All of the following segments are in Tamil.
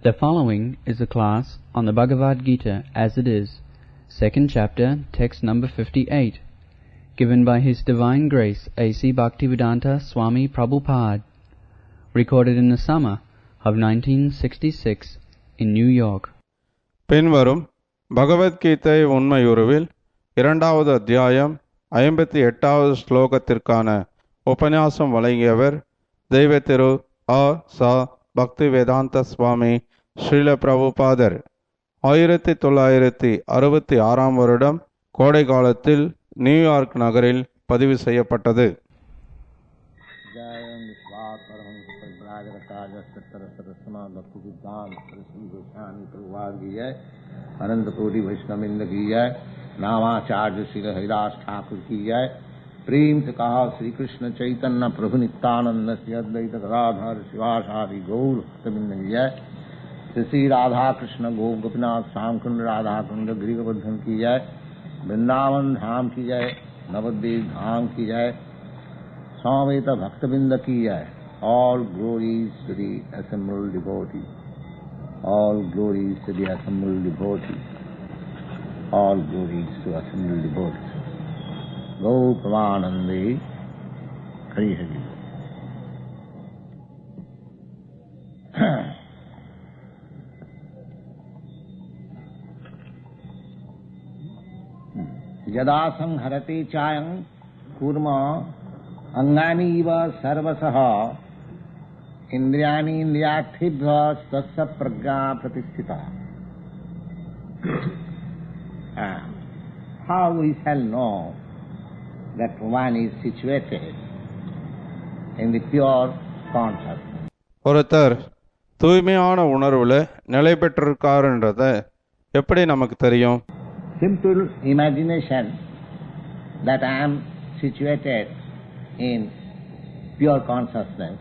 The following is a class on the Bhagavad Gita as it is, second chapter, text number 58, given by His Divine Grace A.C. Bhaktivedanta Swami Prabhupada, recorded in the summer of 1966 in New York. பின்வரும் பகவத்கீதை உண்மையுருவில் இரண்டாவது அத்தியாயம் ஐம்பத்தி எட்டாவது ஸ்லோகத்திற்கான உபன்யாசம் வழங்கியவர் தெய்வ திரு அ ச பக்தி வேதாந்த சுவாமி ஸ்ரீல பிரபுபாதர் ஆயிரத்தி தொள்ளாயிரத்தி அறுபத்தி ஆறாம் வருடம் கோடை காலத்தில் நியூயார்க் நகரில் பதிவு செய்யப்பட்டது जयं विश्वास परमहंस परिव्राजकाज सत्तर सरस्वमा भक्ति विद्वान सरस्वती गोस्वामी प्रभुवाद की जय अनंत कोटि वैष्णविंद की जय नामाचार्य श्री हरिदास ठाकुर की जय प्रेम से कहा श्री कृष्ण चैतन्य प्रभु नित्यानंद श्री अद्वैत गदाधर शिवासादि गौर भक्तबिंद की जय श्री श्री राधा कृष्ण गो गोपीनाथ श्याम कुंड राधा कुंड गिरिवर्धन की जय वृंदावन धाम की जय नवद्वीप धाम की जय Samveta Bhaktavinda ki jai. All glories to the assembled devotee. All glories to the assembled devotee. All glories to assembled devotees. Go Pramanande Hari Hari. यदा संहरते चायं कूर्म अंगानी इव सर्वसः इंद्रियाणि इंद्रियार्थिभ्य स्वस्य प्रज्ञा प्रतिष्ठिता how we shall know that one is situated in the pure consciousness ஒருத்தர் தூய்மையான உணர்வுல நிலை பெற்றிருக்காருன்றத எப்படி நமக்கு தெரியும் simple imagination that I am situated in pure consciousness.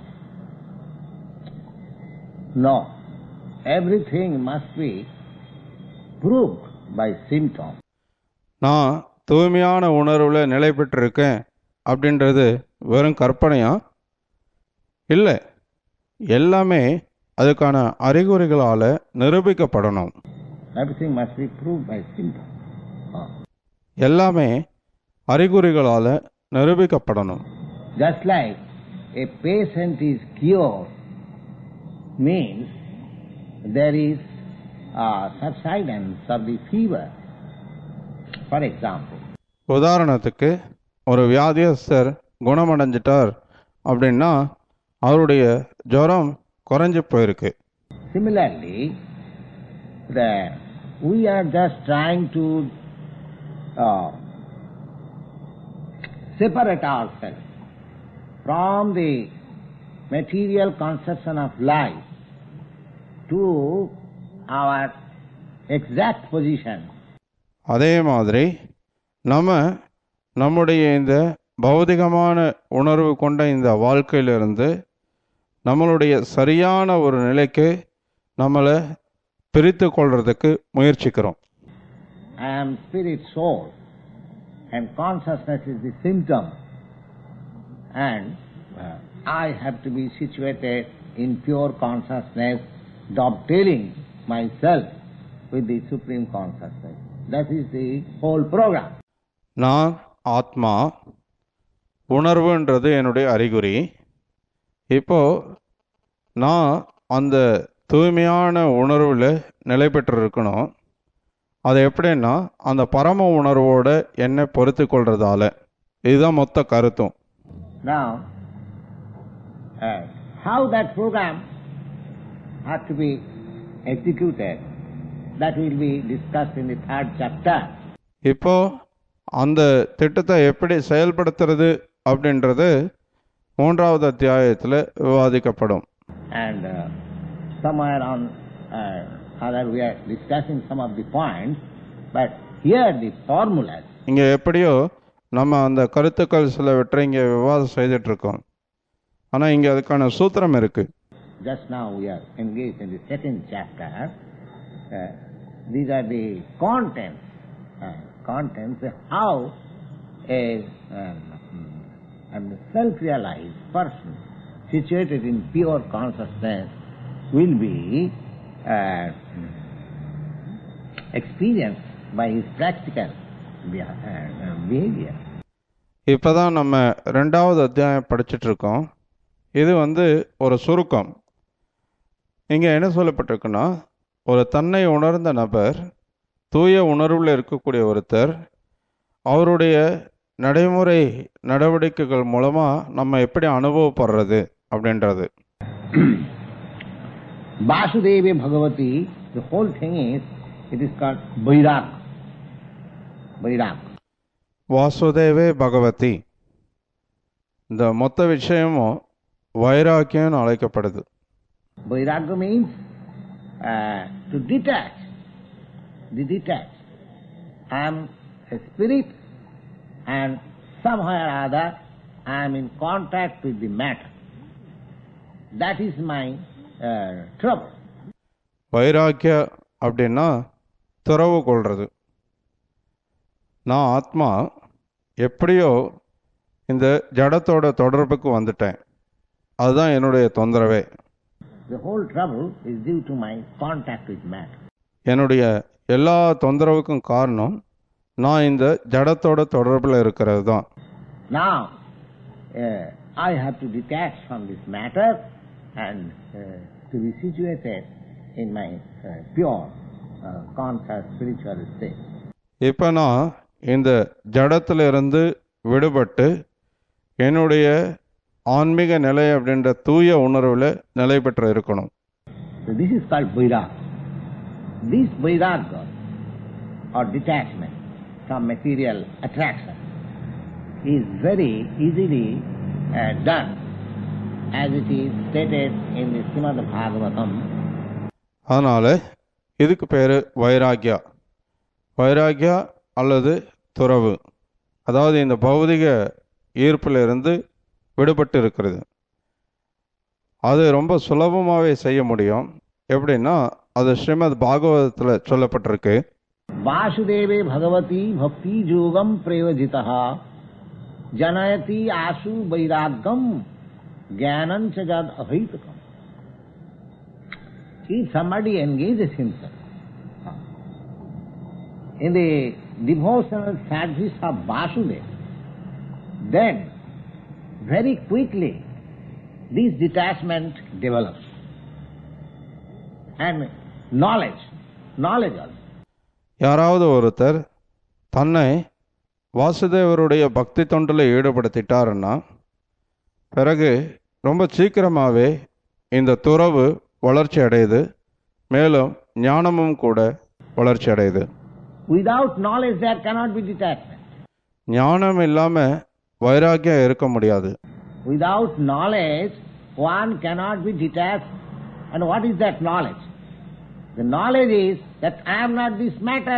No. Everything must be proved by symptom. நான் தூய்மையான உணர்வுல நிலை பெற்றிருக்கேன் அப்படின்றது வெறும் கற்பனையா இல்லை எல்லாமே அதுக்கான அறிகுறிகளால நிரூபிக்கப்படணும் Everything must be proved by symptom. Ah. எல்லாமே அறிகுறிகளால நிரூபிக்கப்படணும் Just like a patient is cured means there is uh, subsidence of the fever. For example, உதாரணத்துக்கு ஒரு வியாதியஸ்தர் குணமடைஞ்சிட்டார் அப்படின்னா அவருடைய ஜுரம் குறைஞ்சு போயிருக்கு Similarly, the, we are just trying to uh, separate ourselves from the material conception of life to our exact position. அதே மாதிரி நம்ம நம்முடைய இந்த பௌதிகமான உணர்வு கொண்ட இந்த வாழ்க்கையிலிருந்து நம்மளுடைய சரியான ஒரு நிலைக்கு நம்மளை பிரித்து கொள்றதுக்கு முயற்சிக்கிறோம் I am spirit soul, and consciousness is the symptom. And uh, I have to be situated in pure consciousness, dovetailing myself with the supreme consciousness. That is the whole program. நான் ஆத்மா உணர்வுன்றது என்னுடைய அறிகுறி இப்போ நான் அந்த தூய்மையான உணர்வில் நிலை பெற்றிருக்கணும் அது எப்படின்னா அந்த பரம உணர்வோட என்னை பொறுத்து கொள்றதால இதுதான் மொத்த கருத்தும் Now, uh, how that program has to be executed, that will be discussed in the third chapter. இப்போ அந்த திட்டத்தை எப்படி செயல்படுத்துறது அப்படின்றது மூன்றாவது அத்தியாயத்தில் விவாதிக்கப்படும் And uh, somewhere on uh, other we are discussing some of the points, but here the formulas, இங்கே எப்படியோ நம்ம அந்த கருத்துக்கள் சிலவற்றை இங்கே விவாதம் செய்துட்டு இருக்கோம் ஆனால் இங்கே அதுக்கான சூத்திரம் இருக்கு just now we are engaged in the second chapter, uh, these are the contents, uh, contents, how a um, um, self-realized person situated in pure consciousness will be uh, experience by his practical beha- uh, behavior. இப்போ தான் நம்ம ரெண்டாவது அத்தியாயம் படிச்சுட்டு இருக்கோம் இது வந்து ஒரு சுருக்கம் இங்கே என்ன சொல்லப்பட்டிருக்குன்னா ஒரு தன்னை உணர்ந்த நபர் தூய உணர்வில் இருக்கக்கூடிய ஒருத்தர் அவருடைய நடைமுறை நடவடிக்கைகள் மூலமாக நம்ம எப்படி அனுபவப்படுறது அப்படின்றது Vasudeva Bhagavati, the whole thing is, it is called Vairag. Vairag. வாசுதேவே Bhagavathi இந்த மொத்த விஷயமும் வைராக்கியம்னு அழைக்கப்படுது Vairagya means uh, to detach, the detach. I am a spirit and somehow or other I am in contact with the matter. That is my uh, trouble. வைராக்கிய அப்படின்னா துறவு கொள்றது நான் ஆத்மா எப்படியோ இந்த ஜடத்தோட தொடர்புக்கு வந்துட்டேன் அதுதான் என்னுடைய தொந்தரவே The whole trouble is due to my contact with matter. என்னுடைய எல்லா தொந்தரவுக்கும் காரணம் நான் இந்த ஜடத்தோட தொடர்பில் இருக்கிறது தான் Now, uh, I have to detach from this matter and uh, to be situated in my uh, pure, uh, conscious, spiritual state. இப்போ நான் இந்த ஜடத்திலிருந்து விடுபட்டு என்னுடைய ஆன்மீக நிலை அப்படின்ற தூய உணர்வில் நிலை பெற்று இருக்கணும் So this is called Vairag. This Vairagya or detachment from material attraction is very easily uh, done as it is stated in the Srimad Bhagavatam அதனால் இதுக்கு பேர் வைராக்கியா வைராக்கியா அல்லது துறவு அதாவது இந்த பௌதிக ஈர்ப்பிலிருந்து விடுபட்டு இருக்கிறது அது ரொம்ப சுலபமாகவே செய்ய முடியும் எப்படின்னா அது ஸ்ரீமத் பாகவதத்தில் சொல்லப்பட்டிருக்கு वासुदेवे भगवती भक्ति योगम प्रयोजित जनयति आशु वैराग्यम ज्ञानं च जद अभैतकम If somebody engages himself in the devotional service of Vasudeva, then very quickly this detachment develops. And knowledge, knowledge also. யாராவது ஒருத்தர் தன்னை வாசுதேவருடைய பக்தி தொண்டில் ஈடுபடுத்திட்டாருன்னா பிறகு ரொம்ப சீக்கிரமாகவே இந்த துறவு வளர்ச்சி அடையுது மேலும் ஞானமும் கூட வளர்ச்சி அடையுது Without knowledge, there cannot be detachment. ஞானம் இல்லாமல் வைராக்கியம் இருக்க முடியாது Without knowledge, one cannot be detached. And what is that knowledge? The knowledge is that I am not this matter,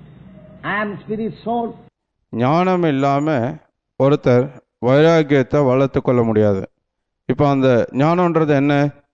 I am spirit soul. ஞானம் இல்லாமல் ஒருத்தர் வைராக்கியத்தை வளர்த்து கொள்ள முடியாது இப்போ அந்த ஞானன்றது என்ன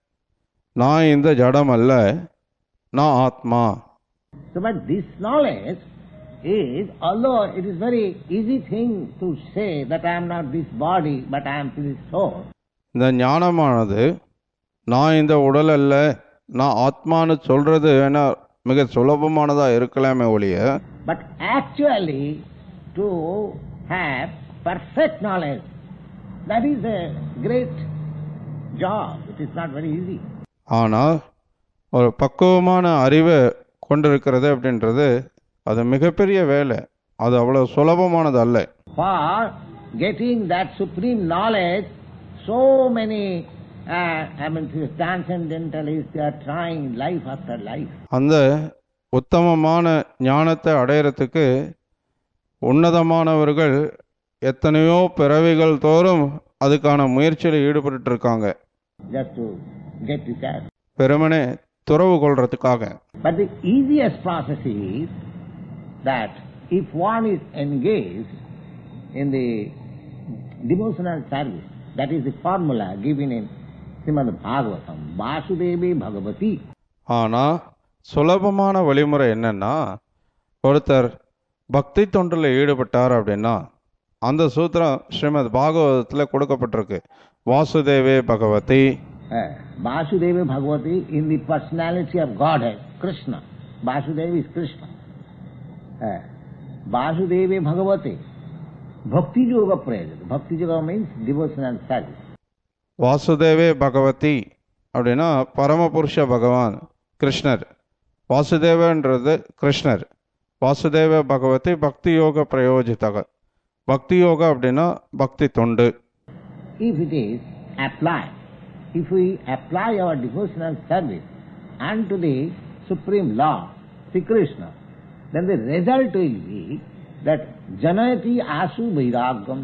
நான் இந்த ஜடம் அல்ல நான் ஆத்மா So, but this knowledge is, although it is very easy thing to say that I am not this body, but I am spirit soul, இந்த ஞானமானது நான் இந்த உடல் அல்ல நான் ஆத்மான்னு சொல்றது வேணா மிக சுலபமானதா இருக்கலாமே ஒழிய but actually to have perfect knowledge, that is a great job. It is not very easy. ஆனால் ஒரு பக்குவமான அறிவை கொண்டிருக்கிறது அப்படின்றது அது மிகப்பெரிய வேலை அது அவ்வளோ சுலபமானது அல்ல For getting that supreme knowledge, so many, uh, I mean, transcendentalists, they are trying life after life. அந்த உத்தமமான ஞானத்தை அடையறதுக்கு உன்னதமானவர்கள் எத்தனையோ பிறவிகள் தோறும் அதுக்கான முயற்சியில் ஈடுபட்டு இருக்காங்க just to get detached. வெறுமனே துறவு கொள்றதுக்காக But the easiest process is that if one is engaged in the devotional service, that is the formula given in Srimad Bhagavatam, Vasudevi Bhagavati. ஆனால் சுலபமான வழிமுறை என்னன்னா ஒருத்தர் பக்தி தொண்டில் ஈடுபட்டார் அப்படின்னா அந்த சூத்திரம் ஸ்ரீமத் பாகவதத்தில் கொடுக்கப்பட்டிருக்கு வாசுதேவே Bhagavathi Uh, Vasudeva Bhagavati in the personality of Godhead, Krishna. Vasudeva is Krishna. Uh, Vasudeva Bhagavati. Bhakti Yoga prayer. Bhakti Yoga means devotional service. வாசுதேவே Bhagavathi அப்படின்னா பரமபுருஷ பகவான் கிருஷ்ணர் வாசுதேவன்றது கிருஷ்ணர் வாசுதேவ பகவதி பக்தி யோக பிரயோஜிதக பக்தி யோகா அப்படின்னா பக்தி தொண்டு If it is applied, if we apply our devotional service unto the Supreme Lord, Sri Krishna, then the result will be that Janayati Asu Vairagam.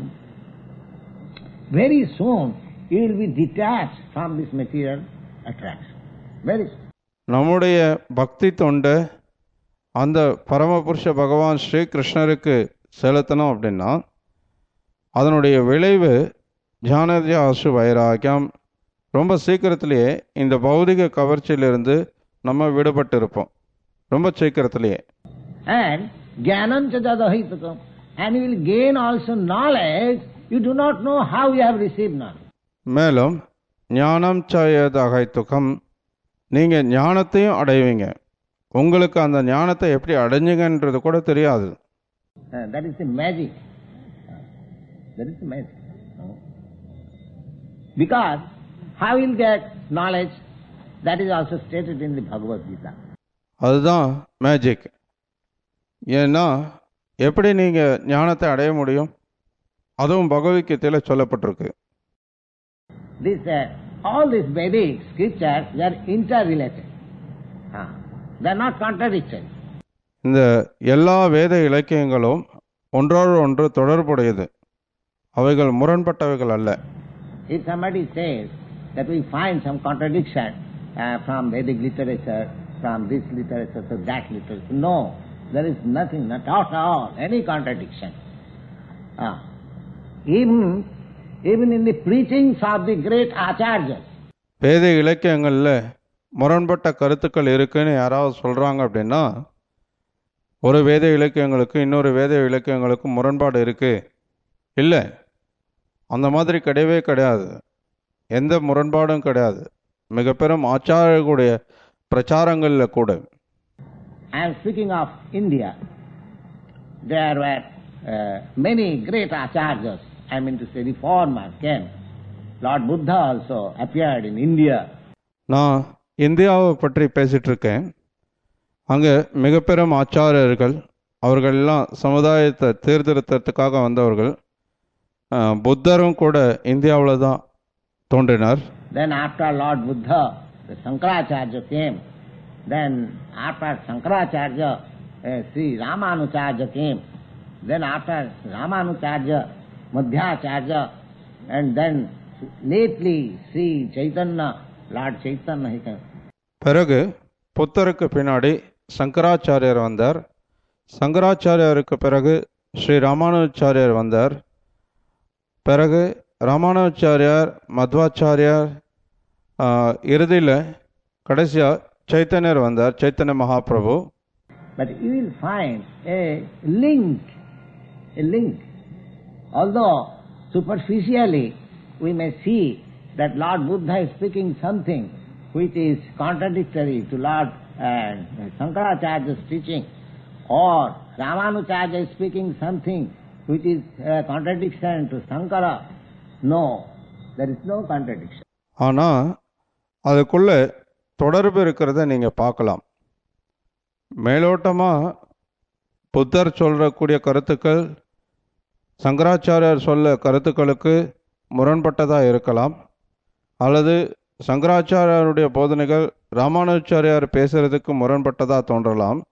Very soon you will be detached from this material attraction. Very soon. நம்முடைய பக்தி தொண்டை அந்த பரமபுருஷ பகவான் ஸ்ரீ கிருஷ்ணருக்கு செலுத்தணும் அப்படின்னா அதனுடைய விளைவு ஜானதியாசு வைராக்கியம் ரொம்ப சீக்கிரத்திலேயே இந்த பௌதிக கவர்ச்சியிலிருந்து நம்ம விடுபட்டு இருப்போம் ரொம்ப சீக்கிரத்திலேயே And Jnanam Chadadahitakam. And you will gain also knowledge. You do not know how you have received knowledge. மேலும் ஞானம் சயதகைத்துகம் நீங்கள் ஞானத்தையும் அடைவீங்க உங்களுக்கு அந்த ஞானத்தை எப்படி அடைஞ்சிங்கன்றது கூட தெரியாது Uh, that is the magic. Uh, that is the magic. Uh, Because how you will get knowledge, that is also stated in the Bhagavad Gita. அதுதான் மேஜிக் ஏன்னா எப்படி நீங்கள் ஞானத்தை அடைய முடியும் அதுவும் பகவத்கீதையில் சொல்லப்பட்டிருக்கு This, uh, all these Vedic scriptures, they are interrelated. Uh, they are not contradictory. இந்த எல்லா வேத இலக்கியங்களும் ஒன்றோடு ஒன்று தொடர்புடையது அவைகள் முரண்பட்டவைகள் அல்ல If somebody says that we find some contradiction uh, from Vedic literature, from this literature to that literature, no, there is nothing, not at all, any contradiction. Ah. even, even in the preachings of the great acharyas, வேத இலக்கியங்களில் முரண்பட்ட கருத்துக்கள் இருக்குன்னு யாராவது சொல்கிறாங்க அப்படின்னா ஒரு வேத இலக்கியங்களுக்கு இன்னொரு வேத இலக்கியங்களுக்கு முரண்பாடு இருக்கு இல்லை அந்த மாதிரி கிடையவே கிடையாது எந்த முரண்பாடும் கிடையாது மிக பெரும் ஆச்சாரியர்களுடைய பிரச்சாரங்களில் கூட I am speaking of India. There were uh, many great acharyas, I mean to say reformers came. Lord Buddha also appeared in India. நான் இந்தியாவை பற்றி பேசிட்டு இருக்கேன் அங்கே மிக பெரும் ஆச்சாரியர்கள் அவர்கள் எல்லாம் சமுதாயத்தை சீர்திருத்தத்துக்காக வந்தவர்கள் அஹ், புத்தரும் கூட இந்தியாவில் தான் தோன்றினார் Then after Lord Buddha, the Sankaracharya came. Then after Sankaracharya, uh, Sri Ramanujarya came. Then after Ramanujarya, Madhyacharya, and then lately Sri Chaitanya, Lord Chaitanya he came. பிறகு புத்தருக்கு பின்னாடி சங்கராச்சாரியர் வந்தார் சங்கராச்சாரியருக்கு பிறகு ஸ்ரீ ராமானுஜாச்சாரியர் வந்தார் பிறகு ராமானுஜாச்சாரியார் மத்வாச்சாரியார் இறுதியில் கடைசியாக சைத்தன்யர் வந்தார் Chaitanya Mahaprabhu But you will find a link, a link. Although superficially we may see that Lord Buddha is speaking something which is contradictory to Lord uh, Shankaracharya's teaching, or Ramanujarya is speaking something which is a contradiction to Shankara. No, there is no contradiction. ஆனால் அதுக்குள்ள தொடர்பு இருக்கிறத நீங்கள் பார்க்கலாம் மேலோட்டமாக புத்தர் சொல்லக்கூடிய கருத்துக்கள் சங்கராச்சாரியார் சொல்ல கருத்துக்களுக்கு முரண்பட்டதாக இருக்கலாம் அல்லது சங்கராச்சாரியாருடைய போதனைகள் ராமானுஜாரியார் பேசுறதுக்கு முரண்பட்டதாக தோன்றலாம்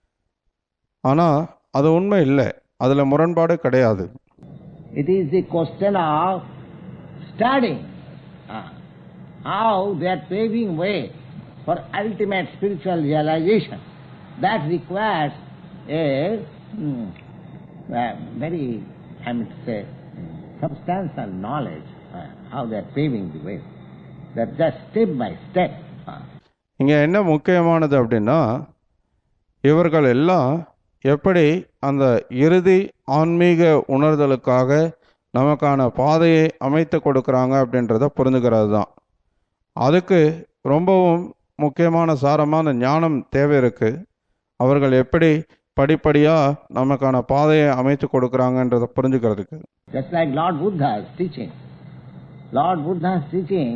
ஆனால் அது உண்மை இல்லை அதில் முரண்பாடு கிடையாது It is the question of studying uh, how they are paving way for ultimate spiritual realization. That requires a mm, uh, very, I mean to say, substantial knowledge uh, how they are paving the way. That just step by step. uh, இங்கே என்ன முக்கியமானது அப்படின்னா இவர்கள் எல்லாம் எப்படி அந்த இறுதி ஆன்மீக உணர்தலுக்காக நமக்கான பாதையை அமைத்து கொடுக்குறாங்க அப்படின்றத புரிஞ்சுக்கிறது தான் அதுக்கு ரொம்பவும் முக்கியமான சாரமான ஞானம் தேவை இருக்கு அவர்கள் எப்படி படிப்படியாக நமக்கான பாதையை அமைத்து கொடுக்குறாங்கன்றதை புரிஞ்சுக்கிறதுக்கு Just like Lord Buddha's teaching. Lord Buddha's teaching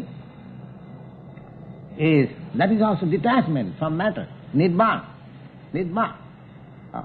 is, that is also detachment from matter, nirvana, nirvana. Ah.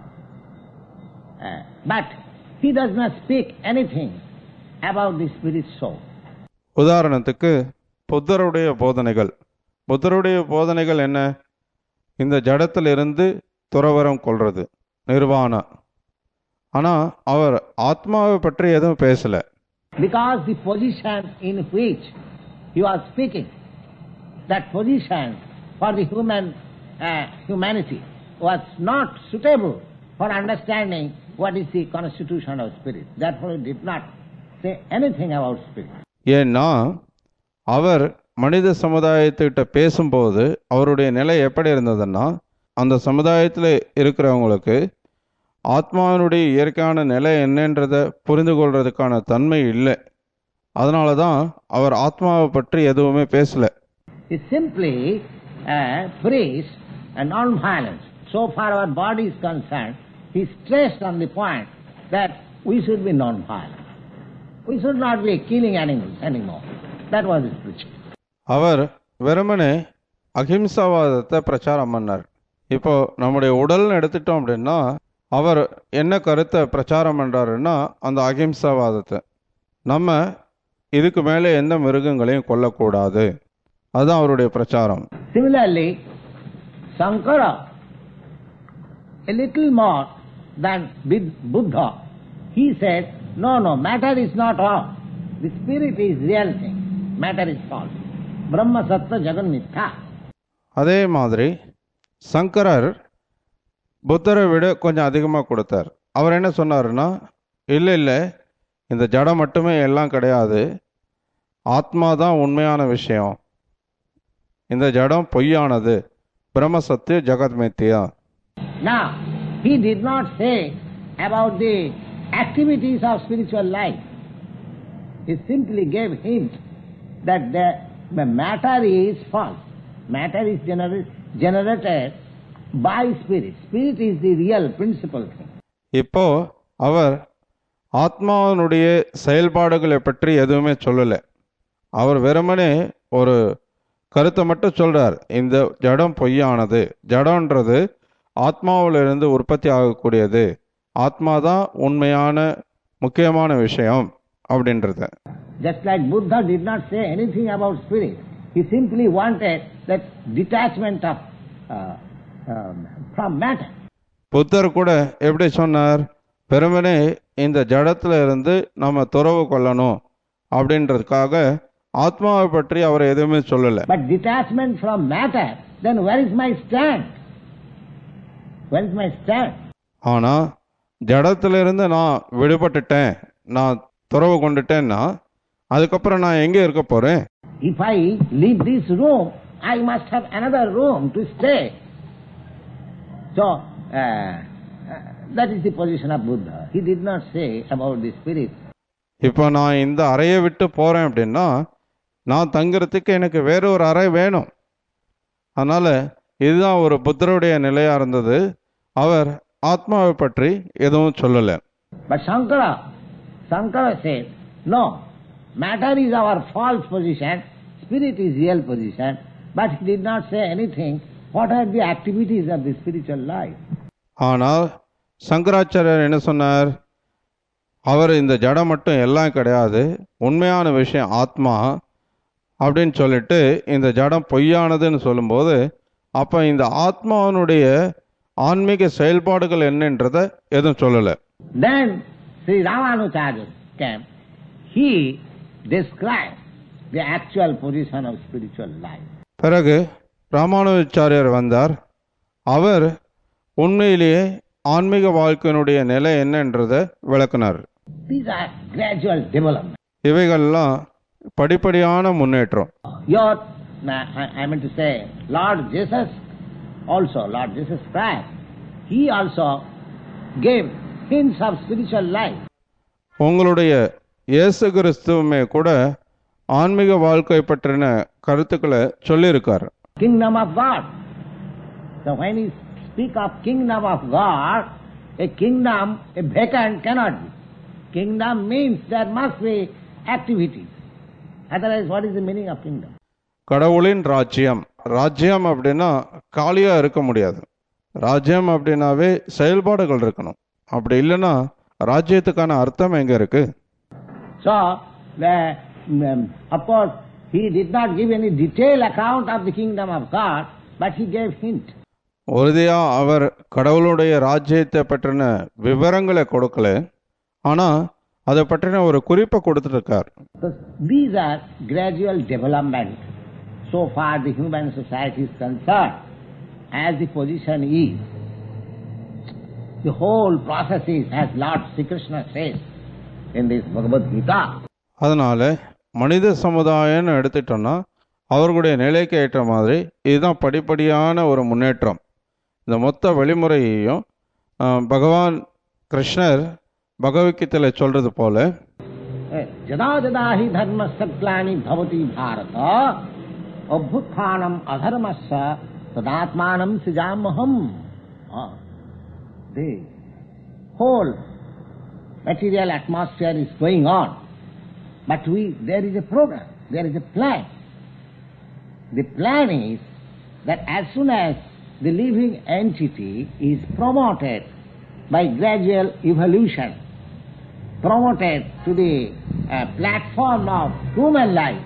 Uh, but he does not speak anything about the spirit soul. உதாரணத்துக்கு புத்தருடைய போதனைகள் புத்தருடைய போதனைகள் என்ன இந்த ஜடத்திலிருந்து துறவரம் கொள்றது நிர்வாணா ஆனால் அவர் ஆத்மாவை பற்றி எதுவும் பேசலை Because the position in which he was speaking, that position for the human uh, humanity was not suitable for understanding what is the constitution of spirit. Therefore, he did not say anything about spirit. ஏன்னா அவர் மனித சமுதாயத்துக்கிட்ட பேசும்போது அவருடைய நிலை எப்படி இருந்ததுன்னா அந்த சமுதாயத்தில் இருக்கிறவங்களுக்கு ஆத்மாவினுடைய இயற்கையான நிலை என்னன்றதை புரிந்து கொள்றதுக்கான தன்மை இல்லை அதனால தான் அவர் ஆத்மாவை பற்றி எதுவுமே பேசலை He simply uh, preached a non-violence. So far our body is concerned, he stressed on the point that we should be non-violent. We should not be killing animals anymore. That was his preaching. அவர் வெறுமனே அகிம்சாவாதத்தை பிரச்சாரம் பண்ணார் இப்போ நம்முடைய உடல்னு எடுத்துட்டோம் அப்படின்னா அவர் என்ன கருத்தை பிரச்சாரம் பண்ணுறாருன்னா அந்த அகிம்சாவாதத்தை நம்ம இதுக்கு மேலே எந்த மிருகங்களையும் கொல்லக்கூடாது அதுதான் அவருடைய பிரச்சாரம் Similarly, Sankara, a little more than Bud- Buddha, he said, no, no, matter is not all. The spirit is real thing. Matter is false. Brahma Sattva Jagan Mithya. அதே மாதிரி சங்கரர் புத்தரை விட கொஞ்சம் அதிகமாக கொடுத்தார் அவர் என்ன சொன்னாருன்னா இல்லை இல்லை இந்த ஜடம் மட்டுமே எல்லாம் கிடையாது ஆத்மா தான் உண்மையான விஷயம் இந்த ஜடம் பொய்யானது பிரம்மசத்திய ஜெகத் மித்யா Now, he did not say about the activities of spiritual life. He simply gave hint that the, the matter is false. Matter is gener- generated by spirit. Spirit is the real principal thing. இப்போ அவர் ஆத்மாவினுடைய செயல்பாடுகளை பற்றி எதுவுமே சொல்லலை அவர் வெறுமனே ஒரு கருத்தை மட்டும் சொல்றார் இந்த ஜடம் பொய்யானது ஜடம்ன்றது ஆத்மாவிலிருந்து உற்பத்தி ஆகக்கூடியது ஆத்மா தான் உண்மையான முக்கியமான விஷயம் அப்படின்றத Just like Buddha did not say anything about spirit, he simply wanted that detachment of uh, um, from matter. புத்தர் கூட எப்படி சொன்னார் வெறுமனே இந்த ஜடத்துல இருந்து நம்ம துறவு கொள்ளணும் அப்படின்றதுக்காக ஆத்மாவை பற்றி அவர் எதுவுமே சொல்லலை But detachment from matter, then where is my stand? Where is my stand? ஆனா ஜடத்திலிருந்து நான் விடுபட்டுட்டேன் நான் துறவு கொண்டுட்டேன்னா அதுக்கப்புறம் நான் எங்கே இருக்க போறேன் If I leave this room, I must have another room to stay. So, uh, uh, that is the position of Buddha. He did not say about the spirit. இப்போ நான் இந்த அறையை விட்டு போறேன் அப்படின்னா நான் தங்குறதுக்கு எனக்கு வேற ஒரு அறை வேணும் அதனால இதுதான் ஒரு புத்தருடைய நிலையா இருந்தது அவர் ஆத்மாவை பற்றி எதுவும் சொல்லலை But Shankara, Shankara said, no, matter is our false position, spirit is real position, but he did not say anything. What are the activities of the spiritual life? ஆனால் சங்கராச்சாரியர் என்ன சொன்னார் அவர் இந்த ஜடம் மட்டும் எல்லாம் கிடையாது உண்மையான விஷயம் ஆத்மா அப்படின்னு சொல்லிட்டு இந்த ஜடம் பொய்யானதுன்னு சொல்லும்போது அப்போ இந்த ஆத்மாவினுடைய ஆன்மீக செயல்பாடுகள் என்னன்றதை எதுவும் சொல்லலை Then Sri Ramanujarya came. He described the actual position of spiritual life. பிறகு ராமானுஜாச்சாரியர் வந்தார் அவர் உண்மையிலேயே ஆன்மீக வாழ்க்கையினுடைய நிலை என்னன்றதை விளக்குனார் These are gradual development. இவைகள்லாம் படிப்படியான முன்னேற்றம் Your, I I meant to say, Lord Jesus also, Lord Jesus Christ, he also gave hints of spiritual life. உங்களுடைய இயேசு கிறிஸ்துவுமே கூட ஆன்மீக வாழ்க்கை பற்றின கருத்துக்களை சொல்லியிருக்காரு Kingdom of God. So when you speak of kingdom of God, a kingdom, a vacant cannot be. Kingdom means there must be activities. Otherwise, what is the meaning of kingdom? கடவுளின் ராஜ்யம் ராஜ்யம் அப்படின்னா காலியா இருக்க முடியாது ராஜ்யம் அப்படின்னாவே செயல்பாடுகள் இருக்கணும் அப்படி இல்லைன்னா ராஜ்யத்துக்கான அர்த்தம் எங்க இருக்கு So, the, um, of course, he did not give any detailed account of the kingdom of God, but he gave hint. உறுதியா அவர் கடவுளுடைய ராஜ்யத்தை பற்றின விவரங்களை கொடுக்கல ஆனா அதை பற்றின ஒரு குறிப்பை கொடுத்துட்டு இருக்கார் Because these are gradual development. So far the human society is concerned, as the position is. The whole process is, as Lord Sri Krishna says in this Bhagavad Gita, அதனால மனித சமுதாயம்னு எடுத்துட்டோம்னா அவர்களுடைய நிலைக்கு ஏற்ற மாதிரி இதுதான் படிப்படியான ஒரு முன்னேற்றம் இந்த மொத்த வழிமுறையையும் ஆஹ், பகவான் கிருஷ்ணர் பகவத்கீதையில் சொல்றது போல जदा जदा हि धर्मस्य ग्लानि भवति Bharat अभ्युत्थानम् अधर्मस्य तदात्मानं सृजाम्यहम् Ah, The whole material atmosphere is going on, but we, there is a program, there is a plan. The plan is that as soon as the living entity is promoted by gradual evolution, promoted to the uh, platform of human life,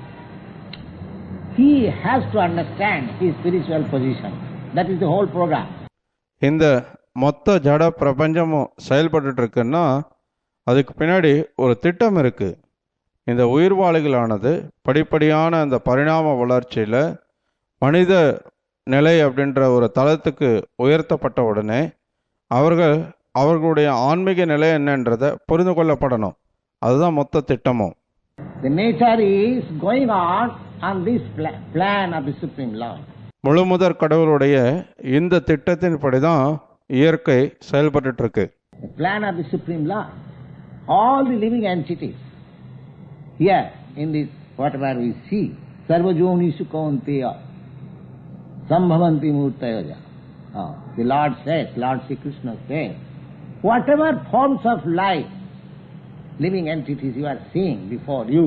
he has to understand his spiritual position. That is the whole program. இந்த மொத்த ஜட பிரபஞ்சமும் செயல்பட்டுட்டு இருக்குன்னா அதுக்கு பின்னாடி ஒரு திட்டம் இருக்கு இந்த உயிர்வாளிகளானது படிப்படியான அந்த பரிணாம வளர்ச்சியில் மனித நிலை அப்படின்ற ஒரு தளத்துக்கு உயர்த்தப்பட்ட உடனே அவர்கள் அவர்களுடைய ஆன்மீக நிலை என்னன்றதை புரிந்து கொள்ளப்படணும் அதுதான் மொத்த திட்டமும் The nature is going on on this pla- plan of the Supreme Lord. முழுமுதற் கடவுளுடைய இந்த திட்டத்தின்படி தான் இயற்கை செயல்பட்டுட்டு இருக்கு The plan of the Supreme Lord. All the living entities here in this whatever we see, Sarvajoni Sukaunteya, Sambhavanti Murtayaja. Ah, the Lord says, Lord Sri Krishna says, whatever forms of life, living entities you are seeing before you,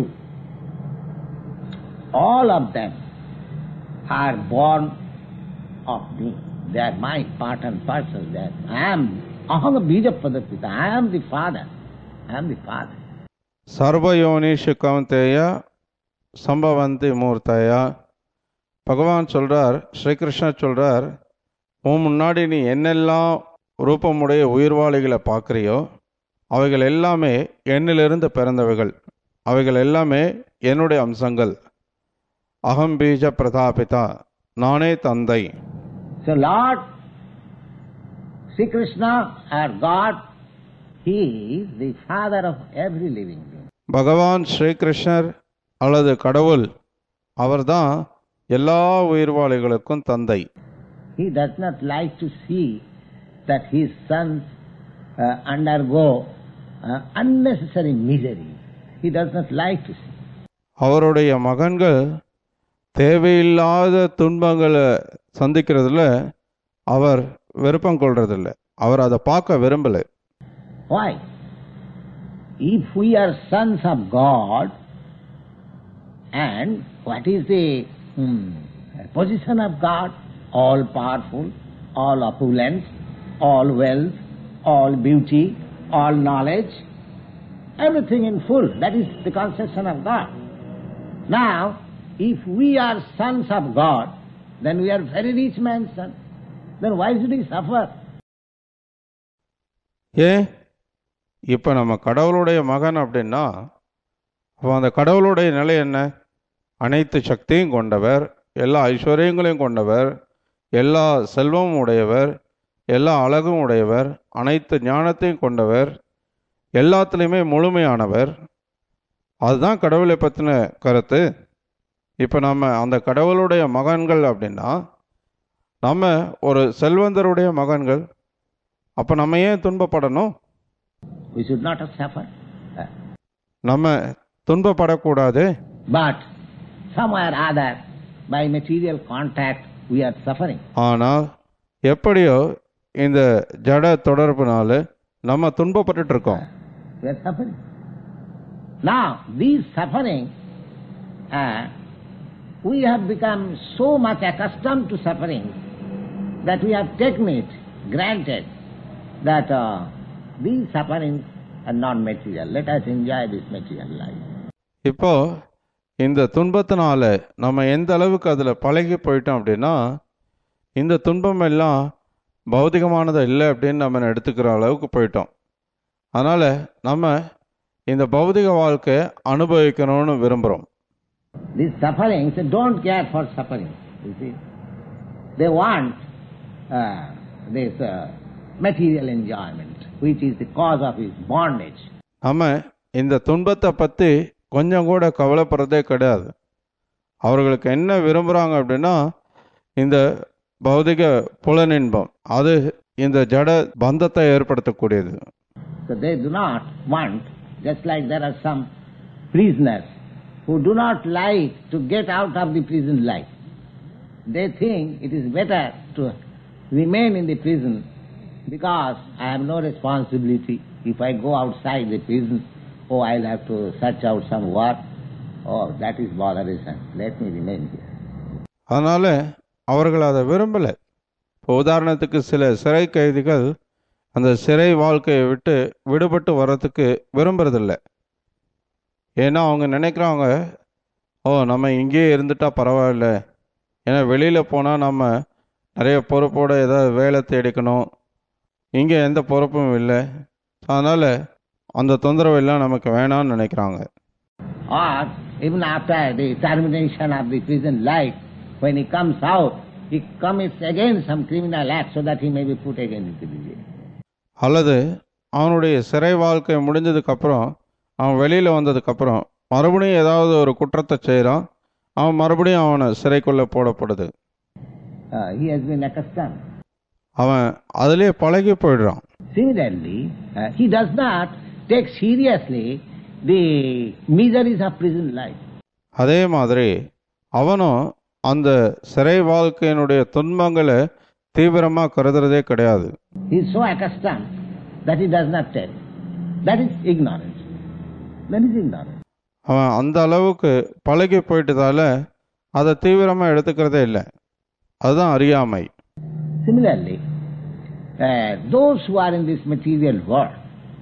all of them are born of me. They are my part and parcel. They are, I am Aham Bija Padapita. I am the father. I am the father. சர்வயோனிஷு கவந்தேய சம்பவந்தி மூர்த்தயா பகவான் சொல்றார் ஸ்ரீகிருஷ்ணர் சொல்றார் உன் முன்னாடி நீ என்னெல்லாம் ரூபமுடைய உயிர்வாளிகளை பார்க்குறியோ அவைகள் எல்லாமே என்னிலிருந்து பிறந்தவைகள் அவைகள் எல்லாமே என்னுடைய அம்சங்கள் அகம் பீஜ பிரதாபிதா நானே தந்தை So Lord Sri Krishna, our God, He is the father of every living being. பகவான் ஸ்ரீகிருஷ்ணர் அல்லது கடவுள் அவர்தான் எல்லா உயிர்வாளிகளுக்கும் தந்தை He does not like to see that his sons uh, undergo uh, unnecessary misery. He does not like to see. அவருடைய மகன்கள் தேவையில்லாத துன்பங்களை சந்திக்கிறதுல அவர் விருப்பம் கொள்றதில்ல அவர் அதை பார்க்க விரும்பல Why? If we are sons of God, and what is the hmm, position of God? All powerful, all opulence, all wealth, all beauty, all knowledge, everything in full. That is the conception of God. Now, if we are sons of God, then we are very rich man's son. Then why should we suffer? ஏன் இப்போ நம்ம கடவுளுடைய மகன் அப்படின்னா அப்போ அந்த கடவுளுடைய நிலை என்ன அனைத்து சக்தியும் கொண்டவர் எல்லா ஐஸ்வர்யங்களையும் கொண்டவர் எல்லா செல்வமும் உடையவர் எல்லா அழகும் உடையவர் அனைத்து ஞானத்தையும் கொண்டவர் எல்லாத்துலேயுமே முழுமையானவர் அதுதான் கடவுளை பற்றின கருத்து இப்போ நம்ம அந்த கடவுளுடைய மகன்கள் அப்படின்னா நம்ம ஒரு செல்வந்தருடைய மகன்கள் அப்போ நம்ம ஏன் துன்பப்படணும் We should not have suffered. Uh, நம்ம துன்பப்படக்கூடாது But somewhere or other, by material contact, we are suffering. ஆனால் எப்படியோ இந்த ஜட தொடர்புனால நம்ம துன்பப்பட்டுட்டு இருக்கோம் We are suffering. Now, these suffering, uh, we have become so much accustomed to suffering that we have taken it granted that uh, these sufferings are non-material. Let us enjoy this material life. இப்போ இந்த துன்பத்தினால நம்ம எந்த அளவுக்கு அதில் பழகி போயிட்டோம் அப்படின்னா இந்த துன்பம் எல்லாம் பௌதிகமானது இல்லை அப்படின்னு நம்ம எடுத்துக்கிற அளவுக்கு போயிட்டோம் அதனால் நம்ம இந்த பௌதிக வாழ்க்கையை அனுபவிக்கணும்னு விரும்புகிறோம் These sufferings, they don't care for suffering, you see. They want uh, this uh, material enjoyment, which is the cause of his bondage. நம்ம இந்த துன்பத்தை பற்றி கொஞ்சம் கூட கவலைப்படுறதே கிடையாது அவர்களுக்கு என்ன விரும்புகிறாங்க அப்படின்னா இந்த பௌதிக புலனின்பம் அது இந்த ஜட பந்தத்தை ஏற்படுத்தக்கூடியது So they do not want, just like there are some prisoners who do not like to get out of the prison life. They think it is better to remain in the prison because I have no responsibility. If I go outside the prison, oh, I'll have to search out some work. Oh, that is bothersome. Let me remain here. அதனால் அவர்கள் அதை விரும்பலை இப்போ உதாரணத்துக்கு சில சிறை கைதிகள் அந்த சிறை வாழ்க்கையை விட்டு விடுபட்டு வர்றதுக்கு விரும்புறதில்ல ஏன்னா அவங்க நினைக்கிறாங்க ஓ நம்ம இங்கேயே இருந்துட்டா பரவாயில்ல ஏன்னா வெளியில் போனால் நம்ம நிறைய பொறுப்போட ஏதாவது வேலை தேடிக்கணும் இங்கே எந்த பொறுப்பும் இல்லை அதனால் அந்த தொந்தரவு எல்லாம் நமக்கு வேணாம்னு நினைக்கிறாங்க Or even after the termination of the prison life, when he comes out, he commits again some criminal act so that he may be put again into the jail. அல்லது அவனுடைய சிறை வாழ்க்கை முடிஞ்சதுக்கப்புறம் அவன் வெளியில் வந்ததுக்கப்புறம் மறுபடியும் ஏதாவது ஒரு குற்றத்தை செய்கிறான் அவன் மறுபடியும் அவனை சிறைக்குள்ளே போடப்படுது Uh, he has been accustomed. அவன் அதிலே பழகி போயிடுறான் Similarly, uh, he does not take seriously the miseries of prison life. அதே மாதிரி அவனும் அந்த சிறை வாழ்க்கையினுடைய துன்பங்களை தீவிரமாக கருதுறதே கிடையாது He is so accustomed that he does not take. That is ignorance. That is ignorance. அவன் அந்த அளவுக்கு பழகி போயிட்டதால அதை தீவிரமாக எடுத்துக்கிறதே இல்லை அதுதான் அறியாமை Similarly, uh, those who are in this material world,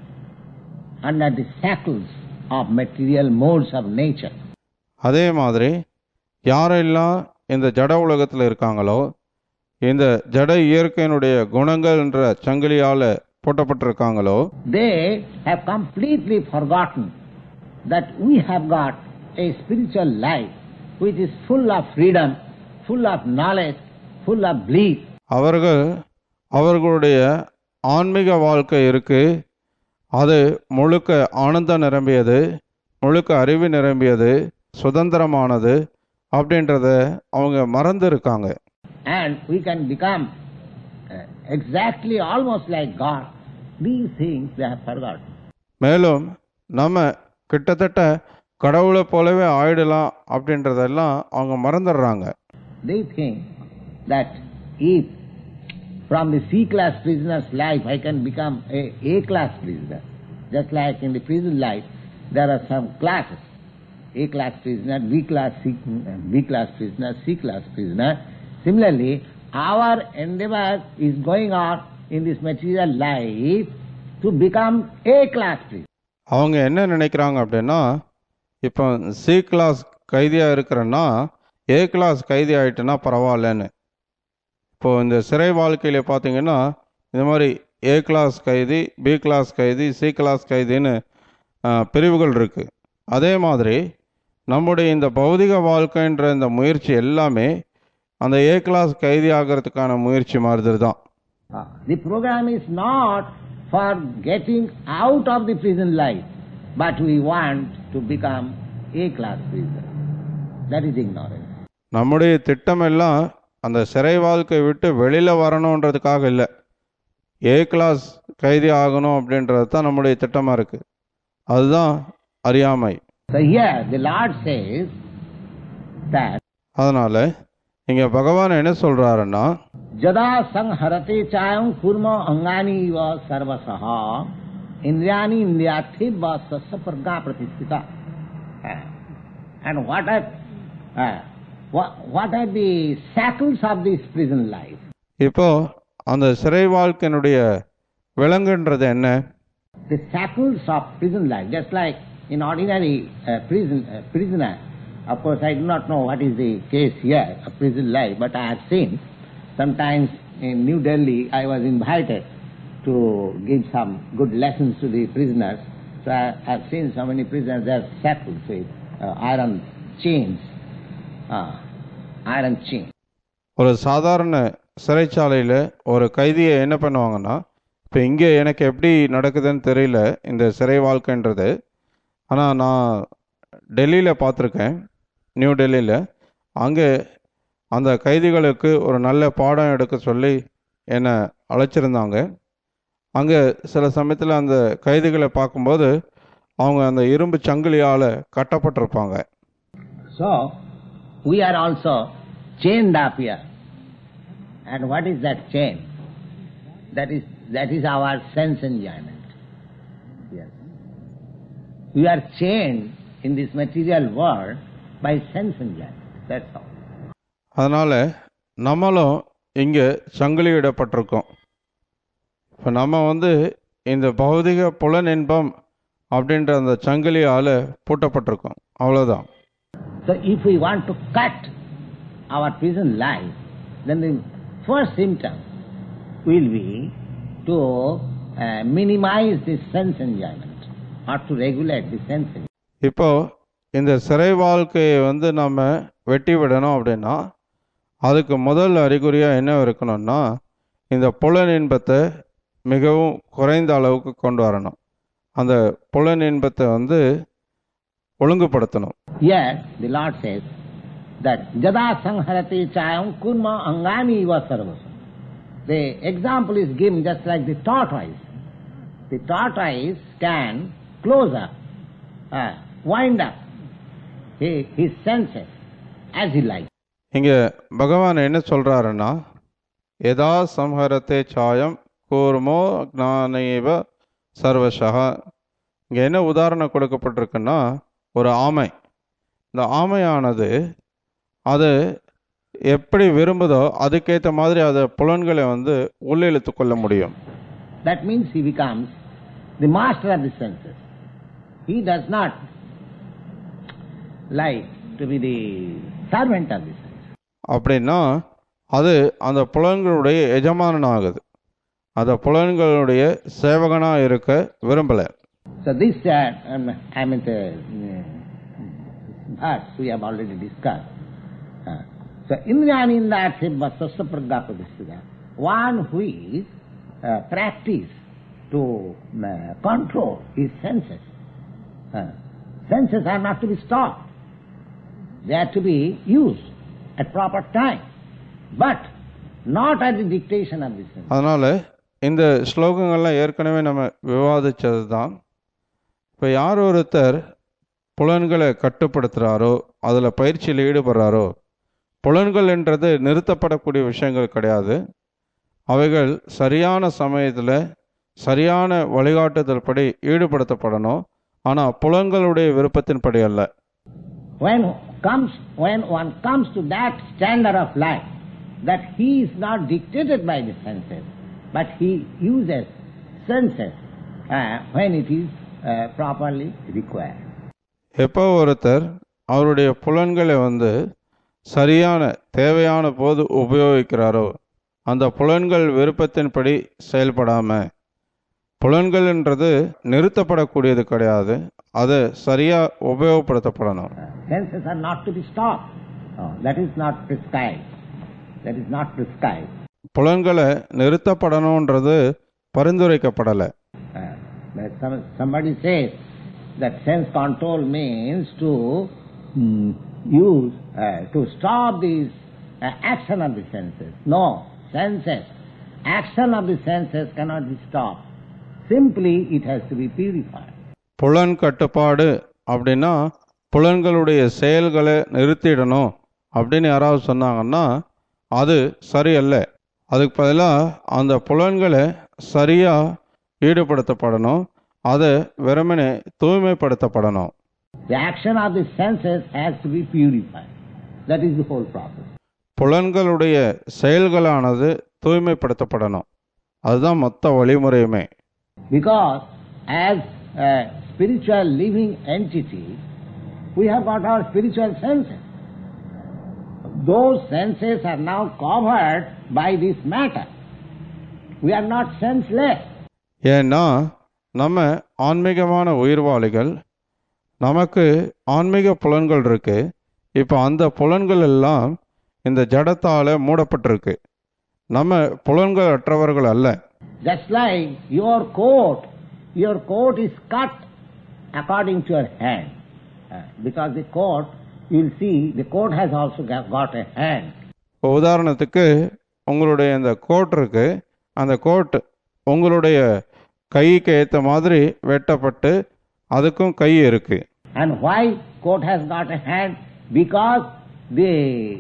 under the shackles of material modes of nature, அதே மாதிரி யாரெல்லாம் இந்த ஜட உலகத்தில் இருக்காங்களோ இந்த ஜட இயற்கையினுடைய குணங்கள் என்ற சங்கிலியால் போட்டப்பட்டிருக்காங்களோ they have completely forgotten that we have got a spiritual life which is full of freedom, full of knowledge, full of bliss. அவர்கள் அவர்களுடைய ஆன்மீக வாழ்க்கை இருக்கு அது முழுக்க ஆனந்தம் நிரம்பியது முழுக்க அறிவு நிரம்பியது சுதந்திரமானது அப்படின்றத அவங்க மறந்து இருக்காங்க And we can become uh, exactly almost like God. These things they have forgotten. மேலும் நம்ம கிட்டத்தட்ட கடவுளை போலவே ஆயிடலாம் அப்படின்றதெல்லாம் அவங்க மறந்துடுறாங்க They think that if from the C class prisoner's life I can become a A class prisoner, just like in the prison life there are some classes. A class prisoner, B class, C, B class prisoner, C class prisoner. Similarly, our endeavor is going on in this material life to become A class prisoner. அவங்க என்ன நினைக்கிறாங்க அப்படின்னா இப்போ சி கிளாஸ் கைதியாக இருக்கிறேன்னா ஏ கிளாஸ் கைதி ஆயிட்டேன்னா பரவாயில்லன்னு இப்போ இந்த சிறை வாழ்க்கையில் பார்த்தீங்கன்னா இந்த மாதிரி ஏ கிளாஸ் கைதி பி கிளாஸ் கைதி சி கிளாஸ் கைதின்னு ஆ, பிரிவுகள் இருக்குது அதே மாதிரி நம்முடைய இந்த பௌதிக வாழ்க்கைன்ற இந்த முயற்சி எல்லாமே அந்த ஏ கிளாஸ் கைதி ஆகிறதுக்கான முயற்சி மாதிரி தான் Ah, The program is not for getting out of the prison life, but we want to become A class prisoner. That is ignorance. நம்முடைய திட்டம் எல்லாம் அந்த சிறை வாழ்க்கை விட்டு வெளியில் வரணுன்றதுக்காக இல்லை ஏ கிளாஸ் கைதி ஆகணும் அப்படின்றது தான் நம்முடைய திட்டமாக இருக்குது அதுதான் அறியாமை So here the Lord says that அதனால இங்க பகவான் என்ன சொல்றாருன்னா जदा संहरते चायं कुर्म अंगानी व सर्वसः इंद्रियाणि इंद्रियार्थी व सस्य प्रज्ञा प्रतिष्ठिता Uh, and what are uh, what, what are the shackles of this prison life? இப்போ அந்த சிறை வாழ்க்கையினுடைய விலங்குன்றது என்ன The shackles of prison life, just like in ordinary uh, prison uh, prisoner. Of course, I do not know what is the case here of prison life, but I have seen sometimes in New Delhi I was invited to give some good lessons to the prisoners. So I have seen so many prisoners they are shackled with uh, iron chains, uh, iron chains. ஒரு சாதாரண சிறைச்சாலையில் ஒரு கைதியை என்ன பண்ணுவாங்கன்னா இப்போ இங்கே எனக்கு எப்படி நடக்குதுன்னு தெரியல இந்த சிறை வாழ்க்கைன்றது ஆனால் நான் டெல்லியில் பார்த்துருக்கேன் நியூ டெல்லியில் அங்கே அந்த கைதிகளுக்கு ஒரு நல்ல பாடம் எடுக்க சொல்லி என்னை அழைச்சிருந்தாங்க அங்கே சில சமயத்தில் அந்த கைதிகளை பார்க்கும்போது அவங்க அந்த இரும்பு சங்கிலியால் கட்டப்பட்டிருப்பாங்க So we are also chained up here. And what is that chain? That is that is our sense enjoyment. Yes. We are chained in this material world by sense enjoyment. That's all. அதனால் நம்மளும் இங்கே சங்கிலியிடப்பட்டிருக்கோம் இப்போ நம்ம வந்து இந்த பௌதிக புலனின்பம் அப்படின்ற அந்த சங்கிலியால் பூட்டப்பட்டிருக்கோம் அவ்வளோதான் So if we want to cut our prison life, then the first symptom will be to uh, minimize this sense enjoyment or to regulate the sense enjoyment. இப்போ இந்த சிறை வாழ்க்கையை வந்து நம்ம வெட்டி விடணும் அப்படின்னா அதுக்கு முதல் அறிகுறியாக என்ன இருக்கணும்னா இந்த புலன் இன்பத்தை மிகவும் குறைந்த அளவுக்கு கொண்டு வரணும் அந்த புலன் இன்பத்தை வந்து ஒழுங்குபடுத்தணும் Here the Lord says that Jada Sanharati Chayam Kurma Angani Vasarvasa. The example is given just like the tortoise. The tortoise can close up, uh, wind up his, his senses as he likes. இங்கே பகவான் என்ன சொல்றாருன்னா எதா சம்ஹரத்தே சாயம் கூர்மோ ஞானேவ சர்வசக இங்கே என்ன உதாரணம் கொடுக்கப்பட்டிருக்குன்னா ஒரு ஆமை இந்த ஆமையானது அது எப்படி விரும்புதோ அதுக்கேற்ற மாதிரி அதை புலன்களை வந்து உள்ளிழுத்து கொள்ள முடியும் That means he becomes the master of the senses. He does not like to be the servant of the senses. அப்படின்னா அது அந்த புலன்களுடைய எஜமானன் ஆகுது அந்த புலன்களுடைய சேவகனாக இருக்க விரும்பலை So this, uh, um, I mean, the uh, verse we have already discussed. Uh, so, Indriyanindati Vasasya Pragya Pradishtita. One who is uh, practice to uh, control his senses. Uh, senses are not to be stopped. They are to be used at proper time. But not at the dictation of the senses. அதனால் இந்த ஸ்லோகங்கள்லாம் ஏற்கனவே நம்ம விவாதித்தது தான் இப்போ யார் ஒருத்தர் புலன்களை கட்டுப்படுத்துகிறாரோ அதில் பயிற்சியில் ஈடுபடுறாரோ புலன்கள்ன்றது நிறுத்தப்படக்கூடிய விஷயங்கள் கிடையாது அவைகள் சரியான சமயத்தில் சரியான வழிகாட்டுதல் படி ஈடுபடுத்தப்படணும் ஆனால் புலன்களுடைய விருப்பத்தின்படி அல்ல when comes when one comes to that standard of life that he is not dictated by the senses but he uses senses uh, when it is uh, properly required எப்போ ஒருத்தர் அவருடைய புலன்களை வந்து சரியான தேவையான போது உபயோகிக்கிறாரோ அந்த புலன்கள் விருப்பத்தின்படி செயல்படாம புலன்கள்ன்றது நிறுத்தப்படக்கூடியது கிடையாது அது சரியா உபயோகப்படுத்தப்படணும் Uh, senses are not to be stopped Oh, that is not prescribed that is not prescribed புலன்களை நிறுத்தப்படணுன்றது பரிந்துரைக்கப்படலை Uh, but some, somebody says that sense control means to mm, use, uh, to stop this uh, action of the senses. No, senses, action of the senses cannot be stopped. Simply it has to be purified. புலன் கட்டுப்பாடு அப்படின்னா புலன்களுடைய செயல்களை நிறுத்திடணும் அப்படின்னு யாராவது சொன்னாங்கன்னா அது சரியல்ல அதுக்கு பதிலாக அந்த புலன்களை சரியாக ஈடுபடுத்தப்படணும் அதை வெறுமனே தூய்மைப்படுத்தப்படணும் The action of the senses has to be purified. That is the whole process. புலன்களுடைய செயல்களானது தூய்மைப்படுத்தப்படணும் அதுதான் மொத்த வழிமுறையுமே Because as a spiritual living entity, we have got our spiritual senses. Those senses are now covered by this matter. We are not senseless. ஏன்னா நம்ம ஆன்மீகமான உயிர்வாளிகள் நமக்கு ஆன்மீக புலன்கள் இருக்கு இப்போ அந்த புலன்கள் எல்லாம் இந்த ஜடத்தால மூடப்பட்டிருக்கு நம்ம புலன்கள் அற்றவர்கள் அல்ல Just like your coat, your coat is cut according to your hand. Uh, because the coat, you'll see, the coat has also got got a hand. இப்போ உதாரணத்துக்கு உங்களுடைய இந்த கோட் இருக்கு அந்த கோட் உங்களுடைய கைக்கு ஏற்ற மாதிரி வெட்டப்பட்டு அதுக்கும் கை இருக்கு And why coat has got a hand? Because the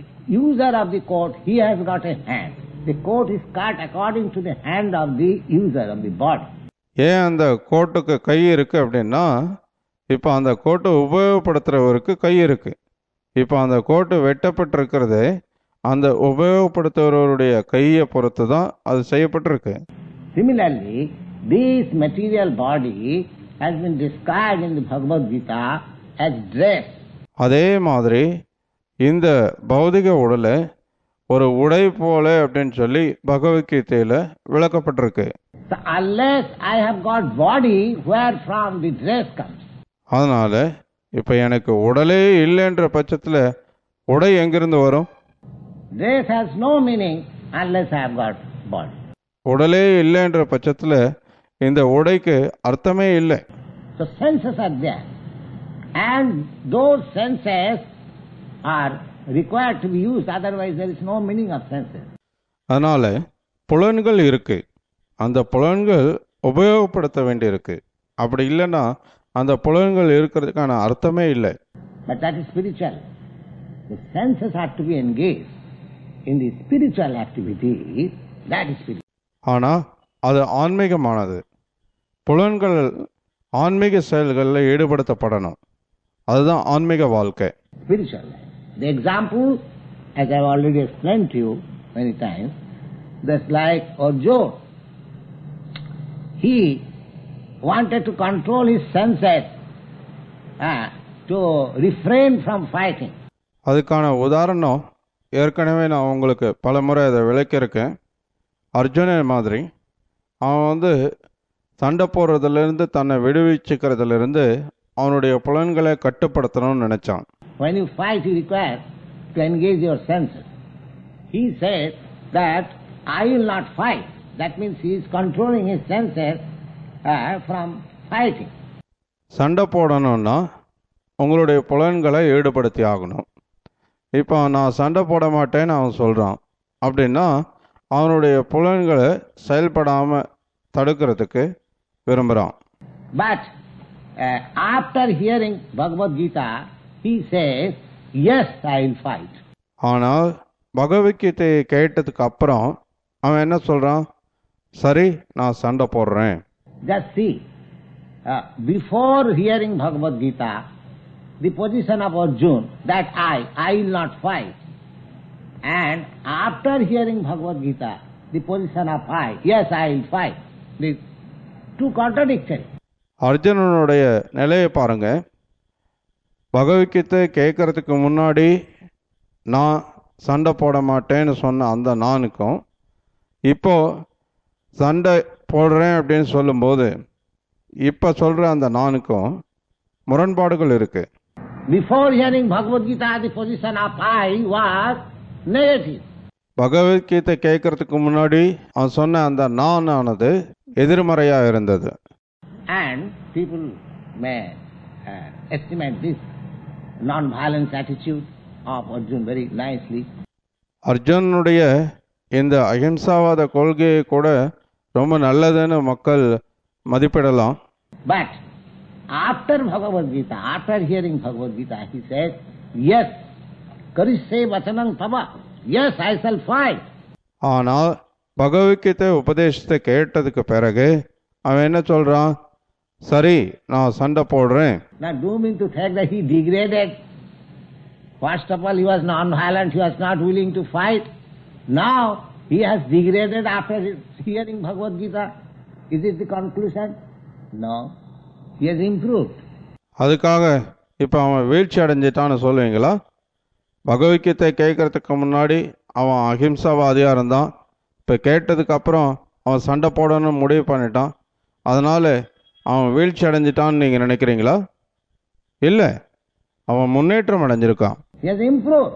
user of the coat, he has got a hand. The coat is cut according to the hand of the user of the body. ஏன் அந்த கோட்டுக்கு கை இருக்கு அப்படின்னா இப்போ அந்த கோட்டை உபயோகப்படுத்துறவருக்கு கை இருக்கு இப்போ அந்த கோட்டு வெட்டப்பட்டிருக்கிறது அந்த உபயோகப்படுத்துறவருடைய கையை பொறுத்து தான் அது செய்யப்பட்டிருக்கு Similarly, this material body has been described in the Bhagavad Gita as dress. அதே மாதிரி இந்த பௌதிக உடலை ஒரு உடை போல அப்படின்னு சொல்லி பகவத்கீதையில விளக்கப்பட்டிருக்கு So unless I have got body, where from the dress comes? அதனால இப்போ எனக்கு உடலே இல்லைன்ற பட்சத்தில் உடை எங்கிருந்து வரும் Dress has no meaning unless I have got body. உடலே இல்லைன்ற பட்சத்தில் இந்த உடைக்கு அர்த்தமே இல்லை So senses are there. And those senses are required to be used, otherwise there is no meaning of senses. அதனால புலன்கள் இருக்கு அந்த புலன்கள் உபயோகப்படுத்த வேண்டியிருக்கு அப்படி இல்லைன்னா அந்த புலன்கள் இருக்கிறதுக்கான அர்த்தமே இல்லை But that is spiritual. The senses are to be engaged in the spiritual activities, that is spiritual. ஆனால் அது ஆன்மீகமானது புலன்கள் ஆன்மீக செயல்களில் ஈடுபடுத்தப்படணும் அதுதான் ஆன்மீக வாழ்க்கை Spiritual life. The example, as I have already explained to you many times, that's like Arjuna. He wanted to control his senses uh, to refrain from fighting. அதுக்கான உதாரணம் ஏற்கனவே நான் உங்களுக்கு பல முறை அதை விளக்கியிருக்கேன் அர்ஜுனன் மாதிரி அவன் வந்து சண்டை போடுறதுலேருந்து தன்னை விடுவிச்சுக்கிறதுலேருந்து அவனுடைய புலன்களை கட்டுப்படுத்தணும்னு நினச்சான் When you fight, you require to engage your senses. He said that I will not fight. That means he is controlling his senses uh, from fighting. சண்டை போடணும்னா உங்களுடைய புலன்களை ஈடுபடுத்தி ஆகணும் இப்போ நான் சண்டை போட மாட்டேன்னு அவன் சொல்கிறான் அப்படின்னா அவனுடைய புலன்களை செயல்படாமல் தடுக்கிறதுக்கு விரும்புகிறான் But uh, after hearing Bhagavad Gita, he says, Yes, I will fight. ஆனால் பகவத்கீதையை கேட்டதுக்கு அப்புறம் அவன் என்ன சொல்கிறான் சரி நான் சண்டை போடுறேன் Just see, uh, before hearing Bhagavad Gita, the position of Arjuna, that I, I will not fight. And after hearing Bhagavad Gita, the position of I, yes, I will fight. The two contradictory. அர்ஜுனனுடைய நிலையை பாருங்க பகவத்கீதை கேட்கறதுக்கு முன்னாடி நான் சண்டை போட மாட்டேன்னு சொன்ன அந்த நானுக்கும் இப்போ சண்டை போடுறேன் அப்படின்னு சொல்லும்போது இப்போ சொல்கிற அந்த நானுக்கும் முரண்பாடுகள் இருக்கு Before hearing Bhagavad Gita, the position of I was negative. Bhagavad Gita கேட்கறதுக்கு முன்னாடி அவன் சொன்ன அந்த நான் ஆனது எதிர்மறையாக இருந்தது And people may uh, estimate this non-violence attitude of Arjuna very nicely. அர்ஜுனனுடைய இந்த அஹிம்சாவாத கொள்கையை கூட ரொம்ப நல்லதுன்னு மக்கள் மதிப்பிடலாம் But after Bhagavad Gita, after hearing Bhagavad Gita, he said, Yes, Karishe Vachanam Tava. Yes, I shall fight. ஆனால் பகவத்கீதை உபதேசத்தை கேட்டதுக்கு பிறகு அவன் என்ன சொல்றான் சரி நான் சண்டை போடுறேன் Now, do you mean to think that he degraded? First of all, he was non-violent, he was not willing to fight. Now, he has degraded after hearing Bhagavad Gita. Is it the conclusion? No. He has improved. அதுக்காக இப்போ அவன் வீழ்ச்சி அடைஞ்சிட்டான்னு சொல்லுவீங்களா பகவத்கீதை கேட்கறதுக்கு முன்னாடி அவன் அஹிம்சாவாதியாக இருந்தான் இப்போ கேட்டதுக்கு அப்புறம் அவன் சண்டை போடணும்னு முடிவு பண்ணிட்டான் அதனால அவன் வீழ்ச்சி அடைஞ்சிட்டான்னு நீங்கள் நினைக்கிறீங்களா இல்லை அவன் முன்னேற்றம் அடைஞ்சிருக்கான் He has improved.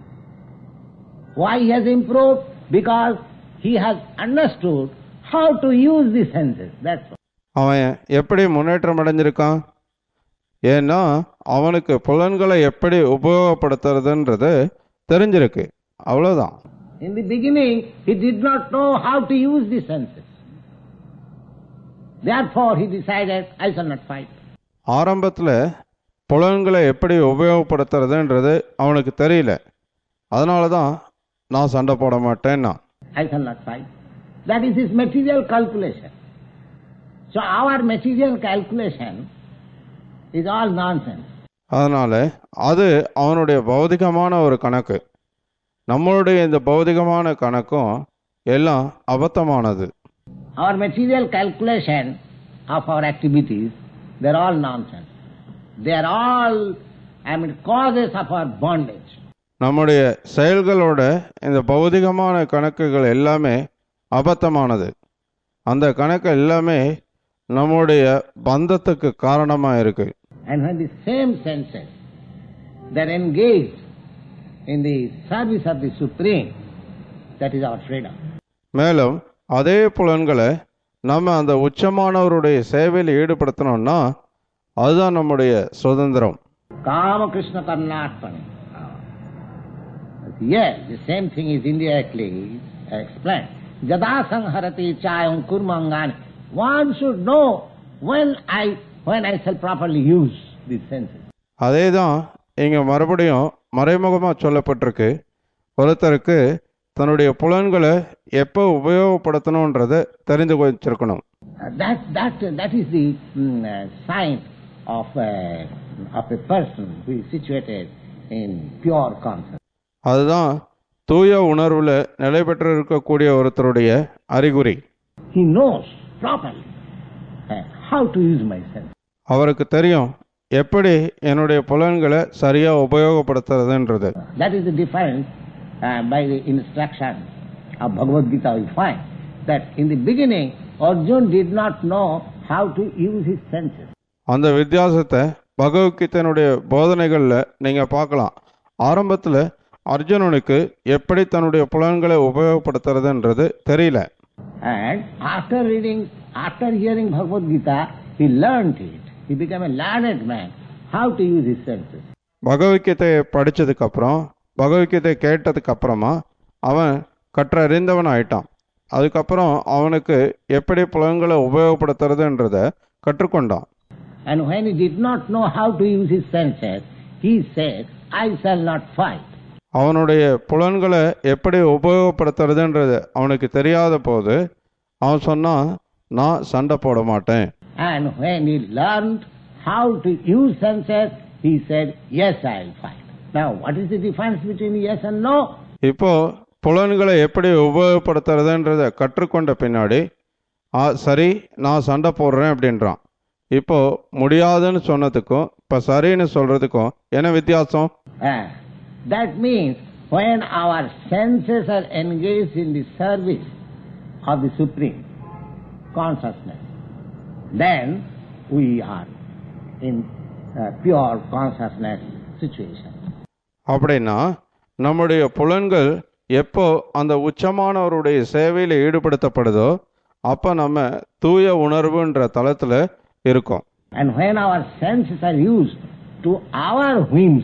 Why he has improved? Because he has understood how to use the senses. That's all. அவன் எப்படி முன்னேற்றம் அடைஞ்சிருக்கான் ஏன்னா அவனுக்கு புலன்களை எப்படி உபயோகப்படுத்துறதுன்றது தெரிஞ்சிருக்கு அவ்வளோதான் In the beginning, he did not know how to use the senses. Therefore, he decided, I shall not fight. ஆரம்பத்தில் புலன்களை எப்படி உபயோகப்படுத்துறதுன்றது அவனுக்கு தெரியல அதனால தான் நான் சண்டை போட மாட்டேன்னா I shall not fight. That is his material calculation. So our material calculation is all nonsense. அதனால அது அவனுடைய பௌதிகமான ஒரு கணக்கு நம்மளுடைய இந்த பௌதிகமான கணக்கும் எல்லாம் அபத்தமானது Our material calculation of our activities, they're all nonsense. They're all, I mean, causes of our bondage. நம்முடைய செயல்களோட இந்த பௌதிகமான கணக்குகள் எல்லாமே அபத்தமானது அந்த கணக்கு எல்லாமே நம்முடைய பந்தத்துக்கு காரணமாக இருக்கு And when the same senses, they're engaged in the service of the Supreme, that is our freedom. மேலும் அதே புலன்களை நம்ம அந்த உச்சமானவருடைய சேவையில் ஈடுபடுத்தணும்னா அதுதான் நம்முடைய சுதந்திரம் Kama Krishna Karnatpani. Yes, the same thing is indirectly explained. Jada sangharati chayam kurmangani. One should know when I when I shall properly use these senses. அதே தான் இங்கே மறுபடியும் மறைமுகமாக சொல்லப்பட்டிருக்கு ஒருத்தருக்கு தன்னுடைய புலன்களை எப்போ உபயோகப்படுத்தணுன்றதை தெரிந்து வச்சிருக்கணும் Uh, that that that is the mm, uh, sign of uh, of a person who is situated in pure consciousness. அதுதான் தூய உணர்வில் நிலை பெற்று இருக்கக்கூடிய ஒருத்தருடைய அறிகுறி He knows properly uh, how to use my senses. அவருக்கு தெரியும் எப்படி என்னுடைய புலன்களை சரியாக உபயோகப்படுத்துறதுன்றது That is the difference uh, by the instruction of Bhagavad Gita we find that in the beginning Arjun did not know how to use his senses. அந்த வித்தியாசத்தை பகவத்கீதையினுடைய போதனைகளில் நீங்கள் பார்க்கலாம் ஆரம்பத்தில் அர்ஜுனனுக்கு எப்படி தன்னுடைய புலன்களை உபயோகப்படுத்துறதுன்றது தெரியல And after reading, after hearing Bhagavad Gita, he learned it. He became a learned man how to use his senses. பகவத்கீதையை படிச்சதுக்கு அப்புறம் பகவத்கீதை கேட்டதுக்கு அப்புறமா அவன் கற்றறிந்தவன் ஆயிட்டான் அதுக்கப்புறம் அவனுக்கு எப்படி புலன்களை உபயோகப்படுத்துறதுன்றத கற்றுக்கொண்டான் And when he did not know how to use his senses, he said, I shall not fight. அவனுடைய புலன்களை எப்படி உபயோகப்படுத்துறதுன்றது அவனுக்கு தெரியாத போது அவன் சொன்னான் நான் சண்டை போட மாட்டேன் And when he learned how to use senses, he said, Yes, I'll fight. Now, what is the difference between yes and no? இப்போ புலன்களை எப்படி உபயோகப்படுத்துறதுன்றத கற்றுக்கொண்ட பின்னாடி ஆ சரி நான் சண்டை போடுறேன் அப்படின்றான் இப்போ முடியாதுன்னு சொன்னதுக்கும் இப்போ சரின்னு சொல்றதுக்கும் என்ன வித்தியாசம் Ah, that means when our senses are engaged in the service of the Supreme consciousness, then we are in uh, pure consciousness situation. அப்படின்னா நம்முடைய புலன்கள் எப்போ அந்த உச்சமானவருடைய சேவையில் ஈடுபடுத்தப்படுதோ அப்போ நம்ம தூய உணர்வுன்ற தளத்தில் இருக்கோம் And when our senses are used to our whims,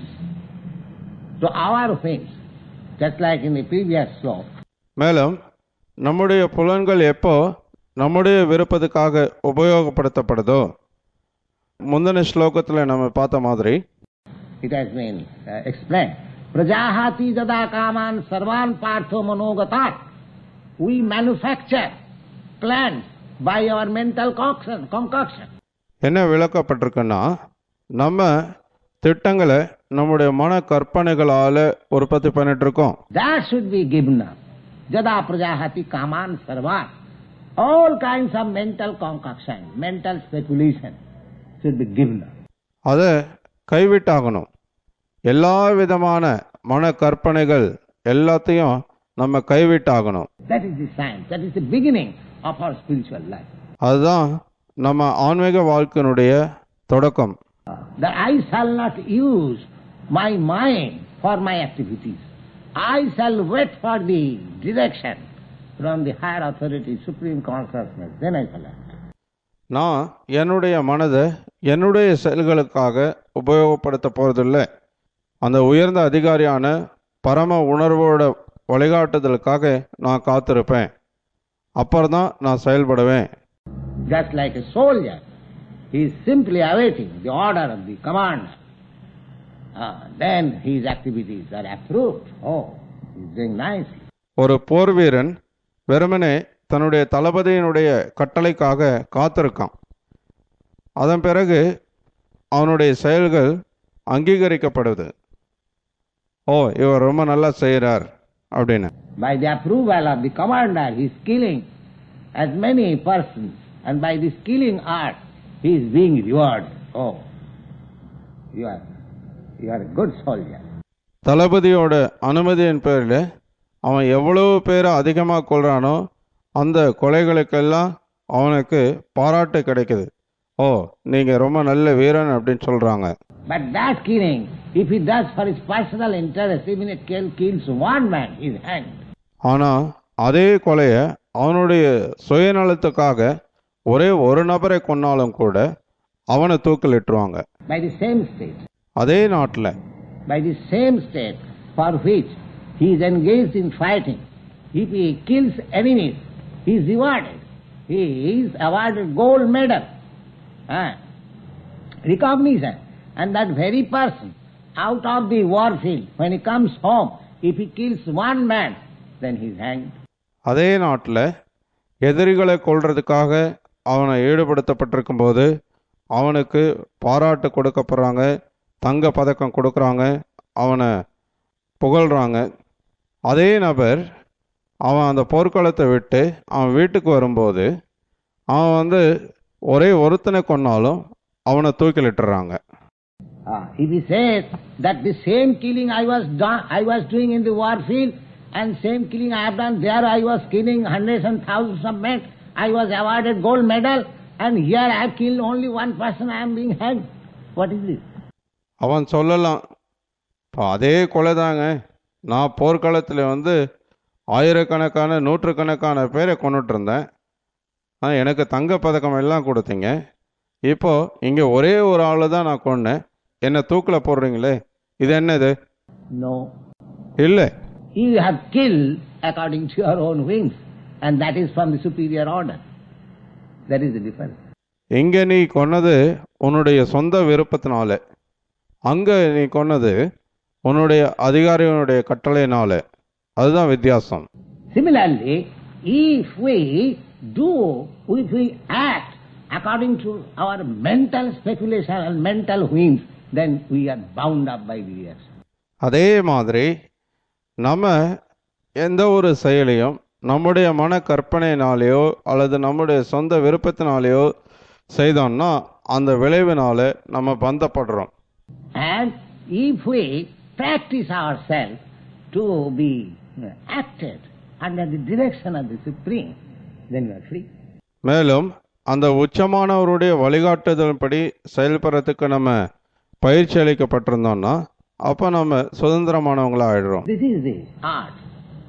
to our whims, just like in the previous slope, மேலும் நம்முடைய புலன்கள் எப்போ நம்முடைய விருப்பத்துக்காக உபயோகப்படுத்தப்படுதோ முந்தின ஸ்லோகத்தில் நம்ம பார்த்த மாதிரி It has been uh, explained. Prajahati jada kaman sarvan partho manogatat. We manufacture plans by our mental concoction. concoction. என்ன விளக்கப்பட்டிருக்குன்னா நம்ம திட்டங்களை நம்முடைய மன கற்பனைகளால் உற்பத்தி பண்ணிட்டு இருக்கோம் That should be given up. Jada prajahati kaman sarvan. All kinds of mental concoction, mental speculation should be given up. அதை கைவிட்டாகணும் எல்லா விதமான மன கற்பனைகள் எல்லாத்தையும் நம்ம கைவிட்டாகணும் That is the sign. That is the beginning of our spiritual life. அதுதான் நம்ம ஆன்மீக வாழ்க்கையினுடைய தொடக்கம் that I shall not use my mind for my activities. I shall wait for the direction from the higher authority, supreme consciousness. Then I shall act. நான் என்னுடைய மனதை என்னுடைய செயல்களுக்காக உபயோகப்படுத்த போறதில்லை அந்த உயர்ந்த அதிகாரியான பரம உணர்வோட வழிகாட்டுதலுக்காக நான் காத்திருப்பேன் அப்புறம் தான் நான் செயல்படுவேன் Just like a soldier, he is simply awaiting the order of the commander. Ah, then his activities are approved. Oh, he is doing nicely. ஒரு போர் வீரன் வெறுமனே தன்னுடைய தளபதியினுடைய கட்டளைக்காக காத்திருக்கான் அதன் பிறகு அவனுடைய செயல்கள் அங்கீகரிக்கப்படுது ஓ இவர் ரொம்ப நல்லா செய்கிறார் அப்படின்னு By the approval of the commander, he is killing as many persons, and by this killing art, he is being rewarded. Oh, you are, you are a good soldier. தளபதியோட அனுமதியின் பேரில் அவன் எவ்வளவு பேரை அதிகமாக கொள்றானோ அந்த கொலைகளுக்கெல்லாம் அவனுக்கு பாராட்டு கிடைக்குது ஓ நீங்கள் ரொம்ப நல்ல வீரன் அப்படின்னு சொல்கிறாங்க But that killing, if he does for his personal interest, even it kill, kills one man, he is hanged. ஆனால் அதே கொலையை அவனுடைய சுயநலத்துக்காக ஒரே ஒரு நபரை கொன்னாலும் கூட அவனை தூக்கிலிட்டுருவாங்க By the same state, அதே நாட்டில் by the same state for which he is engaged in fighting, if he kills enemies, he is rewarded. He is awarded gold medal. Ah, recognition. And that very person, out of the war field, when he comes home, if he kills one man, then he is hanged. அதே நாட்டில் எதிரிகளை கொல்றதுக்காக அவனை ஈடுபடுத்தப்பட்டிருக்கும் போது அவனுக்கு பாராட்டு கொடுக்கப்படுறாங்க தங்க பதக்கம் கொடுக்குறாங்க அவனை புகழ்றாங்க அதே நபர் அவன் அந்த போர்க்களத்தை விட்டு அவன் வீட்டுக்கு வரும்போது அவன் வந்து ஒரே ஒருத்தனை கொன்னாலும் அவனை தூக்கிலிட்டுறாங்க Ah, if he says that the same killing I was done, I was doing in the war field, and same killing I have done there, I was killing hundreds and thousands of men, I was awarded gold medal, and here I have killed only one person, I am being hanged. What is this? அவன் சொல்லலாம் இப்போ அதே கொலை தாங்க நான் போர்க்களத்தில் வந்து ஆயிரக்கணக்கான நூற்றுக்கணக்கான பேரை கொண்டுட்டு இருந்தேன் ஆனால் எனக்கு தங்க பதக்கம் எல்லாம் கொடுத்தீங்க இப்போ இங்கே ஒரே ஒரு ஆளை தான் நான் கொன்னேன் என்னை தூக்கில் போடுறீங்களே இது என்னது No. இல்லை You have killed according to your own wings, and that is from the superior order. That is the difference. இங்கே நீ கொன்னது உன்னுடைய சொந்த விருப்பத்தினால அங்கே நீ கொன்னது உன்னுடைய அதிகாரியினுடைய கட்டளையினால அதுதான் வித்தியாசம் Similarly, if we do, if we act according to our mental speculation and mental whims, then we are bound up by the years. அதே மாதிரி நம்ம எந்த ஒரு செயலையும் நம்முடைய மன கற்பனையினாலேயோ அல்லது நம்முடைய சொந்த விருப்பத்தினாலேயோ செய்தோம்னா அந்த விளைவினால நம்ம பந்தப்படுறோம் And if we practice ourselves to be uh, acted under the direction of the Supreme, then we are free. மேலும் அந்த உச்சமானவருடைய வழிகாட்டுதல்படி செயல்படுறதுக்கு நம்ம பயிற்சி அளிக்கப்பட்டிருந்தோம்னா அப்போ நம்ம சுதந்திரமானவங்களா ஆயிடுறோம் This is the art.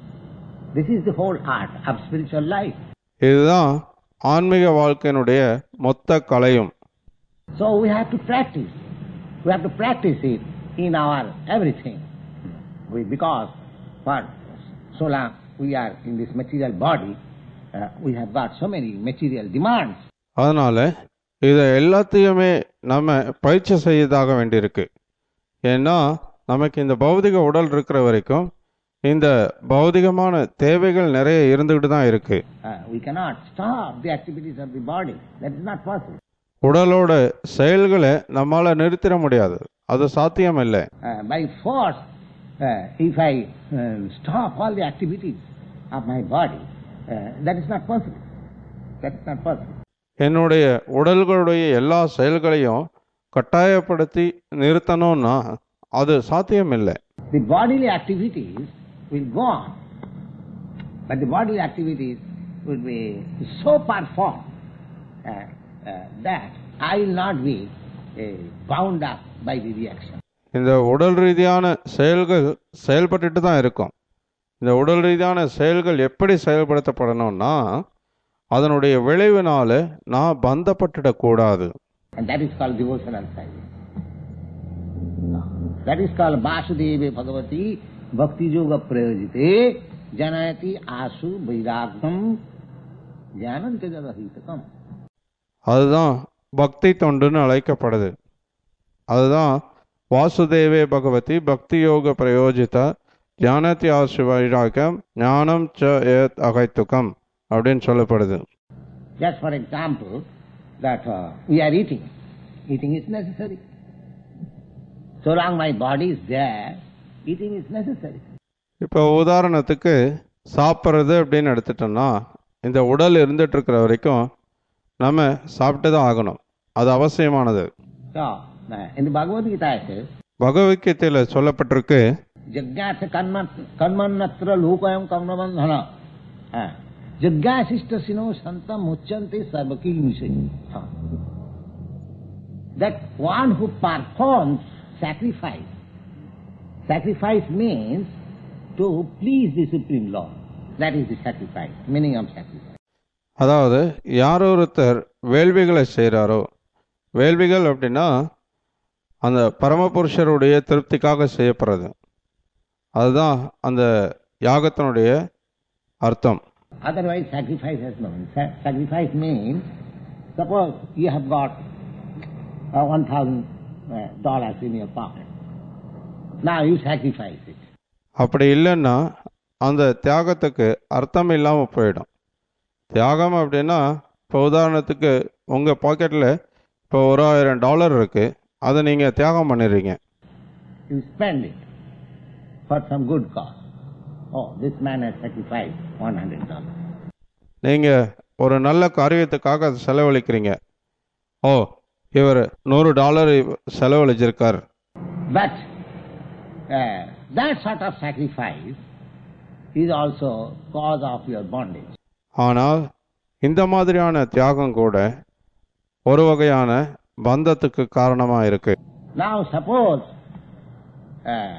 This is the whole art of spiritual life. இதுதான் ஆன்மீக வாழ்க்கையினுடைய மொத்த கலையும் So we have to practice. We have to practice it in our everything. We, because for so long we are in this material body, uh, we have got so many material demands. அதனால இதை எல்லாத்தையுமே நம்ம பயிற்சி செய்யதாக வேண்டியிருக்கு ஏன்னா நமக்கு இந்த பௌதிக உடல் இருக்கிற வரைக்கும் இந்த பௌதிகமான தேவைகள் நிறைய இருந்துகிட்டு தான் இருக்கு Uh, we cannot stop the activities of the body. That is not possible. உடலோட செயல்களை நம்மால நிறுத்திட முடியாது அது சாத்தியம் இல்லை Uh, by force, uh, if I uh, stop all the activities of my body, uh, that is not possible. That is not possible. என்னுடைய உடல்களுடைய எல்லா செயல்களையும் கட்டாயப்படுத்தி நிறுத்தணும்னா அது சாத்தியம் இல்லை The bodily activities will go on, but the bodily activities will be so performed uh, uh, that I will not be uh, bound up by the reaction. இந்த உடல் ரீதியான செயல்கள் செயல்பட்டுட்டு தான் இருக்கும் இந்த உடல் ரீதியான செயல்கள் எப்படி செயல்படுத்தப்படணும்னா அதனுடைய விளைவினால நான் பந்தப்பட்டுடக்கூடாது And that is called devotional silence. That is called Vasudeva Bhagavati Bhakti Yoga Prayojite Janayati Asu Vairagnam Jnanante Jadahitakam. அதுதான் பக்தி தொண்டுன்னு அழைக்கப்படுது அதுதான் வாசுதேவே பகவதி பக்தி யோக பிரயோஜித ஞானத்தி ஆசு வைராகம் ஞானம் ச ஏத் அகைத்துக்கம் அப்படின்னு சொல்லப்படுது Just for example, that uh, we are eating. Eating is necessary. So long my body is there, eating is necessary. இப்போ உதாரணத்துக்கு சாப்பிட்றது அப்படின்னு எடுத்துட்டோம்னா இந்த உடல் இருந்துட்டு இருக்கிற வரைக்கும் நம்ம சாப்பிட்டு தான் ஆகணும் அது அவசியமானது So, uh, in the Bhagavad Gita it says, பகவத்கீதையில் சொல்லப்பட்டிருக்கு Jagnyasa karmanatra lokayam kamnabandhana. Jagyasishta sino santam muchanti sarvaki That one who performs sacrifice, sacrifice means to please the Supreme Lord. That is the sacrifice, meaning of sacrifice. அதாவது யார் ஒருத்தர் வேள்விகளை செய்கிறாரோ வேள்விகள் அப்படின்னா அந்த பரமபுருஷருடைய திருப்திக்காக செய்யப்படுறது அதுதான் அந்த யாகத்தினுடைய அர்த்தம் Otherwise, sacrifice has no meaning. Sa- sacrifice means, suppose you have got uh, one thousand uh, dollars in your pocket. Now you sacrifice it. அப்படி இல்லைன்னா அந்த தியாகத்துக்கு அர்த்தம் இல்லாமல் போயிடும் தியாகம் அப்படின்னா இப்போ உதாரணத்துக்கு உங்கள் பாக்கெட்டில் இப்போ ஒரு ஆயிரம் டாலர் இருக்குது அதை நீங்கள் தியாகம் பண்ணிடுறீங்க You spend it for some good cause. Oh, this man has sacrificed one hundred dollars. நீங்கள் ஒரு நல்ல காரியத்துக்காக அதை செலவழிக்கிறீங்க ஓ இவர் நூறு டாலர் செலவழிச்சிருக்கார் But uh, that sort of sacrifice is also cause of your bondage. ஆனால் இந்த மாதிரியான தியாகம் கூட ஒரு வகையான பந்தத்துக்கு காரணமாக இருக்கு Now suppose uh,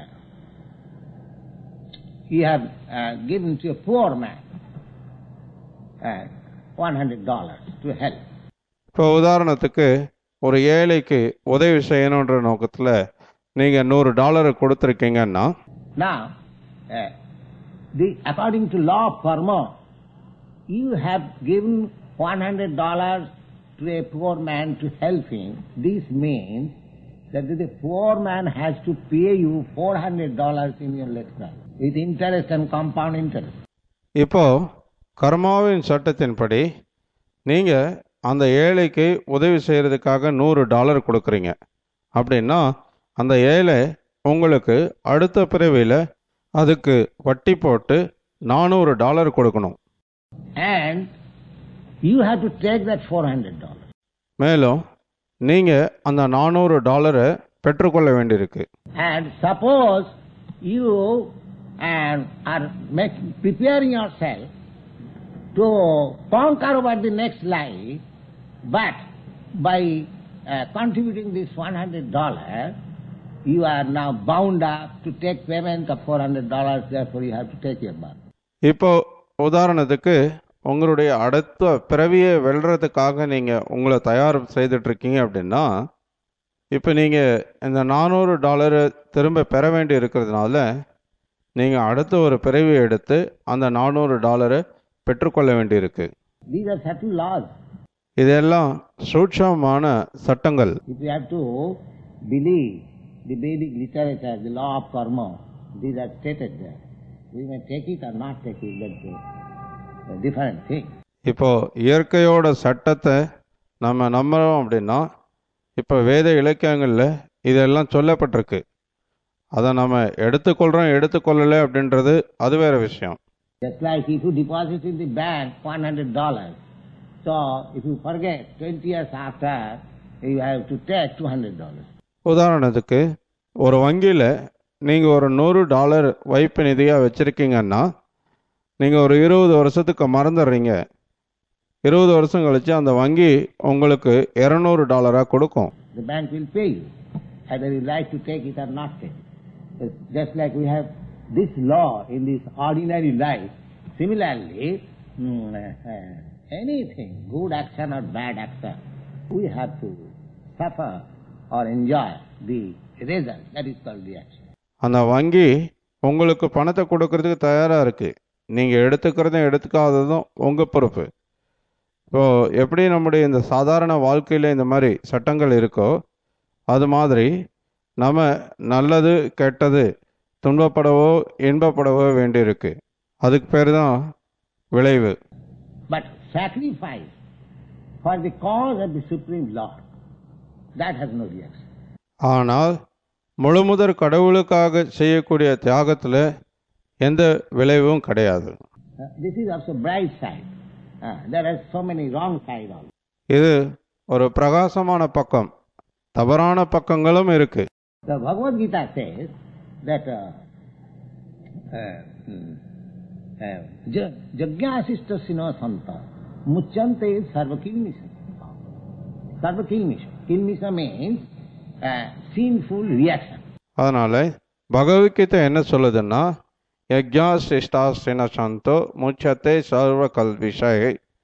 you have uh, given to a poor man uh, $100 to help. இப்போ உதாரணத்துக்கு ஒரு ஏழைக்கு உதவி செய்யணுன்ற நோக்கத்தில் நீங்கள் நூறு டாலர் கொடுத்துருக்கீங்கன்னா Now, uh, the, according to law of karma, you have given $100 to a poor man to help him. This means that the poor man has to pay you $400 in your next life with interest and compound interest. இப்போ கர்மாவின் சட்டத்தின்படி நீங்கள் அந்த ஏழைக்கு உதவி செய்கிறதுக்காக நூறு டாலர் கொடுக்குறீங்க அப்படின்னா அந்த ஏழை உங்களுக்கு அடுத்த பிறவியில் அதுக்கு வட்டி போட்டு நானூறு டாலர் கொடுக்கணும் And you have to take that $400. மேலும் நீங்கள் அந்த நானூறு டாலரை பெற்றுக்கொள்ள வேண்டியிருக்கு And suppose you and are make, preparing yourself to conquer over the next life, but by uh, contributing this $100, you are now bound up to take payment of $400, therefore you have to take your birth. இப்போ உதாரணத்துக்கு உங்களுடைய அடுத்த பிறவியை வெல்றதுக்காக நீங்கள் உங்களை தயார் செய்துட்டு இருக்கீங்க அப்படின்னா இப்போ நீங்கள் இந்த நானூறு டாலரை திரும்ப பெற வேண்டி இருக்கிறதுனால நீங்கள் அடுத்த ஒரு பிறவி எடுத்து அந்த நானூறு டாலரை பெற்றுக்கொள்ள வேண்டியிருக்கு These are certain laws. இதெல்லாம் சூட்சமான சட்டங்கள் If you have to believe the Vedic literature, the law of karma, these are stated there. We may take it or not take it, that's a, a different thing. இப்போ இயற்கையோட சட்டத்தை நம்ம நம்புறோம் அப்படின்னா இப்போ வேத இலக்கியங்களில் இதெல்லாம் சொல்லப்பட்டிருக்கு அதை நம்ம எடுத்துக்கொள்கிறோம் எடுத்துக்கொள்ளலை அப்படின்றது அது வேற விஷயம் Just like if you deposit in the bank one hundred dollars, so if you forget twenty years after, you have to take two hundred dollars. உதாரணத்துக்கு ஒரு வங்கியில் நீங்கள் ஒரு நூறு டாலர் வைப்பு நிதியாக வச்சுருக்கீங்கன்னா நீங்கள் ஒரு இருபது வருஷத்துக்கு மறந்துடுறீங்க இருபது வருஷம் கழித்து அந்த வங்கி உங்களுக்கு இரநூறு டாலராக கொடுக்கும் The bank will pay you, either you like to take it or not take it. It's just like we have this law in this ordinary life. Similarly, mm, uh, anything, good action or bad action, we have to suffer or enjoy the result. That is called the action. அந்த வங்கி உங்களுக்கு பணத்தை கொடுக்கறதுக்கு தயாராக இருக்குது நீங்கள் எடுத்துக்கிறதும் எடுத்துக்காததும் உங்கள் பொறுப்பு இப்போ எப்படி நம்முடைய இந்த சாதாரண வாழ்க்கையில் இந்த மாதிரி சட்டங்கள் இருக்கோ அது மாதிரி நம்ம நல்லது கெட்டது துன்பப்படவோ இன்பப்படவோ வேண்டியிருக்கு அதுக்கு பேர் தான் விளைவு But sacrifice for the cause of the Supreme Lord, that has no reaction. ஆனால் முழுமுதற் கடவுளுக்காக செய்யக்கூடிய தியாகத்தில் எந்த விளைவும் கிடையாது Uh, this is also bright side. Uh, there are so many wrong side also. இது ஒரு பிரகாசமான பக்கம் தவறான பக்கங்களும் இருக்கு The Bhagavad Gita says that uh, uh, mm, uh, ja- Jagyasista sino santa muchante sarvakilmisa. Sarvakilmisa. Kilmisa means uh, sinful reaction. அதனால பகவத்கீதை என்ன சொல்லுதுன்னா யஜ்ஞா சிஷ்டாஸ்தின சந்தோ முச்சத்தை சர்வ கல்விஷை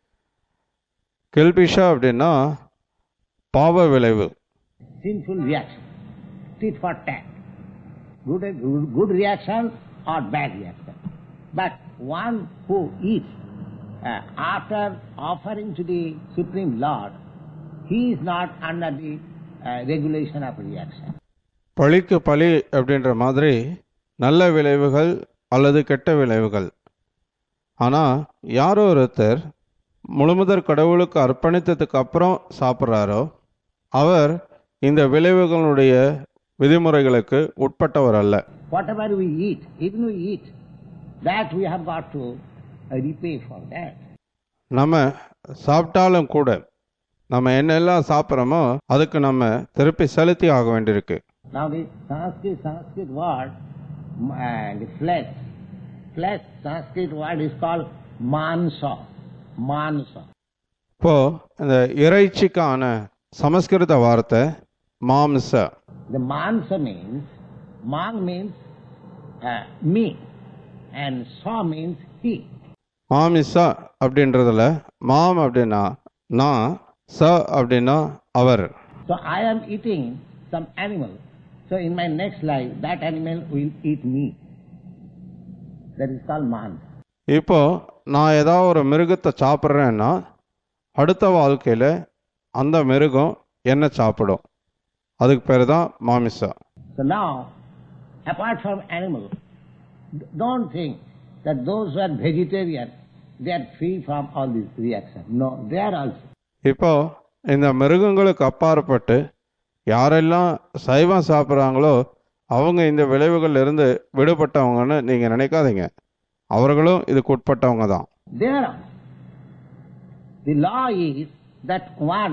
கில்பிஷா அப்படின்னா பாவ விளைவு Sinful reaction. Tit for tat. Good, good, good reaction or bad reaction. But one who eats uh, after offering to the Supreme Lord, he is not under the uh, regulation of reaction. பழிக்கு பழி அப்படின்ற மாதிரி நல்ல விளைவுகள் அல்லது கெட்ட விளைவுகள் ஆனால் யாரோ ஒருத்தர் முழுமுதற் கடவுளுக்கு அர்ப்பணித்ததுக்கு அப்புறம் சாப்பிட்றாரோ அவர் இந்த விளைவுகளுடைய விதிமுறைகளுக்கு உட்பட்டவர் அல்ல Whatever we eat, even we eat, that we have got to uh, repay for that. நம்ம சாப்பிட்டாலும் கூட நம்ம என்னெல்லாம் சாப்பிட்றோமோ அதுக்கு நம்ம திருப்பி செலுத்தி ஆக வேண்டியிருக்கு Now the Sanskrit, Sanskrit word, m- uh, the flesh, flesh, Sanskrit word is called mansa, mansa. இப்போ இந்த இறைச்சிக்கான சமஸ்கிருத வார்த்தை மாம்ச The mansa means, mang means uh, meat, and sa means he. மாமிசா அப்படின்றதுல மாம் அப்படின்னா நான் ச அப்படின்னா அவர் So I am eating some animal. So in my next life, that animal will eat me. That is called mansa. இப்போ நான் ஏதாவது ஒரு மிருகத்தை சாப்பிட்றேன்னா அடுத்த வாழ்க்கையில் அந்த மிருகம் என்ன சாப்பிடும் அதுக்கு பேர் தான் மாமிசா So now, apart from animal, d- don't think that those who are vegetarian, they are free from all these reactions. No, they are also. இப்போ இந்த மிருகங்களுக்கு அப்பாற்பட்டு யாரெல்லாம் சைவம் சாப்பிட்றாங்களோ அவங்க இந்த விளைவுகள்ல இருந்து விடுபட்டவங்கன்னு நீங்கள் நினைக்காதீங்க அவர்களும் இதுக்கு உட்பட்டவங்க தான் They are also. The law is that one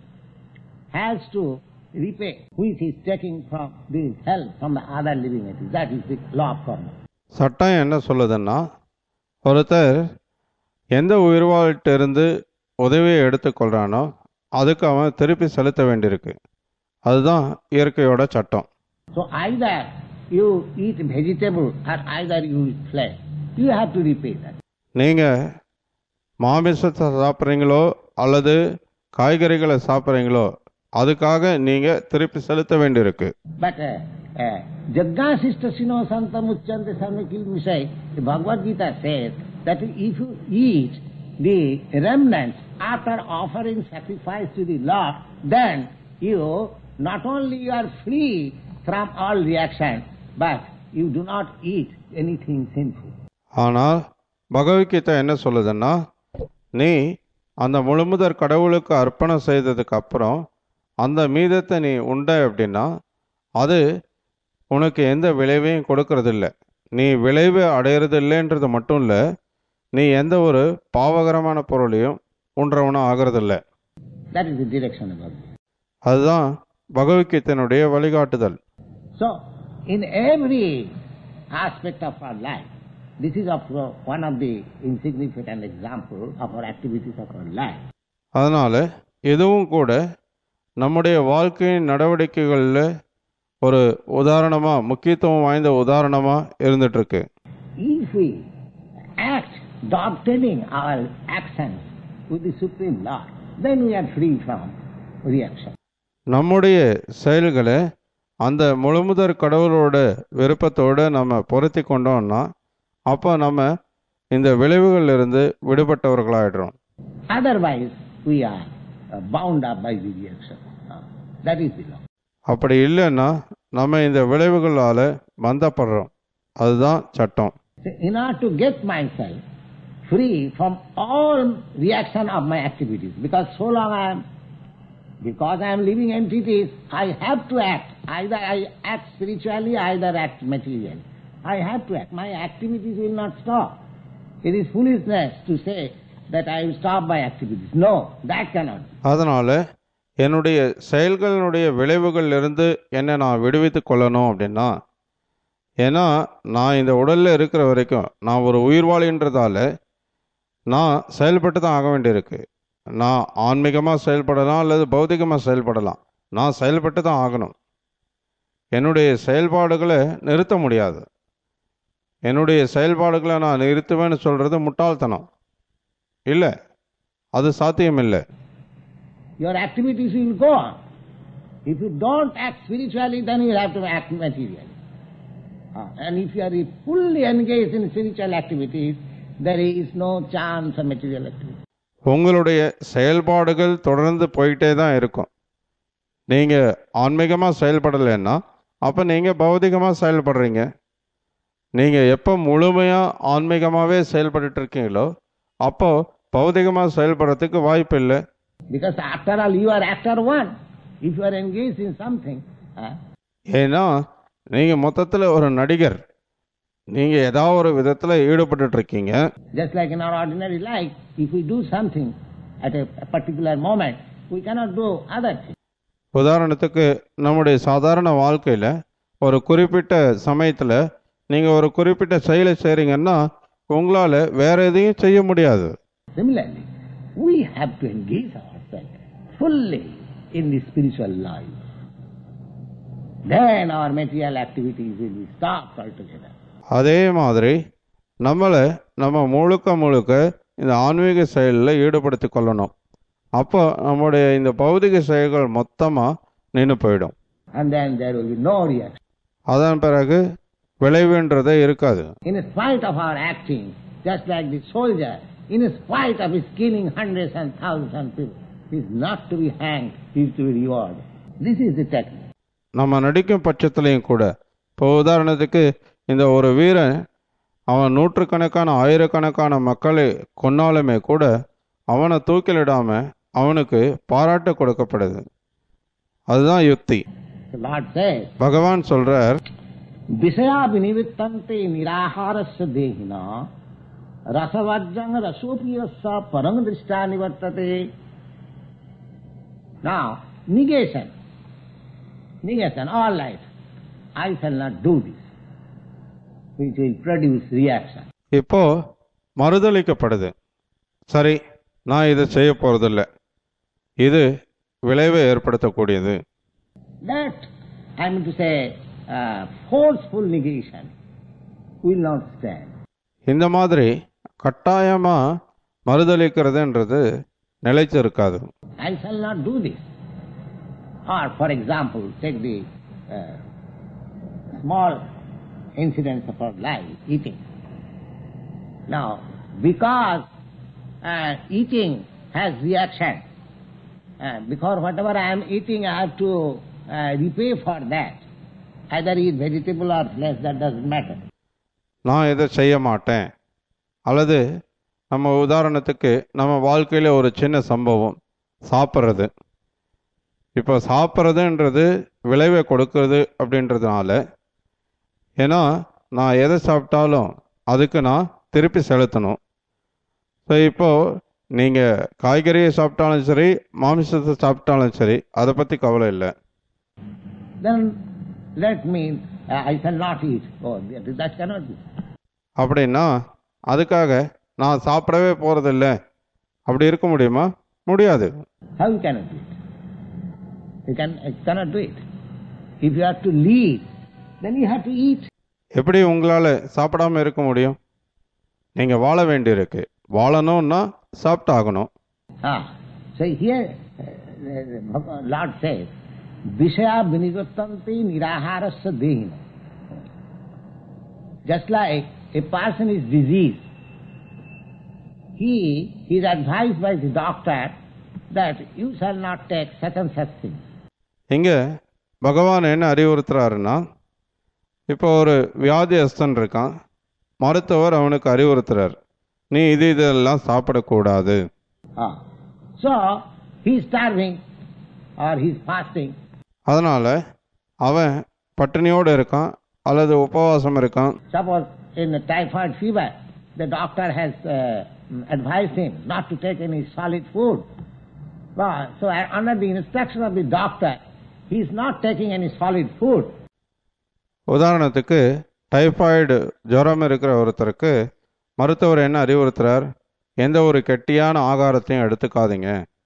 has to repay which he is taking from the help from the other living entities. That is the law of karma. சட்டம் என்ன சொல்லுதுன்னா ஒருத்தர் எந்த உயிர்வாழ்கிட்ட இருந்து உதவியை எடுத்துக்கொள்றானோ அதுக்கு அவன் திருப்பி செலுத்த வேண்டியிருக்கு அதுதான் இயற்கையோட சட்டம் So either you eat vegetable or either you eat flesh. You have to repay that. நீங்கள் மாமிசத்தை சாப்பிட்றீங்களோ அல்லது காய்கறிகளை சாப்பிட்றீங்களோ அதுக்காக நீங்கள் திருப்பி செலுத்த வேண்டியிருக்கு But uh, uh, Jaggasista Sino Santam Uchante Samikil Misai, the Bhagavad Gita says that if you eat the remnants after offering sacrifice to the Lord, then you not only you are free from all reaction, but you do not eat anything sinful. ஆனால் பகவத்கீதை என்ன சொல்லுதுன்னா நீ அந்த முழுமுதற் கடவுளுக்கு அர்ப்பணம் செய்ததுக்கு அப்புறம் அந்த மீதத்தை நீ உண்ட அப்படின்னா அது உனக்கு எந்த விளைவையும் கொடுக்கறதில்ல நீ விளைவு அடையிறதில்லைன்றது மட்டும் இல்லை நீ எந்த ஒரு பாவகரமான பொருளையும் உண்றவனும் ஆகிறதில்ல That is the direction of Bhagavad Gita. அதுதான் பகவத்கீதையினுடைய வழிகாட்டுதல் So, in every aspect of our life, this is of uh, one of the insignificant example of our activities of our life. அதனால் இதுவும் கூட நம்முடைய வாழ்க்கையின் நடவடிக்கைகளில் ஒரு உதாரணமாக முக்கியத்துவம் வாய்ந்த உதாரணமாக இருந்துகிட்ருக்கு If we act dovetailing our actions with the Supreme Lord, then we are free from reaction. நம்முடைய செயல்களை அந்த முழுமுதற் கடவுளோட விருப்பத்தோடு நம்ம பொருத்தி கொண்டோம்னா அப்போ நம்ம இந்த விளைவுகளிலிருந்து விடுபட்டவர்களாயிடுறோம் Otherwise, we are uh, bound up by the reaction. Uh, that is the law. அப்படி இல்லைன்னா நம்ம இந்த விளைவுகளால் பந்தப்படுறோம் அதுதான் சட்டம் So in order to get myself free from all reaction of my activities, because so long I am, because I am living entities, I have to act. Either I act spiritually, either act materially. I have to act. My activities will not stop. It is foolishness to say that I will stop my activities. No, that cannot be. அதனால் என்னுடைய செயல்களினுடைய விளைவுகளிலிருந்து என்னை நான் விடுவித்து கொள்ளணும் அப்படின்னா ஏன்னா நான் இந்த உடலில் இருக்கிற வரைக்கும் நான் ஒரு உயிர்வாளின்றதால நான் செயல்பட்டு தான் ஆக வேண்டியிருக்கு நான் ஆன்மீகமாக செயல்படலாம் அல்லது பௌதிகமாக செயல்படலாம் நான் செயல்பட்டு தான் ஆகணும் என்னுடைய செயல்பாடுகளை நிறுத்த முடியாது என்னுடைய செயல்பாடுகளை நான் நிறுத்துவேன்னு சொல்கிறது முட்டாள்தனம் இல்லை அது சாத்தியமில்லை Your activities will go on. If you don't act spiritually, then you have to act materially. Ah, and if you are fully engaged in spiritual activities, there is no chance of material activity. உங்களுடைய செயல்பாடுகள் தொடர்ந்து போயிட்டே தான் இருக்கும் நீங்கள் ஆன்மீகமாக செயல்படலைன்னா அப்போ நீங்கள் பௌதிகமாக செயல்படுறீங்க நீங்கள் எப்போ முழுமையாக ஆன்மீகமாகவே செயல்பட்டுட்டு இருக்கீங்களோ அப்போ பௌதிகமாக செயல்படுறதுக்கு வாய்ப்பு இல்லை Because after all, you are actor one. If you are engaged in something, ah, ஏன்னா நீங்கள் மொத்தத்தில் ஒரு நடிகர் நீங்கள் ஏதாவது ஒரு விதத்தில் ஈடுபட்டுட்டு இருக்கீங்க just like in our ordinary life, if we do something at a, a particular moment, we cannot do other things. உதாரணத்துக்கு நம்முடைய சாதாரண வாழ்க்கையில் ஒரு குறிப்பிட்ட சமயத்தில் நீங்கள் ஒரு குறிப்பிட்ட செயலை செய்கிறீங்கன்னா உங்களால் வேற எதையும் செய்ய முடியாது Similarly, we have to engage ourselves fully in the spiritual life. Then our material activities will be stopped altogether. அதே மாதிரி நம்மளை நம்ம முழுக்க முழுக்க இந்த ஆன்மீக செயலில் ஈடுபடுத்தி கொள்ளணும் அப்போ நம்முடைய இந்த பௌதிக செயல்கள் மொத்தமாக நின்று போயிடும் And then there will be no reaction. அதன் பிறகு விளைவுன்றதே இருக்காது In spite of our acting, just like the soldier, in spite of his killing hundreds and thousands of people, he is not to be hanged, he is to be rewarded. This is the technique. நம்ம நடிக்கும் பட்சத்துலையும் கூட இப்போ உதாரணத்துக்கு இந்த ஒரு வீரன் அவன் நூற்றுக்கணக்கான ஆயிரக்கணக்கான மக்களை கொன்னாலுமே கூட அவனை தூக்கிலிடாம அவனுக்கு பாராட்டு கொடுக்கப்படுது அதுதான் யுக்தி The Lord says, பகவான் சொல்றார் विषया विनिवृत्तन्ते निराहारस्य देहिना रसवर्जं रसोपि स परम दृष्टा निवर्तते Now, negation. Negation, all life. I shall not do this, which will produce reaction. இப்போ மறுதளிக்கப்படுது சரி நான் இதை செய்ய போறதில்ல இது விளைவை ஏற்படுத்தக்கூடியது That, I mean to say, uh, forceful negation will not stand. இந்த மாதிரி கட்டாயமா மறுதளிக்கிறதுன்றது நிலைச்சிருக்காது I shall not do this. Or, for example, take the uh, small incidents of our life, eating. Now, because uh, eating has reaction. Uh, because whatever I am eating, I have to uh, repay for that. Either eat vegetable or flesh, that doesn't matter. நான் இதை செய்ய மாட்டேன் அல்லது நம்ம உதாரணத்துக்கு நம்ம வாழ்க்கையில் ஒரு சின்ன சம்பவம் சாப்பிட்றது இப்போ சாப்பிட்றதுன்றது விளைவை கொடுக்கறது அப்படின்றதுனால ஏன்னா நான் எதை சாப்பிட்டாலும் அதுக்கு நான் திருப்பி செலுத்தணும் ஸோ இப்போது நீங்கள் காய்கறியை சாப்பிட்டாலும் சரி மாமிசத்தை சாப்பிட்டாலும் சரி அதை பற்றி கவலை இல்லை Then let me, uh, I shall not eat. Oh, that, that cannot be. அப்படின்னா அதுக்காக நான் சாப்பிடவே போகிறதில்ல அப்படி இருக்க முடியுமா முடியாது How you cannot do it? You, can, you cannot do it. If you have to lead, then you have to eat. எப்படி உங்களால் சாப்பிடாம இருக்க முடியும் நீங்கள் வாழ வேண்டியிருக்கு வாழணும்னா சாப்பிட்டாகணும் Ah. So here, uh, uh, Lord says, Vishaya vinigottanti niraharasya dehina. Just like a person is diseased, he is advised by the doctor that you shall not take such and such things. இங்கே பகவான் என்ன அறிவுறுத்துறாருன்னா இப்போ ஒரு வியாதியஸ்தன் இருக்கான் மருத்துவர் அவனுக்கு அறிவுறுத்துறார் நீ இது இதெல்லாம் சாப்பிடக்கூடாது Ah. So, he is starving or he is fasting. அதனால் அவன் பட்டினியோடு இருக்கான் அல்லது உபவாசம் இருக்கான் Suppose in a typhoid fever, the doctor has uh, advised him not to take any solid food. Well, so uh, under the instruction of the doctor, he is not taking any solid food. உதாரணத்துக்கு டைஃபாய்டு ஜுரம் இருக்கிற ஒருத்தருக்கு மருத்துவர் என்ன அறிவுறுத்துறார் எந்த ஒரு கெட்டியான ஆகாரத்தையும் எடுத்துக்காதீங்க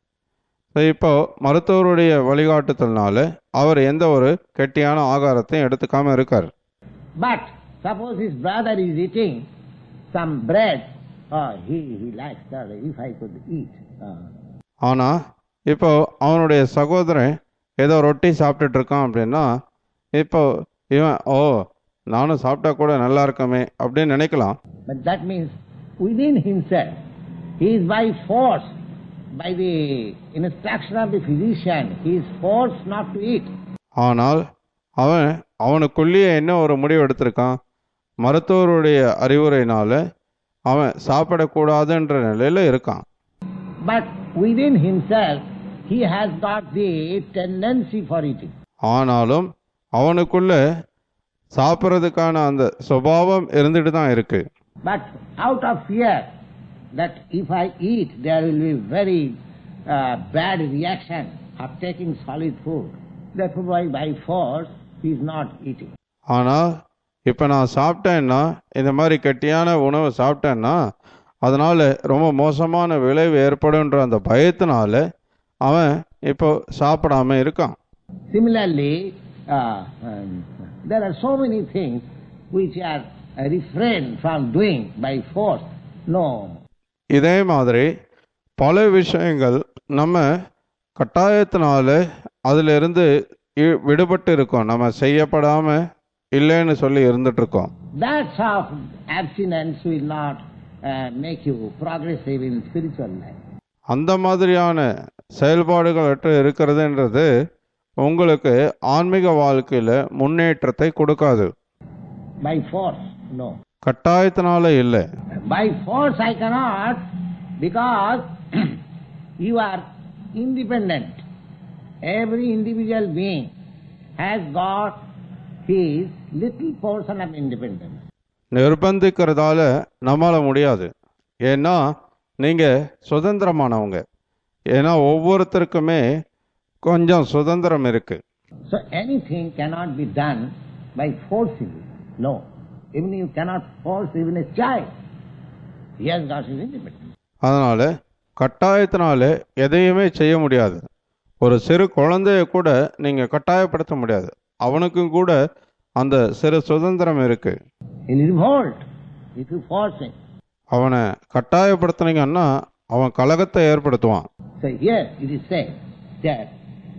ஸோ இப்போ மருத்துவருடைய வழிகாட்டுதல்னால அவர் எந்த ஒரு கெட்டியான ஆகாரத்தையும் எடுத்துக்காம இருக்கார் But suppose his brother is eating some bread, oh, he, he likes that, if I could eat. Uh, ஆனால் இப்போ அவனுடைய சகோதரன் ஏதோ ரொட்டி சாப்பிட்டுட்டு இருக்கான் அப்படின்னா இப்போ இவன் ஓ நானும் சாப்பிட்டா கூட நல்லா இருக்கமே அப்படின்னு நினைக்கலாம் but that means within himself, he is by force, by the instruction of the physician, he is forced not to eat. ஆனால் அவன் அவனுக்குள்ளேயே என்ன ஒரு முடிவு எடுத்திருக்கான் மருத்துவருடைய அறிவுரையினால அவன் சாப்பிடக்கூடாதுன்ற நிலையில இருக்கான் But within himself, he has got the tendency for eating. ஆனாலும் அவனுக்குள்ள சாப்பிட்றதுக்கான அந்த சுபாவம் இருந்துட்டு தான் இருக்கு But out of fear that if I eat, there will be very uh, bad reaction of taking solid food. Therefore, by, by force, he is not eating. ஆனால் இப்போ நான் சாப்பிட்டேன்னா இந்த மாதிரி கெட்டியான உணவு சாப்பிட்டேன்னா அதனால ரொம்ப மோசமான விளைவு ஏற்படுன்ற அந்த பயத்தினால அவன் இப்போ சாப்பிடாம இருக்கான் Similarly, uh, um, there are so many things which are uh, refrained from doing by force. No. இதே மாதிரி பல விஷயங்கள் நம்ம கட்டாயத்தினால அதிலிருந்து இ- விடுபட்டு இருக்கோம் நம்ம செய்யப்படாம இல்லைன்னு சொல்லி இருந்துட்டு இருக்கோம் That sort of abstinence will not uh, make you progressive in spiritual life. அந்த மாதிரியான செயல்பாடுகள் அற்று இருக்கிறதுன்றது உங்களுக்கு ஆன்மீக வாழ்க்கையில முன்னேற்றத்தை கொடுக்காது By force, no. கட்டாயத்தினால இல்லை By force I cannot because you are independent. Every individual being has got his little portion of independence. நிர்பந்திக்கிறதால நம்மால முடியாது ஏன்னா நீங்க சுதந்திரமானவங்க ஏன்னா ஒவ்வொருத்தருக்குமே கொஞ்சம் சுதந்திரம் இருக்கு So anything cannot be done by forcing it. No. Even you cannot force even a child. He has got his independence. அதனால கட்டாயத்தினால எதையுமே செய்ய முடியாது ஒரு சிறு குழந்தைய கூட நீங்க கட்டாயப்படுத்த முடியாது அவனுக்கும் கூட அந்த சிறு சுதந்திரம் இருக்கு In revolt, if you force him. அவனை கட்டாயப்படுத்துனீங்கன்னா அவன் கலகத்தை ஏற்படுத்துவான் So here it is said that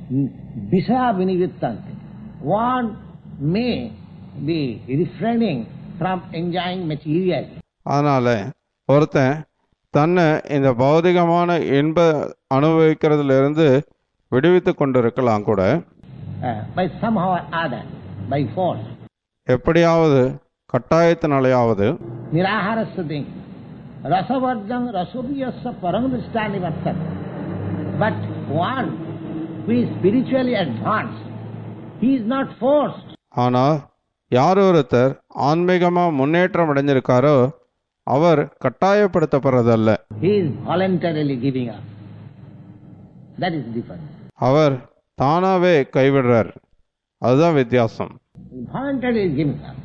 Visa Vinivittanti. One may be refraining from enjoying materially. அதனால ஒருத்தன் தன்னை இந்த பௌதிகமான இன்ப அனுபவிக்கிறதுலேருந்து விடுவித்து கொண்டிருக்கலாம் கூட uh, by somehow or other, by force. எப்படியாவது கட்டாயத்தினாலேயாவது Niraharasati. Rasavarjam rasabhyasya paramdrishtani vartat. But one who is spiritually advanced, he is not forced. ஆனால் யார் ஒருத்தர் ஆன்மீகமாக முன்னேற்றம் அடைஞ்சிருக்காரோ அவர் கட்டாயப்படுத்தப்படுறதல்ல He is voluntarily giving up. That is different. அவர் தானாகவே கைவிடுறார் அதுதான் வித்தியாசம் Voluntarily giving up.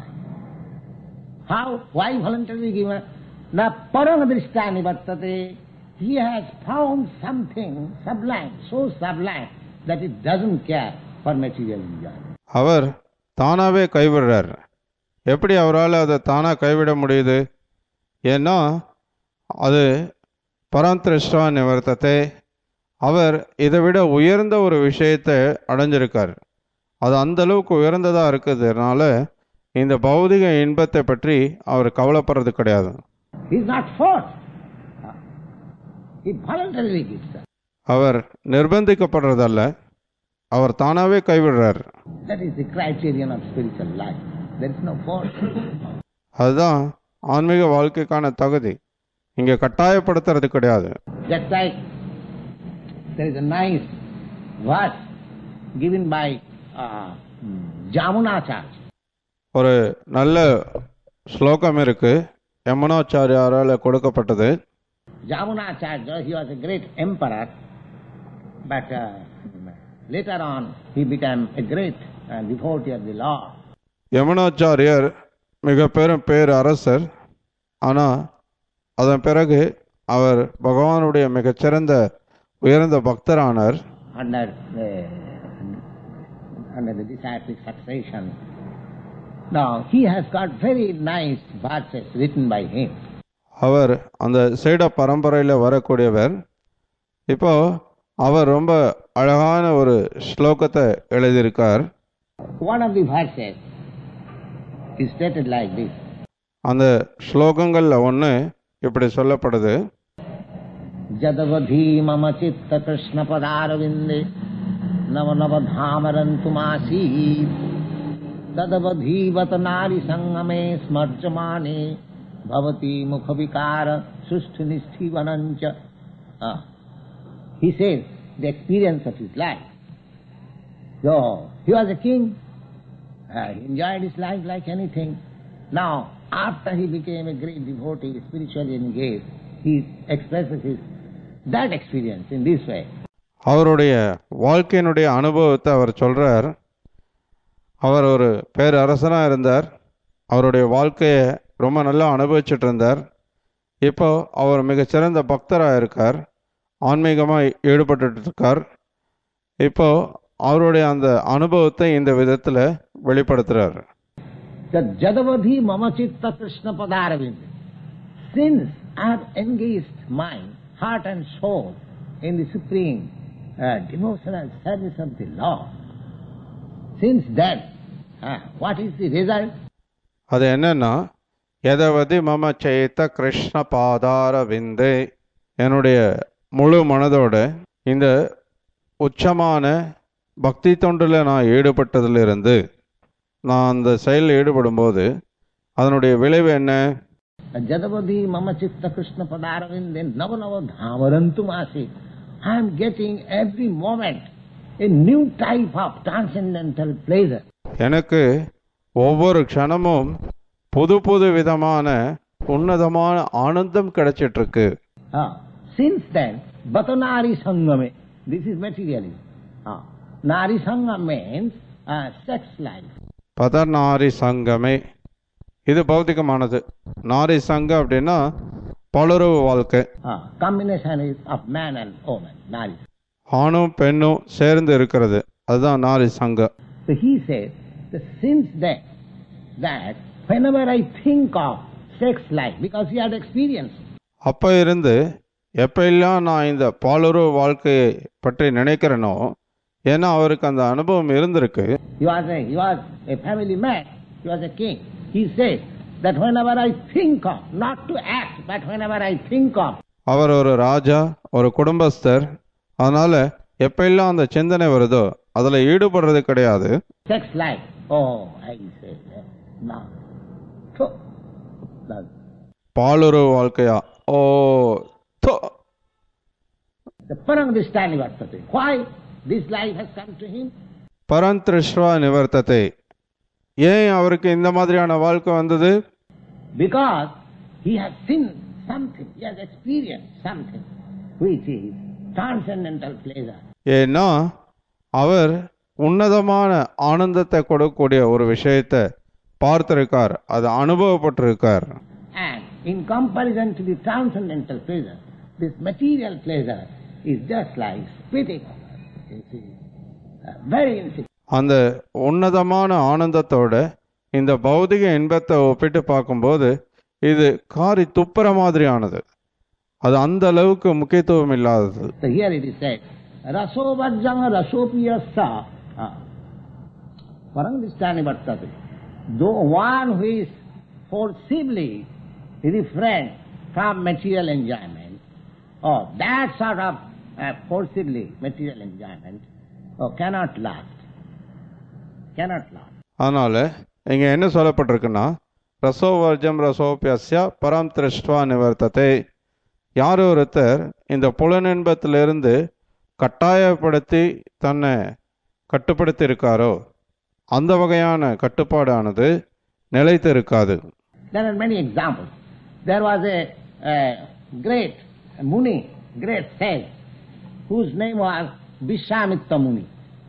How? Why voluntarily giving up? Na paramadrishtani vartate. He has found something sublime, so sublime that it doesn't care for material enjoyment. அவர் தானாகவே கைவிடுறார் எப்படி அவரால் அதை தானாக கைவிட முடியுது ஏன்னா அது பரந்திருஷ்டா நிவர்த்தத்தை அவர் இதை விட உயர்ந்த ஒரு விஷயத்தை அடைஞ்சிருக்கார் அது அந்த அளவுக்கு உயர்ந்ததாக இருக்கிறதுனால இந்த பௌதிக இன்பத்தை பற்றி அவர் கவலைப்படுறது கிடையாது He is not forced. He voluntarily gives up. அவர் நிர்பந்திக்கப்படுறதல்ல அவர் தானாகவே கைவிடுறார் That is the criterion of spiritual life. There is no force. அதுதான் ஆன்மீக வாழ்க்கைக்கான தகுதி இங்கே கட்டாயப்படுத்துறது கிடையாது Just like there is a nice verse given by uh, Jamunacharya. ஒரு நல்ல ஸ்லோகம் இருக்கு யமுனாச்சாரியாரால் கொடுக்கப்பட்டது Jamunacharya, he was a great emperor, but uh, later on he became a great uh, devotee of the Lord. யமுனாச்சாரியர் மிக பெரும் பேர் அரசர் ஆனால் அதன் பிறகு அவர் பகவானுடைய மிகச்சிறந்த உயர்ந்த பக்தரானார் under the, under the disciplic succession. Now, he has got very nice verses written by him. அவர் அந்த சைட பரம்பரையில் வரக்கூடியவர் இப்போ அவர் ரொம்ப அழகான ஒரு ஸ்லோகத்தை எழுதியிருக்கார் One of the verses is stated like this. அந்த ஸ்லோகங்களில் ஒன்று இப்படி சொல்லப்படுது जदवधी मम चित्त कृष्ण पदारविन्दे नव नव धामरन्तुमासीत् तदवधीवत नारी संगमे स्मर्जमाने भवती मुख विकार सुष्ठु निष्ठीवनञ्च He says the experience of his life. So, he was a king. Uh, he enjoyed his life like anything. Now, after he became a great devotee, spiritually engaged, he expresses his that experience in this way. அவருடைய வாழ்க்கையினுடைய அனுபவத்தை அவர் சொல்றார் அவர் ஒரு பேரரசனாக இருந்தார் அவருடைய வாழ்க்கையை ரொம்ப நல்லா அனுபவிச்சுட்டு இருந்தார் இப்போ அவர் மிகச்சிறந்த பக்தராக இருக்கார் ஆன்மீகமாக ஈடுபட்டுட்டு இருக்கார் இப்போ அவருடைய அந்த அனுபவத்தை இந்த விதத்தில் வெளிப்படுத்துறார் The Jadavadhi Mama Chitta Krishna Padaravind. Since I have engaged mind, heart and soul in the supreme uh, devotional service of the Lord, since then, uh, what is the result? அது என்னன்னா எதவதி மம சேத்த கிருஷ்ண பாதார விந்தே என்னுடைய முழு மனதோட இந்த உச்சமான பக்தி தொண்டில் நான் ஈடுபட்டதிலிருந்து நான் அந்த செயலில் ஈடுபடும்போது அதனுடைய விளைவு என்ன Jadavadhi Mama Chitta Krishna Padaravind Nava Nava Dhamarantum Asi. I am getting every moment a new type of transcendental pleasure. எனக்கு ஒவ்வொரு க்ஷணமும் புது புது விதமான உன்னதமான ஆனந்தம் கிடைச்சிட்டு இருக்கு Ah, since then, Batanari Sangame, this is materialism. Ah, Nari Sangam means uh, sex life. பதநாரி சங்கமே இது பௌத்திகமானது நாரி சங்கம் அப்படின்னா பலுறவு வாழ்க்கை Ah, combination is of man and woman, Nari. ஆணும் பெண்ணும் சேர்ந்து இருக்கிறது அதுதான் நாரி சங்கம் So he says, that since then, that whenever I think of sex life, because he had experience, அப்போ இருந்து எப்பெல்லாம் நான் இந்த பாலுறவு வாழ்க்கையை பற்றி நினைக்கிறேனோ ஏன்னா அவருக்கு அந்த அனுபவம் இருந்திருக்கு he was a, he was a family man, he was a king. He says, that whenever I think of, not to act, but whenever I think of, அவர் ஒரு ராஜா ஒரு குடும்பஸ்தர் அதனால எப்பெல்லாம் அந்த சிந்தனை வருதோ அதுல ஈடுபடுறது கிடையாது sex life, oh, I say, eh, no. So, no. பாலுறவு வாழ்க்கையா ஓ தோ. The Parangdishtani Vartate. Why this life has come to him? பரந்திருஷ்வா நிவர்த்தத்தை ஏன் அவருக்கு இந்த மாதிரியான வாழ்க்கை வந்தது Because he has seen something, he has experienced something which is transcendental pleasure. ஏன்னா அவர் உன்னதமான ஆனந்தத்தை கொடுக்கக்கூடிய ஒரு விஷயத்தை பார்த்திருக்கார் அது அனுபவப்பட்டிருக்கார் And in comparison to the transcendental pleasure, this material pleasure is just like spitting. You see, uh, very insignificant. அந்த உன்னதமான ஆனந்தத்தோட இந்த பௌதிக இன்பத்தை ஒப்பிட்டு பார்க்கும்போது இது காரி துப்புற மாதிரியானது அது அந்த அளவுக்கு முக்கியத்துவம் இல்லாதது So here it is said, Raso vajjanga rasopiyasa parangdishtani vartate. Though one who is forcibly refrained from material enjoyment, or that sort of uh, forcibly material enjoyment, oh, cannot last. Cannot last. அதனால இங்க என்ன சொல்லப்பட்டிருக்குன்னா ரசோ வர்ஜம் ரசோபியஸ்ய பரம் திருஷ்டுவா நிவர்த்தத்தை யார் ஒருத்தர் இந்த புலனின்பத்திலிருந்து கட்டாயப்படுத்தி தன்னை கட்டுப்படுத்தி இருக்காரோ அந்த வகையான கட்டுப்பாடானது நிலைத்து இருக்காது There are many examples. There was a, a great Muni, great sage, whose name was Vishwamitra Muni.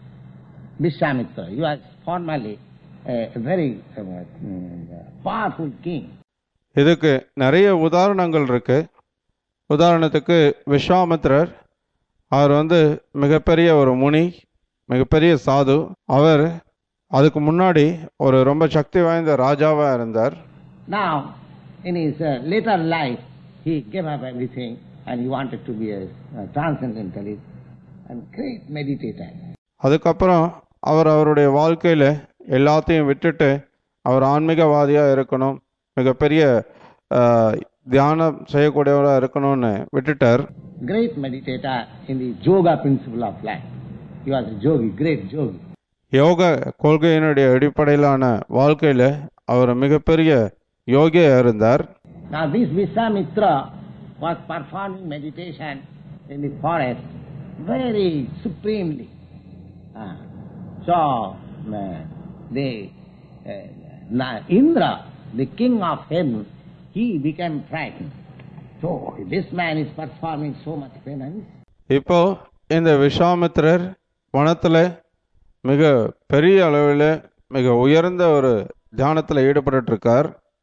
Vishwamitra. He was formerly a very uh, mm, powerful king. இதுக்கு நிறைய உதாரணங்கள் இருக்கு உதாரணத்துக்கு விஸ்வாமித்திரர் அவர் வந்து மிகப்பெரிய ஒரு முனி மிகப்பெரிய சாது அவர் அதுக்கு முன்னாடி ஒரு ரொம்ப சக்தி வாய்ந்த ராஜாவா இருந்தார் Now, in his uh, later life, he gave up everything and he wanted to be a, a transcendentalist and great meditator. அதுக்கப்புறம் அவர் அவருடைய வாழ்க்கையில எல்லாத்தையும் விட்டுட்டு அவர் ஆன்மீகவாதியா இருக்கணும் மிகப்பெரிய ஆஹ், தியானம் செய்யக்கூடியவராக இருக்கணும்னு விட்டுட்டார் Great meditator in the yoga principle of life. He was a yogi, great yogi. யோக கொள்கையினுடைய அடிப்படையிலான வாழ்க்கையில அவர் மிகப்பெரிய யோகியா இருந்தார் Now this Vishwamitra was performing meditation in the forest very supremely. Ah. so uh, the uh, now Indra, the king of heaven, he became frightened. So this man is performing so much penance. இப்போ இந்த விஸ்வாமித்திரர் வனத்துல மிக பெரிய அளவில் மிக உயர்ந்த ஒரு தியானத்தில் ஈடுபட்டு இருக்கார்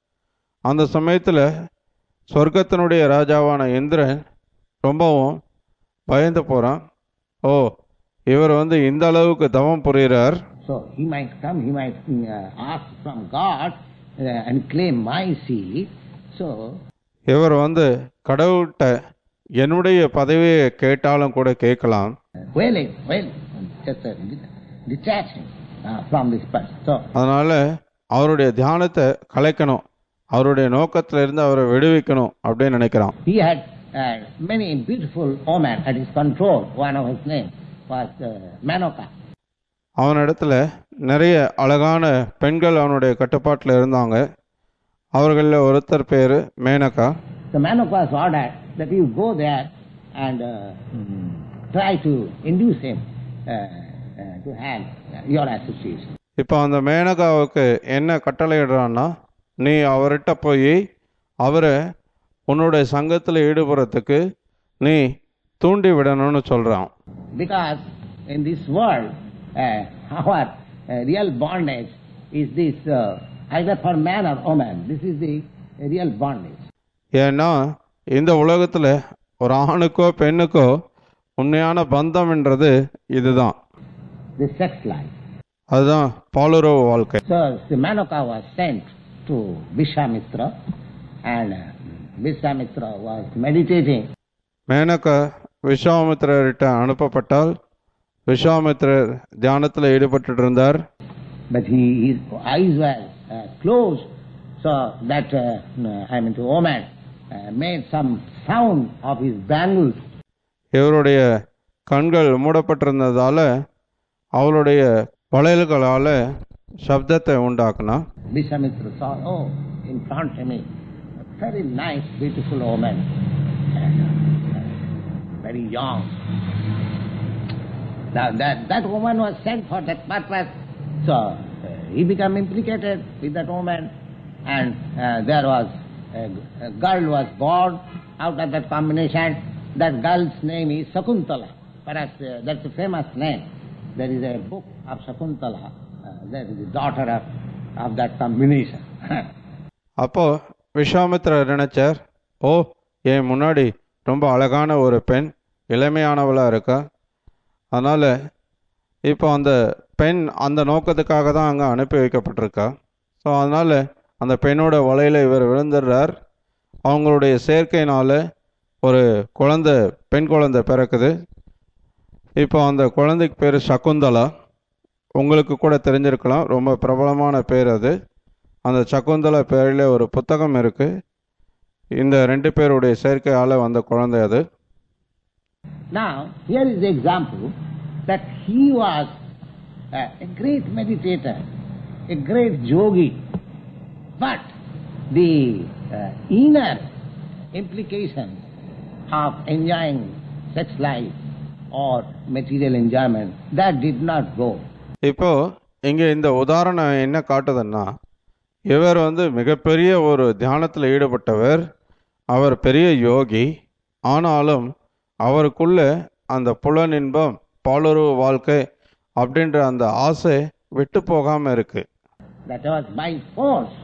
அந்த சமயத்தில் சொர்க்கத்தினுடைய ராஜாவான இந்திரன் ரொம்பவும் பயந்து போகிறான் ஓ இவர் வந்து இந்த அளவுக்கு தவம் புரிகிறார் So he might come, he might uh, ask from God uh, and claim my seat. So இவர் வந்து கடவுள்கிட்ட என்னுடைய பதவியை கேட்டாலும் கூட கேட்கலாம் wailing, wailing, just uh, detaching uh, from this person. So அதனால அவருடைய தியானத்தை கலைக்கணும் அவருடைய நோக்கத்துல இருந்து அவரை விடுவிக்கணும் அப்படின்னு நினைக்கிறான் he had uh, many beautiful women at his control. One of his name was uh, Manoka. அவனிடத்துல நிறைய அழகான பெண்கள் அவனுடைய கட்டுப்பாட்டில் இருந்தாங்க அவர்களில் ஒருத்தர் பேர் Maneka So Manoka was ordered that you go there and uh, try to induce him uh, uh, to have uh, your association. இப்போ அந்த மேனகாவுக்கு என்ன கட்டளையிடுறான்னா நீ அவர்கிட்ட போய் அவரை உன்னுடைய சங்கத்தில் ஈடுபடுறதுக்கு நீ தூண்டி விடணும்னு சொல்றான் Because in this world, uh, our uh, real bondage is this uh, either for man or woman. This is the real bondage. ஏன்னா இந்த உலகத்துல ஒரு ஆணுக்கோ பெண்ணுக்கோ உண்மையான பந்தம்ன்றது இதுதான் The sex life. அதுதான் பாலுறவு வாழ்க்கை So the Manoka was sent to Vishwamitra and uh, Vishwamitra was meditating. Maneka விஸ்வாமித்திரர்கிட்ட அனுப்பப்பட்டால் விஸ்வாமித்திரர் தியானத்தில் ஈடுபட்டு இருந்தார் But he, his eyes were uh, closed, so So that, uh, I mean, the woman uh, made some sound of his bangles. இவருடைய கண்கள் மூடப்பட்டிருந்ததால அவளுடைய வளையல்களால் சப்தத்தை உண்டாக்குனா Vishwamitra saw, oh, in front of me, a very nice, beautiful woman, and, uh, very young. Now that, that woman was sent for that purpose, so uh, he became implicated with that woman, and uh, there was a, a girl was born out of that combination. That girl's name is Sakuntala. Perhaps uh, that's a famous name. There is a book of Sakuntala. Uh, that is the daughter of, of that combination. அப்போ விஸ்வாமித்திரர் நினைச்சார் ஓ என் முன்னாடி ரொம்ப அழகான ஒரு பெண் இளமையானவளாக இருக்கா அதனால் இப்போ அந்த பெண் அந்த நோக்கத்துக்காக தான் அங்கே அனுப்பி வைக்கப்பட்டிருக்கா ஸோ அதனால் அந்த பெண்ணோட வலையில் இவர் விழுந்துடுறார் அவங்களுடைய சேர்க்கையினால் ஒரு குழந்தை பெண் குழந்தை பிறக்குது இப்போ அந்த குழந்தைக்கு பேர் சகுந்தலா உங்களுக்கு கூட தெரிஞ்சிருக்கலாம் ரொம்ப பிரபலமான பேர் அது அந்த சகுந்தலா பேரில் ஒரு புத்தகம் இருக்கு இந்த ரெண்டு பேருடைய சேர்க்கையால் வந்த குழந்தை அது Now, here is the example that he was uh, a great meditator, a great yogi, but the uh, inner implications of enjoying sex life or material enjoyment, that did not go. இப்போ இங்கே இந்த உதாரணம் என்ன காட்டுதுன்னா இவர் வந்து மிகப்பெரிய ஒரு தியானத்தில் ஈடுபட்டவர் அவர் பெரிய யோகி ஆனாலும் அவருக்குள்ள அந்த புலனின்பம் பாலுறவு வாழ்க்கை அப்படின்ற அந்த ஆசை விட்டு போகாம இருக்கு That was by force.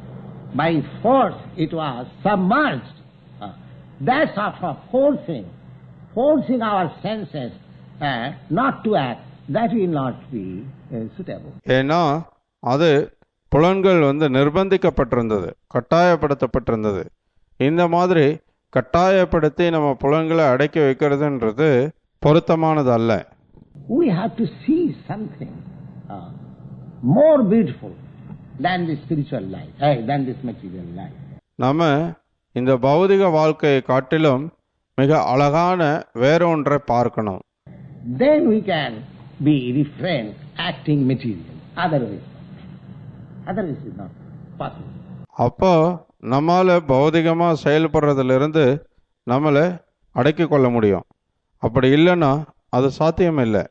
By force it was submerged. Uh, that sort of forcing, forcing our senses uh, not to act, that will not be uh, suitable. ஏன்னா அது புலன்கள் வந்து நிர்பந்திக்கப்பட்டிருந்தது கட்டாயப்படுத்தப்பட்டிருந்தது இந்த மாதிரி கட்டாயப்படுத்தி நம்ம புலன்களை அடக்கி வைக்கிறதுன்றது பொருத்தமானது அல்ல We have to see something uh, more beautiful than the spiritual life, uh, than this material life. நம்ம இந்த பௌதிக வாழ்க்கையை காட்டிலும் மிக அழகான வேறொன்றை பார்க்கணும் Then we can be refrained acting material. Otherwise, otherwise it's not possible. அப்போ நம்மால பௌதிகமா செயல்படுறதிலிருந்து நம்மளை அடக்கி கொள்ள முடியும் அப்படி இல்லைன்னா அது சாத்தியம் இல்லை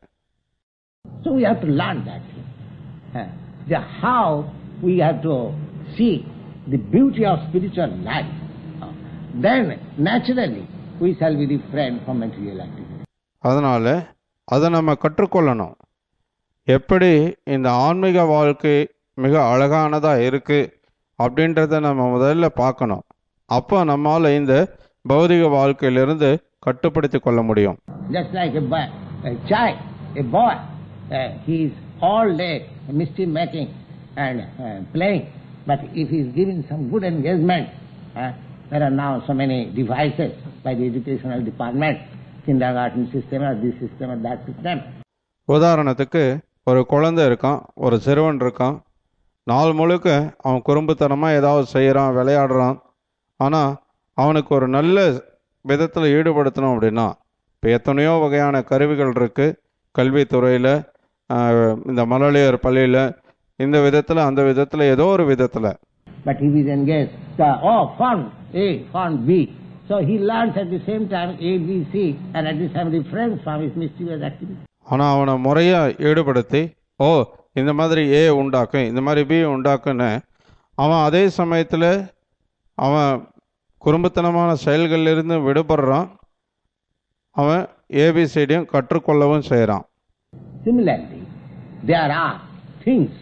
So we have to learn that thing. Uh, the how we have to see the beauty of spiritual life. Uh, then naturally we shall be refrained from material activity. அதனால அதை நம்ம கற்றுக்கொள்ளணும் எப்படி இந்த ஆன்மீக வாழ்க்கை மிக அழகானதா இருக்கு அப்படின்றத நம்ம முதல்ல பார்க்கணும் அப்போ நம்மால இந்த பௌதிக வாழ்க்கையிலிருந்து கட்டுப்படுத்தி கொள்ள முடியும் Just like a, boy, a child, a boy, uh, he is all day mischief making and uh, playing. But if he is given some good engagement, uh, there are now so many devices by the educational department, kindergarten system or this system or that system. உதாரணத்துக்கு ஒரு குழந்தை இருக்கான் ஒரு சிறுவன் இருக்கான் நாள் முழுக்க அவன் குறும்புத்தனமாக ஏதாவது செய்கிறான் விளையாடுறான் ஆனால் அவனுக்கு ஒரு நல்ல விதத்தில் ஈடுபடுத்தணும் அப்படின்னா இப்போ எத்தனையோ வகையான கருவிகள் இருக்குது கல்வித்துறையில் இந்த மழலையர் பள்ளியில் இந்த விதத்தில் அந்த விதத்தில் ஏதோ ஒரு விதத்தில் But if he is engaged, the, oh, font A, font B. So he learns at the same time A, B, C, and at the same refrains from his mischievous activity. ஆனால் அவனை முறையாக ஈடுபடுத்தி ஓ இந்த மாதிரி ஏ உண்டாக்கு இந்த மாதிரி பி உண்டாக்குன்னு அவன் அதே சமயத்தில் அவன் குறும்புத்தனமான செயல்களிலிருந்து விடுபடுறான் அவன் ஏபிசிடியும் கற்றுக்கொள்ளவும் செய்கிறான் Similarly, there are things,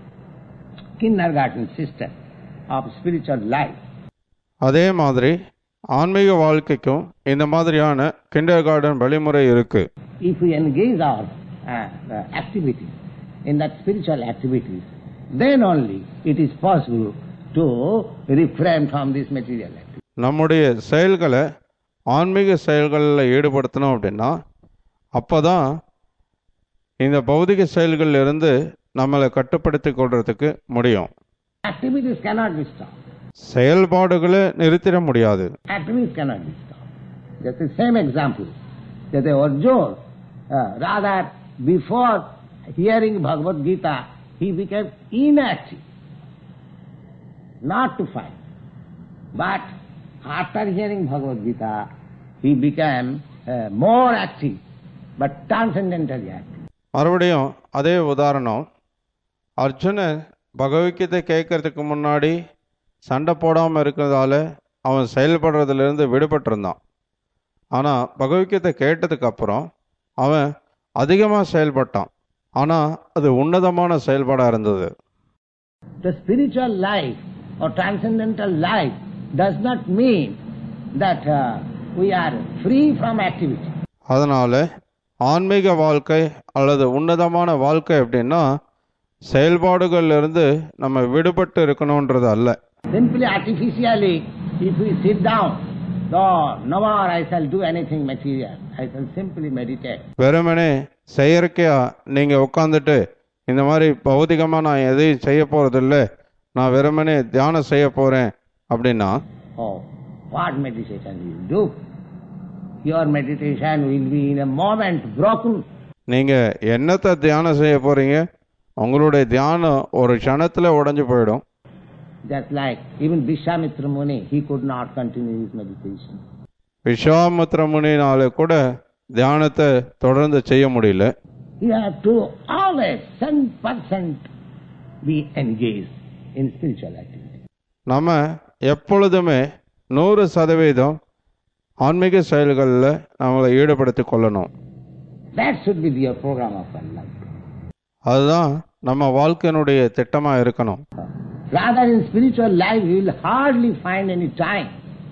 kindergarten system of spiritual life. அதே மாதிரி ஆன்மீக வாழ்க்கைக்கும் இந்த மாதிரியான கிண்டர் கார்டன் வழிமுறை இருக்கு If we engage our uh, uh, activities in that spiritual activities, then only it is possible to refrain from this material activity. நம்முடைய செயல்களை ஆன்மீக செயல்களில் ஈடுபடுத்தணும் அப்படின்னா அப்பதான் இந்த பௌதிக செயல்களில் இருந்து நம்மளை கட்டுப்படுத்தி கொள்றதுக்கு முடியும் Activities cannot be stopped. செயல்பாடுகளை நிறுத்திட முடியாது Activities cannot be stopped. Just the same example. That the Arjuna, uh, rather before hearing Bhagavad Gita, he became inactive, not to fight. But after hearing Bhagavad Gita, he became uh, more active, but transcendentally active. மறுபடியும் அதே உதாரணம் அர்ஜுனன் பகவத்கீதை கேட்கறதுக்கு முன்னாடி சண்டை போடாமல் இருக்கிறதால அவன் செயல்படுறதுலேருந்து விடுபட்டிருந்தான் ஆனால் பகவத்கீதை கேட்டதுக்கு அப்புறம் அவன் அதிகமாக செயல்பட்டான் ஆனால் அது உன்னதமான செயல்பாடாக இருந்தது The spiritual life or transcendental life does not mean that uh, we are free from activity. அதனால் ஆன்மீக வாழ்க்கை அல்லது உன்னதமான வாழ்க்கை அப்படின்னா செயல்பாடுகள்லேருந்து நம்ம விடுபட்டு இருக்கணுன்றது அல்ல Simply artificially, if we sit down, no, no more I shall do anything material. I shall simply meditate. வெறுமனே செயற்கையா நீங்க உட்காந்துட்டு இந்த மாதிரி பௌதிகமா நான் எதையும் செய்ய போறதில்ல நான் வெறுமனே தியானம் செய்ய போறேன் அப்படின்னா Oh, what meditation you will do? Your meditation will be in a moment broken. நீங்க என்னத்தை தியானம் செய்ய போறீங்க உங்களுடைய தியானம் ஒரு க்ஷணத்துல உடைஞ்சு போயிடும் Just like even Vishwamitra Muni, he could not continue his meditation. Vishwamitra முனினால கூட தியானத்தை தொடர்ந்து செய்ய முடியல You have to always 100% be engaged in spiritual activity. நம்ம எப்பொழுதுமே நூறு சதவீதம் ஆன்மீக செயல்களில் நம்மளை ஈடுபடுத்திக் கொள்ளணும் That should be your program of our life. அதுதான் நம்ம வாழ்க்கையினுடைய திட்டமா இருக்கணும் Rather, in spiritual life, you will hardly find any time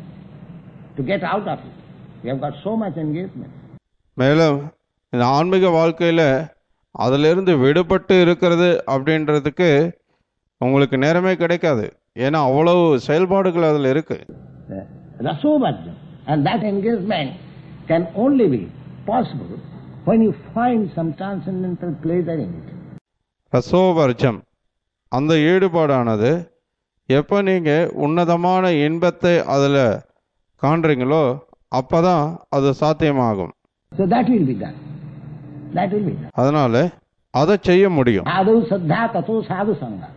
to get out of it. You have got so much engagement. மேலும் இந்த ஆன்மீக வாழ்க்கையில அதிலிருந்து விடுபட்டு இருக்கிறது அப்படின்றதுக்கு உங்களுக்கு நேரமே கிடைக்காது ஏன்னா அவ்வளவு செயல்பாடுகள் அதில் இருக்கு Uh, Rasovajra. And that engagement can only be possible when you find some transcendental pleasure in it. ரசோவர்ஜம் அந்த ஈடுபாடானது எப்போ நீங்கள் உன்னதமான இன்பத்தை அதில் காண்றீங்களோ அப்பதான் அது சாத்தியமாகும் So that will be done. That will be done. அதனால அதை செய்ய முடியும் Adu saddha tato sadhu sangha.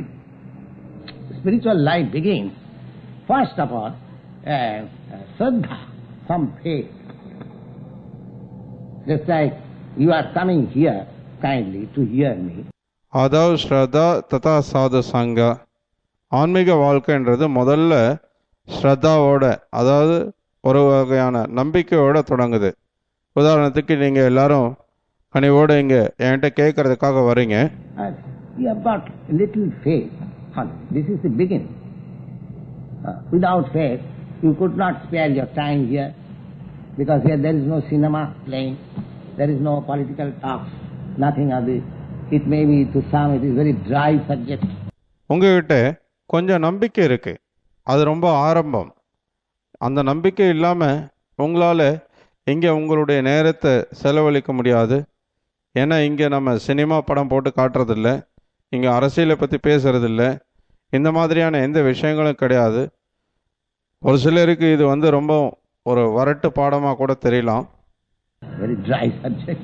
Spiritual life begins, first of all, uh, uh, saddha, some faith. Just like you are coming here kindly to hear me. அதாவது ஸ்ரதா ததா சாது சங்கா ஆன்மீக வாழ்க்கைன்றது முதல்ல ஸ்ரத்தாவோட அதாவது ஒரு வகையான நம்பிக்கையோட தொடங்குது உதாரணத்துக்கு நீங்கள் எல்லாரும் கனிவோட இங்கே என்கிட்ட கேட்கறதுக்காக வரீங்க And you have got little faith. And This is the beginning. Uh, without faith, you could not spare your time here because here there is no cinema playing, there is no political talks, nothing of this. It may be to some it is very dry subject. உங்ககிட்ட கொஞ்சம் நம்பிக்கை இருக்கு அது ரொம்ப ஆரம்பம் அந்த நம்பிக்கை இல்லாமல் உங்களால் இங்கே உங்களுடைய நேரத்தை செலவழிக்க முடியாது ஏன்னா இங்கே நம்ம சினிமா படம் போட்டு காட்டுறதில்ல இங்கே அரசியலை பற்றி பேசுறதில்ல இந்த மாதிரியான எந்த விஷயங்களும் கிடையாது ஒரு சிலருக்கு இது வந்து ரொம்ப ஒரு வரட்டு பாடமாக கூட தெரியலாம் Very dry subject.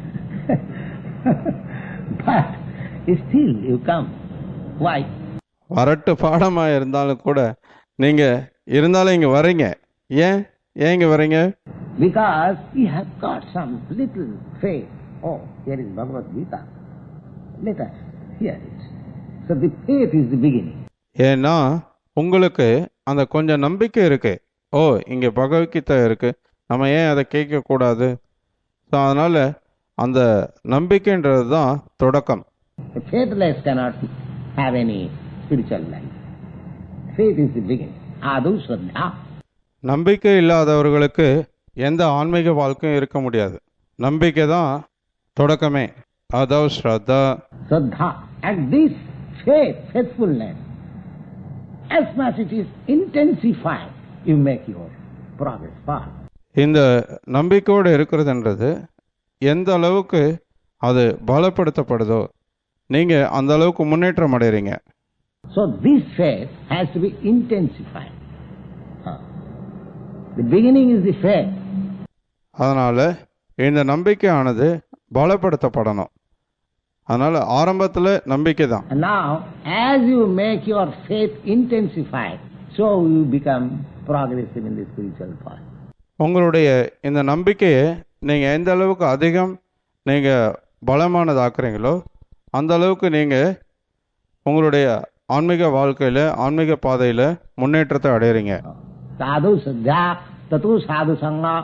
but still you come. Why? வரட்டு பாடமாக இருந்தாலும் கூட நீங்கள் இருந்தாலும் இங்கே வரீங்க ஏன் ஏன் இங்கே வரீங்க Because you have got some little faith. Oh, here is Bhagavad Gita. Let us hear it. So the faith is the beginning. ஏன்னா உங்களுக்கு அந்த கொஞ்சம் நம்பிக்கை இருக்கு ஓ இங்கே பகவத்கீதை இருக்கு நம்ம ஏன் அதை கேட்கக்கூடாது ஸோ அதனால அந்த நம்பிக்கைன்றது தான் தொடக்கம் The faithless cannot have any spiritual life. Faith is the beginning. Adu Shraddha. நம்பிக்கை இல்லாதவர்களுக்கு எந்த ஆன்மீக வாழ்க்கையும் இருக்க முடியாது நம்பிக்கை தான் தொடக்கமே அதாவது ஸ்ரத்தா Shraddha. And this faith, faithfulness, as much it is intensified, you make your progress fast. இந்த நம்பிக்கையோடு இருக்கிறதுன்றது எந்த அளவுக்கு அது பலப்படுத்தப்படுதோ நீங்கள் அந்த அளவுக்கு முன்னேற்றம் அடைகிறீங்க So this faith has to be intensified. Huh. The beginning is the faith. அதனால் இந்த நம்பிக்கையானது பலப்படுத்தப்படணும் அதனால் ஆரம்பத்தில் நம்பிக்கை தான் And now, as you make your faith intensified, so you become progressive in the spiritual path. உங்களுடைய இந்த நம்பிக்கையை நீங்கள் எந்த அளவுக்கு அதிகம் நீங்கள் பலமானதாக்குறீங்களோ அந்த அளவுக்கு நீங்கள் உங்களுடைய ஆன்மீக வாழ்க்கையில் ஆன்மீக பாதையில் முன்னேற்றத்தை அடையிறீங்க Sadhu sadhya, tatu sadhu sangha.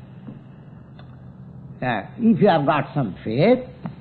Uh, if you have got some faith,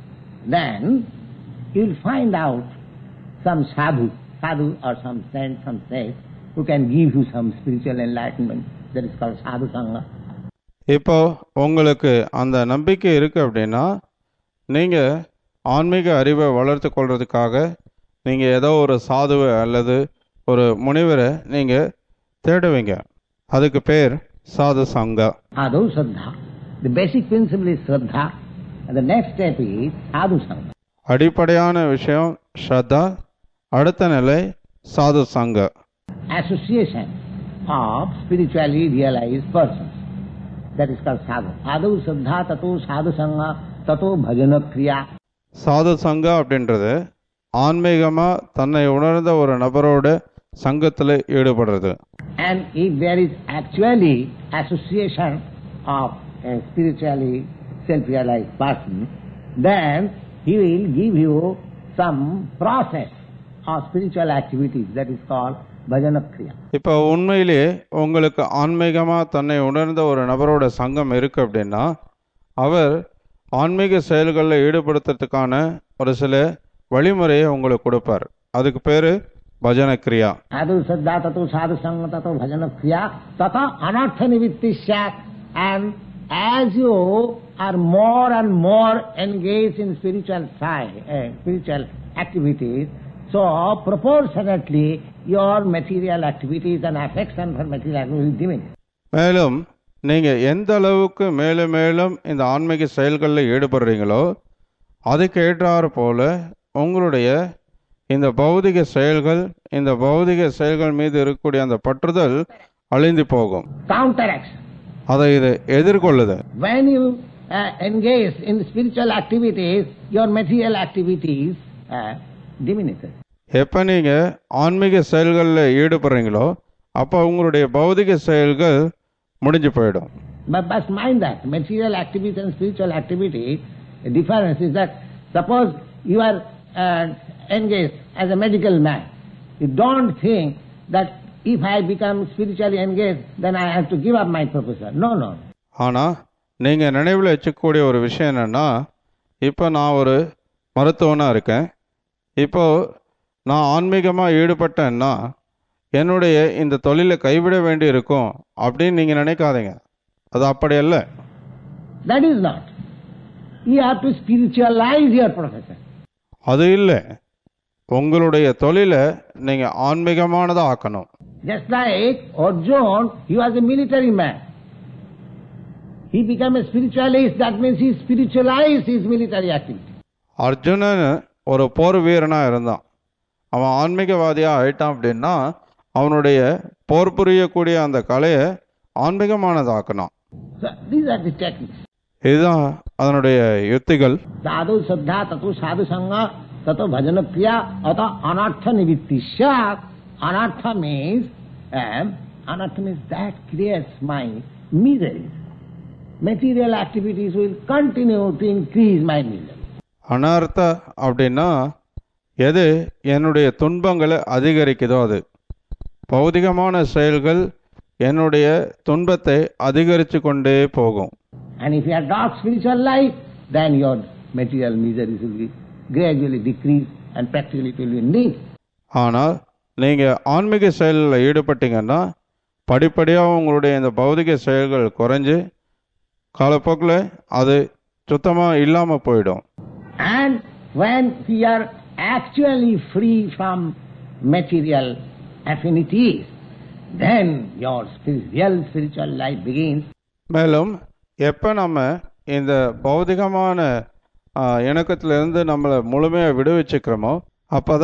then you'll find out some sadhu, sadhu or some saint, some saint, who can give you some spiritual enlightenment. That is called sadhu sangha. இப்போ உங்களுக்கு அந்த நம்பிக்கை இருக்குது அப்படின்னா நீங்கள் ஆன்மீக அறிவை வளர்த்து கொள்றதுக்காக நீங்கள் ஏதோ ஒரு சாதுவை அல்லது ஒரு முனிவரை நீங்கள் தேடுவீங்க அதுக்கு பேர் சாது சங்கா Sadhu Shraddha. The basic principle is Shraddha. And the next step is Sadhu Sangha. அடிப்படையான விஷயம் ஸ்ரத்தா அடுத்த நிலை சாது சங்க Association of spiritually realized persons. That is called Sadhu. Sadhu Shraddha Tato Sadhu Sangha Tato Bhajana Kriya. சாது சங்கா அப்படின்றது ஆன்மீகமாக தன்னை உணர்ந்த ஒரு நபரோட சங்கத்தில் ஈடுபடுறது And if there is actually association of a spiritually self-realized person, then he will give you some process of spiritual activities that is called Bhajana Kriya. இப்போ உண்மையிலேயே உங்களுக்கு ஆன்மீகமாக தன்னை உணர்ந்த ஒரு நபரோட சங்கம் இருக்கு அப்படின்னா அவர் ஆன்மீக செயல்களில் ஈடுபடுத்துறதுக்கான ஒரு சில வழிமுறையை உங்களுக்கு கொடுப்பார் அதுக்கு பேர் பஜன கிரியா Sadhu Saddha Tato Sadhu Sangha Tato Bhajana Kriya Tata Anartha Nivitti Syat and as you are more and more engaged in spiritual side, uh, spiritual activities, so proportionately your material activities and affection for material activities will diminish. மேலும் நீங்கள் எந்த அளவுக்கு மேலும் மேலும் இந்த ஆன்மீக செயல்களில் ஈடுபடுறீங்களோ அதுக்கு ஏற்றாறு போல உங்களுடைய இந்த பௌதிக செயல்கள் இந்த பௌதிக செயல்கள் மீது இருக்கக்கூடிய அந்த பற்றுதல் அழிந்து போகும் Counteracts. அதை இது எதிர்கொள்ளுது When you uh, engage in spiritual activities, your material activities uh, diminishes. எப்போ நீங்கள் ஆன்மீக செயல்களில் ஈடுபடுறீங்களோ அப்போ உங்களுடைய பௌதிக செயல்கள் முடிஞ்சு போயிடும் But, but mind that material activity and spiritual activity, the difference is that suppose you are uh, engaged as a medical man, you don't think that if I become spiritually engaged, then I have to give up my profession. No, no. ஆனால் நீங்கள் நினைவில் வச்சுக்கக்கூடிய ஒரு விஷயம் என்னென்னா இப்போ நான் ஒரு மருத்துவனாக இருக்கேன் இப்போ நான் ஆன்மீகமாக ஈடுபட்டேன்னா என்னுடைய இந்த தொழிலை கைவிட வேண்டி இருக்கும் அப்படின்னு நீங்கள் நினைக்காதீங்க அது அப்படி அல்ல That is not. You have to spiritualize your profession. அது இல்லை உங்களுடைய தொழிலை நீங்கள் ஆன்மீகமானதாக ஆக்கணும் Just like Arjun, he was a military man. He became a spiritualist, that means he spiritualized his military activity. Arjunan ஒரு போர் வீரனாக இருந்தான் அவன் ஆன்மீகவாதியாக ஆயிட்டான் அப்படின்னா அவனுடைய போர் புரியக்கூடிய அந்த கலையை ஆன்மீகமானதாக்கணும் So these are the techniques. இதுதான் அதனுடைய யுத்திகள் Sadhu Saddha Tatu Sadhu Sangha Tato Bhajana Kriya Ata Anartha Nivitti Shat. Anartha means, um, anartha means that creates my miseries. Material activities will continue to increase my misery. அனர்த்த அப்படின்னா எது என்னுடைய துன்பங்களை அதிகரிக்குதோ அது பௌதிகமான செயல்கள் என்னுடைய துன்பத்தை அதிகரித்து கொண்டே போகும் And if you adopt spiritual life, then your material miseries will be gradually decrease and practically it will be nil. ஆனால் நீங்கள் ஆன்மீக செயலில் ஈடுபட்டீங்கன்னா படிப்படியாக உங்களுடைய இந்த பௌதிக செயல்கள் குறைஞ்சு காலப்போக்கில் அது சுத்தமாக இல்லாமல் போயிடும் And when we are actually free from material affinities, then your spirit, real spiritual life begins. மேலும் எப்போ நம்ம இந்த பௌதிகமான ஆ, இணக்கத்திலிருந்து நம்மளை முழுமையாக விடுவிச்சுக்கிறோமோ அப்போ தான்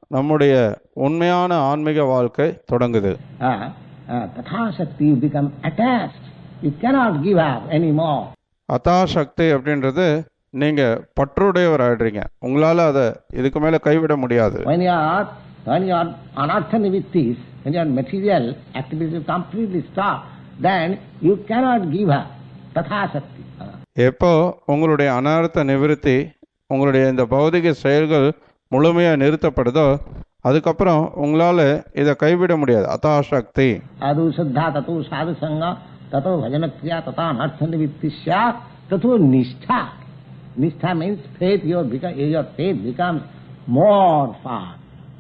நம்முடைய உண்மையான ஆன்மீக வாழ்க்கை தொடங்குது Uh, uh, Tatha Shakti, you become attached. You cannot give up anymore. அதா சக்தி அப்படின்றது நீங்க பற்றுடையவர் ஆயிடுறீங்க உங்களால அதை இதுக்கு மேல கைவிட முடியாது When you are, when you are anartha nivittis, when your material activities completely stop, then you cannot give up. Tatha Shakti. Uh, எப்போ உங்களுடைய அனர்த்த நிவிருத்தி உங்களுடைய இந்த பௌதிக செயல்கள் முழுமையா நிறுத்தப்படுதோ அதுக்கப்புறம் உங்களால இதை கைவிட முடியாது அதா சக்தி Adu Saddha Tato Sadhu Sangha Tato Bhajana Kriya Tata Anartha Nivritti Syat Tato Nishtha. Nishtha means faith, your, beca- your faith becomes more firm,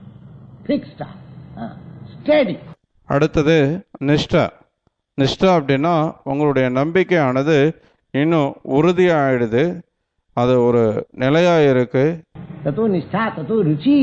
fixed up, uh, steady. அடுத்தது நிஷ்டா நிஷ்டா அப்படின்னா உங்களுடைய நம்பிக்கையானது இன்னும் உறுதியாயிடுது அது ஒரு நிலையா இருக்கு Tato Nishtha Tato Ruchi.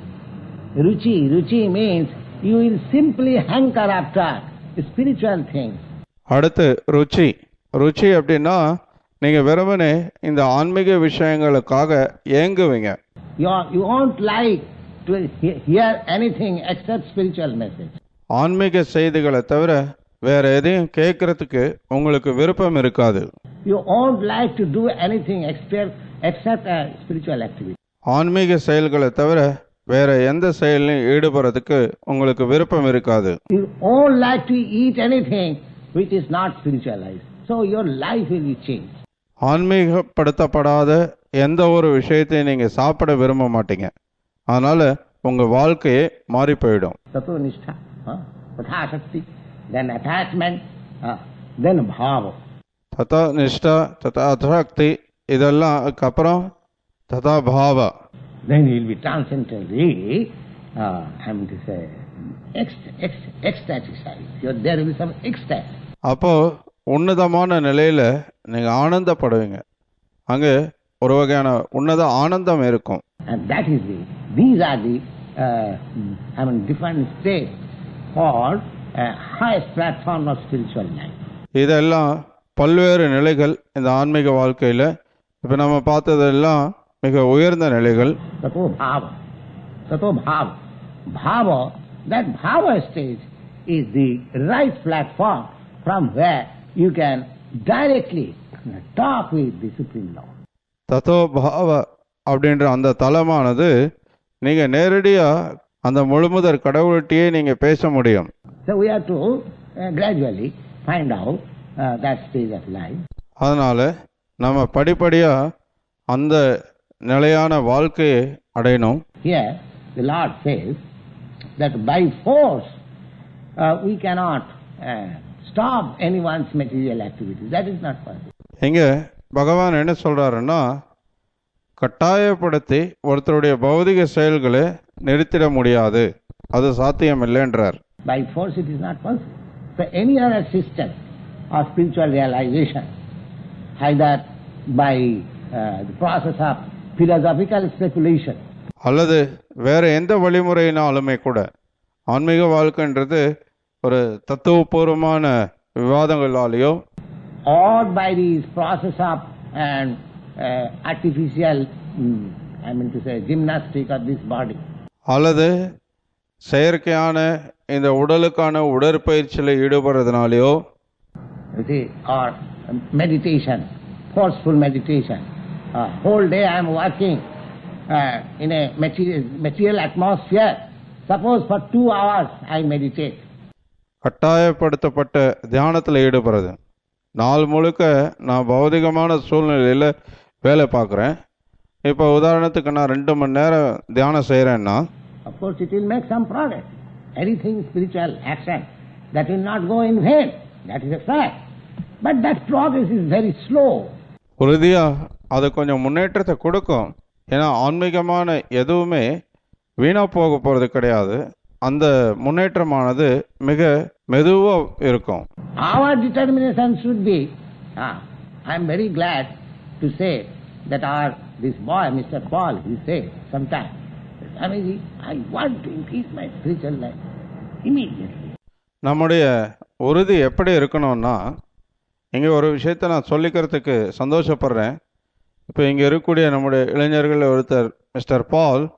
Ruchi, Ruchi means you will simply hanker after spiritual things. அடுத்து ருச்சி ருச்சி அப்படின்னா நீங்க வெறுமனே இந்த ஆன்மீக விஷயங்களுக்காக ஏங்குவீங்க You, are, you won't like to he- hear anything except spiritual message. ஆன்மீக செய்திகளை தவிர வேற எதையும் கேட்கறதுக்கு உங்களுக்கு விருப்பம் இருக்காது You won't like to do anything except, except a spiritual activity. ஆன்மீக செயல்களை தவிர வேற எந்த செயலையும் ஈடுபடுறதுக்கு உங்களுக்கு விருப்பம் இருக்காது You won't like to eat anything which is not spiritualized. So your life will be changed. ஆன்மீகப்படுத்தப்படாத எந்த ஒரு விஷயத்தையும் நீங்க சாப்பிட விரும்ப மாட்டீங்க அதனால உங்க வாழ்க்கையே மாறி போயிடும் Tato nishtha, huh? tatha shakti, then attachment, uh, then bhava. ததா நிஷ்டா ததா அசக்தி இதெல்லாம் அதுக்கப்புறம் ததா பாவா Then you will be transcendently, uh, I mean to say, ext- ext- ecstatic side. Your- There will be some ecstasy. அப்போ உன்னதமான நிலையில நீங்க ஆனந்தப்படுவீங்க அங்க ஒரு வகையான உன்னத ஆனந்தம் இருக்கும் And that is the, these are the, uh, I mean, different states called uh, highest platform of spiritual life. இதெல்லாம் பல்வேறு நிலைகள் இந்த ஆன்மீக வாழ்க்கையில இப்ப நம்ம பார்த்ததெல்லாம் மிக உயர்ந்த நிலைகள் Tato bhava. Tato bhava. Bhava, that bhava stage is the right platform from where you can directly talk with the Supreme Lord. தத்தோ பாவ அப்படின்ற அந்த தலமானது நீங்க நேரடியா அந்த முழுமுதற் கடவுள்கிட்டயே நீங்க பேச முடியும் So we have to uh, gradually find out uh, that stage of life. அதனால நம்ம படிப்படியா அந்த நிலையான வாழ்க்கையை அடையணும் Here, the Lord says that by force uh, we cannot uh, stop anyone's material activities. That is not possible. இங்க பகவான் என்ன சொல்றாருன்னா கட்டாயப்படுத்தி ஒருத்தருடைய பௌதிக செயல்களை நிறுத்திட முடியாது அது சாத்தியமில்லைன்றார் By force it is not possible. So any other system of spiritual realization, either by uh, the process of philosophical speculation, அல்லது வேற எந்த வழிமுறையினாலுமே கூட ஆன்மீக வாழ்க்கைன்றது ஒரு தத்துவபூர்வமான விவாதங்களாலேயோ or by this process of and uh, artificial, mm, I mean to say, gymnastic of this body, அல்லது செயற்கையான இந்த உடலுக்கான உடற்பயிற்சியில் ஈடுபடுறதுனாலையோ you see, or meditation, forceful meditation. Uh, whole day I am working uh, in a material, material atmosphere. Suppose for two hours I meditate. கட்டாயப்படுத்தப்பட்ட தியானத்தில் ஈடுபடுறது நாள் முழுக்க நான் பௌதிகமான சூழ்நிலையில் வேலை பார்க்குறேன் இப்போ உதாரணத்துக்கு நான் ரெண்டு மணி நேரம் தியானம் செய்கிறேன்னா Of course, it will make some progress. Anything spiritual action that will not go in vain. That is a fact. But that progress is very slow. உறுதியாக அது கொஞ்சம் முன்னேற்றத்தை கொடுக்கும் ஏன்னா ஆன்மீகமான எதுவுமே வீணாக போக போகிறது கிடையாது அந்த முன்னேற்றமானது மிக மெதுவாக இருக்கும் Our determination should be, ah, I am very glad to say that our, this boy, Mr. Paul, he said sometime, Swamiji, I want to increase my spiritual life immediately. நம்முடைய உறுதி எப்படி இருக்கணும்னா இங்கே ஒரு விஷயத்தை நான் சொல்லிக்கிறதுக்கு சந்தோஷப்படுறேன் இப்போ இங்கே இருக்கக்கூடிய நம்முடைய இளைஞர்கள் ஒருத்தர் மிஸ்டர் பால்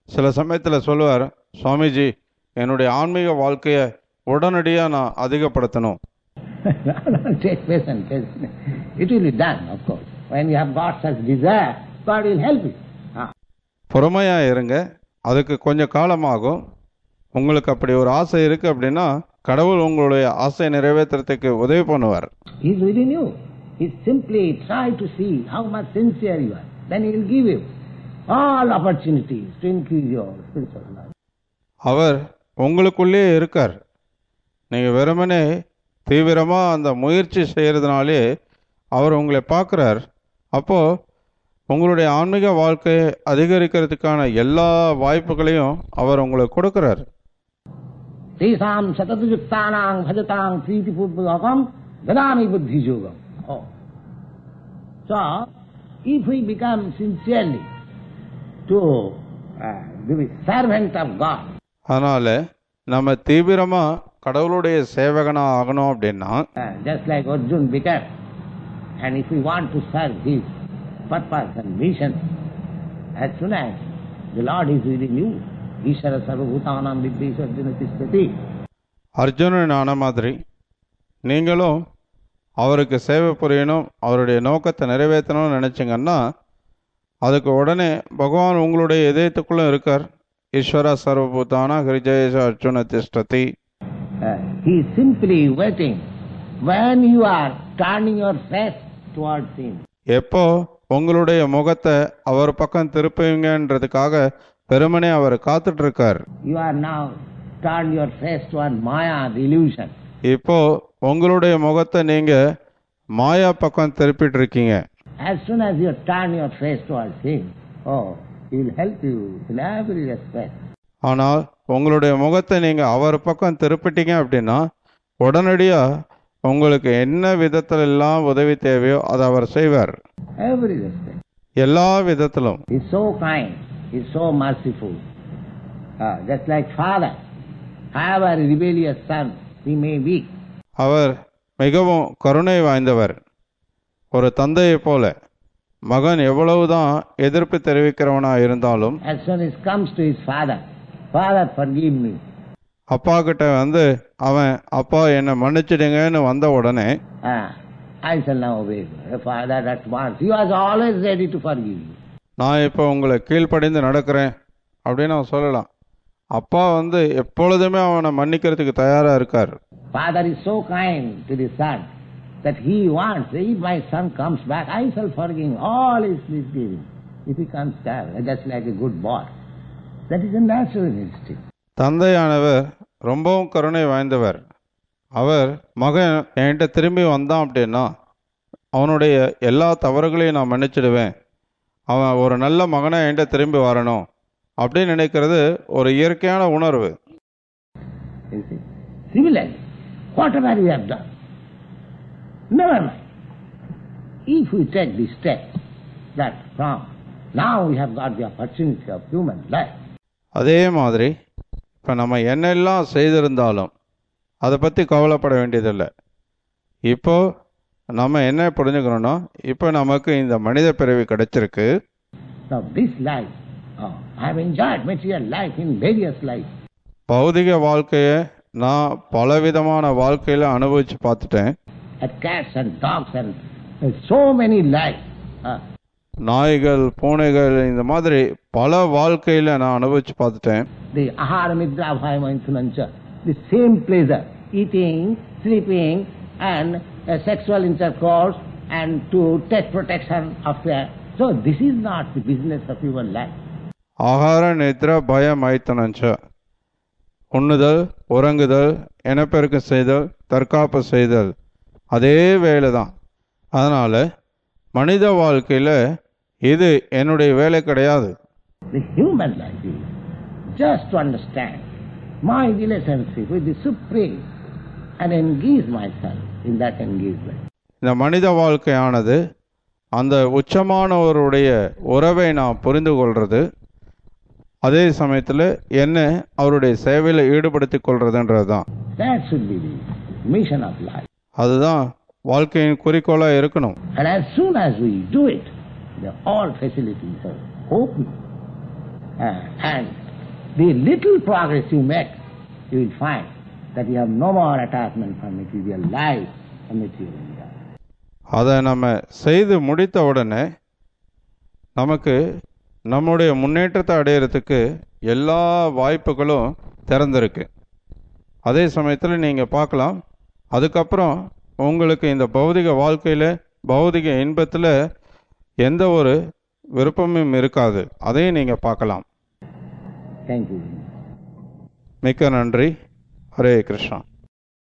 சில சமயத்தில் சொல்லுவார் சுவாமிஜி என்னுடைய ஆன்மீக வாழ்க்கையை உடனடியாக நான் அதிகப்படுத்தணும் take patience, patience. It will be done, of course. When you have got such desire, God will help you. Ah. பொறுமையாக இருங்க அதுக்கு கொஞ்சம் காலமாகும் உங்களுக்கு அப்படி ஒரு ஆசை இருக்குது அப்படின்னா கடவுள் உங்களுடைய ஆசையை நிறைவேற்றுறதுக்கு உதவி பண்ணுவார் He is within you. He simply try to see how much sincere you are. Then He will give you all opportunities to increase your spiritual life. அவர் உங்களுக்குள்ளே இருக்கார் நீங்கள் வெறுமனே தீவிரமாக அந்த முயற்சி செய்கிறதுனாலே அவர் உங்களை பார்க்குறார் அப்போது உங்களுடைய ஆன்மீக வாழ்க்கையை அதிகரிக்கிறதுக்கான எல்லா வாய்ப்புகளையும் அவர் உங்களுக்கு கொடுக்குறார் तेषां सततयुक्तानां भजतां प्रीतिपूर्वकं ददामि बुद्धियोगम् Oh. So, if we become sincerely to uh, be servant of God, அதனால் நம்ம தீவிரமாக கடவுளுடைய சேவகனாக ஆகணும் அப்படின்னா uh, just like Arjun became, and if we want to serve his purpose and mission, as soon as the Lord is within you, Ishara Sarvabhutanam Viddhesha Arjuna Tishtati, Arjunan ஆன மாதிரி நீங்களும் அவருக்கு சேவை புரியணும் அவருடைய நோக்கத்தை நிறைவேற்றணும்னு நினச்சிங்கன்னா அதுக்கு உடனே பகவான் உங்களுடைய இதயத்துக்குள்ளே இருக்கார் ஈஸ்வரா சர்வபூதானா ஹிருஜயேஷ அர்ஜுன திஷ்டதி Uh, he is simply waiting when you are turning your face towards him. எப்போ உங்களுடைய முகத்தை அவர் பக்கம் திருப்புவீங்கன்றதுக்காக வெறுமனே அவர் காத்துட்டு இருக்கார் You are now turned your face toward Maya, the illusion. இப்போ உங்களுடைய முகத்தை நீங்க மாயா பக்கம் திருப்பிட்டு இருக்கீங்க As soon as you turn your face towards him, oh, he will help you in every respect. ஆனால் உங்களுடைய முகத்தை நீங்க அவர் பக்கம் திருப்பிட்டீங்க அப்படின்னா உடனடியா உங்களுக்கு என்ன விதத்துல எல்லாம் உதவி தேவையோ அதை அவர் செய்வார் Every respect. எல்லா விதத்திலும் He is so kind, he is so merciful. Uh, just like father, however rebellious son he may be, அவர் மிகவும் கருணை வாய்ந்தவர் ஒரு தந்தையைப் போல மகன் எவ்வளவுதான் எதிர்ப்பு தெரிவிக்கிறவனா இருந்தாலும் as soon as comes to his father, Father forgive me. அப்பா கிட்ட வந்து அவன் அப்பா என்னை மன்னிச்சிடுங்கன்னு வந்த உடனே Ah, I shall now obey you. The father at once, he was always ready to forgive you. நான் இப்போ உங்களை கீழ்ப்படிந்து நடக்கிறேன் அப்படின்னு அவன் சொல்லலாம் அப்பா வந்து எப்பொழுதுமே அவனை மன்னிக்கிறதுக்கு தயாரா இருக்கார் Father is so kind to the son that he wants, if my son comes back, I shall forgive him all his misgivings. If he comes back, that's like a good boy. That is a natural instinct. தந்தையானவர் ரொம்பவும் கருணை வாய்ந்தவர் அவர் மகன் என்கிட்ட திரும்பி வந்தான் அப்படின்னா அவனுடைய எல்லா தவறுகளையும் நான் மன்னிச்சிடுவேன் அவன் ஒரு நல்ல மகனை என்கிட்ட திரும்பி வரணும் அப்படின்னு நினைக்கிறது ஒரு இயற்கையான உணர்வு You see? Similarly, whatever we have done, never mind. If we take this step that from now we have got the opportunity of human life, அதே மாதிரி இப்போ நம்ம என்னெல்லாம் செய்திருந்தாலும் அதை பற்றி கவலைப்பட வேண்டியதில்லை இப்போ நம்ம என்ன புரிஞ்சுக்கணும்னா இப்போ நமக்கு இந்த மனித பிறவி கிடைச்சிருக்கு now this life, oh, I have enjoyed material life in various lives. பௌதிக வாழ்க்கையை நான் பலவிதமான வாழ்க்கையில் அனுபவித்து பார்த்துட்டேன் At cats and dogs and uh, so many lives. Ah, நாய்கள் பூனைகள் இந்த மாதிரி பல வாழ்க்கையில் நான் அனுபவித்து பார்த்துட்டேன் the ahara nidra bhaya manthunancha, the same pleasure, eating, sleeping, and uh, sexual intercourse, and to take protection of their. So this is not the business of human life. ஆகார நித்ர பய மைத்தனஞ்ச உண்ணுதல் உறங்குதல் இனப்பெருக்கம் செய்தல் தற்காப்பு செய்தல் அதே வேலை தான் அதனால் மனித வாழ்க்கையில் இது என்னுடைய வேலை கிடையாது The human life is just to understand my relationship with the Supreme and engage myself in that engagement. இந்த மனித வாழ்க்கையானது அந்த உச்சமானவருடைய உறவை நான் புரிந்து கொள்றது அதே சமயத்தில் என்ன அவருடைய சேவையில் ஈடுபடுத்திக் கொள்றதுன்றது தான் That should be the mission of life. அதுதான் வாழ்க்கையின் குறிக்கோளாக இருக்கணும் And as soon as we do it, the all facilities are open. Uh, and the little progress you make, you will find that you have no more attachment for material life or material enjoyment. அதை நம்ம செய்து முடித்த உடனே நமக்கு நம்முடைய முன்னேற்றத்தை அடையிறதுக்கு எல்லா வாய்ப்புகளும் திறந்திருக்கு அதே சமயத்தில் நீங்கள் பார்க்கலாம் அதுக்கப்புறம் உங்களுக்கு இந்த பௌதிக வாழ்க்கையில் பௌதிக இன்பத்தில் எந்த ஒரு விருப்பமும் இருக்காது அதையும் நீங்கள் பார்க்கலாம் Thank you. மிக்க நன்றி ஹரே கிருஷ்ணா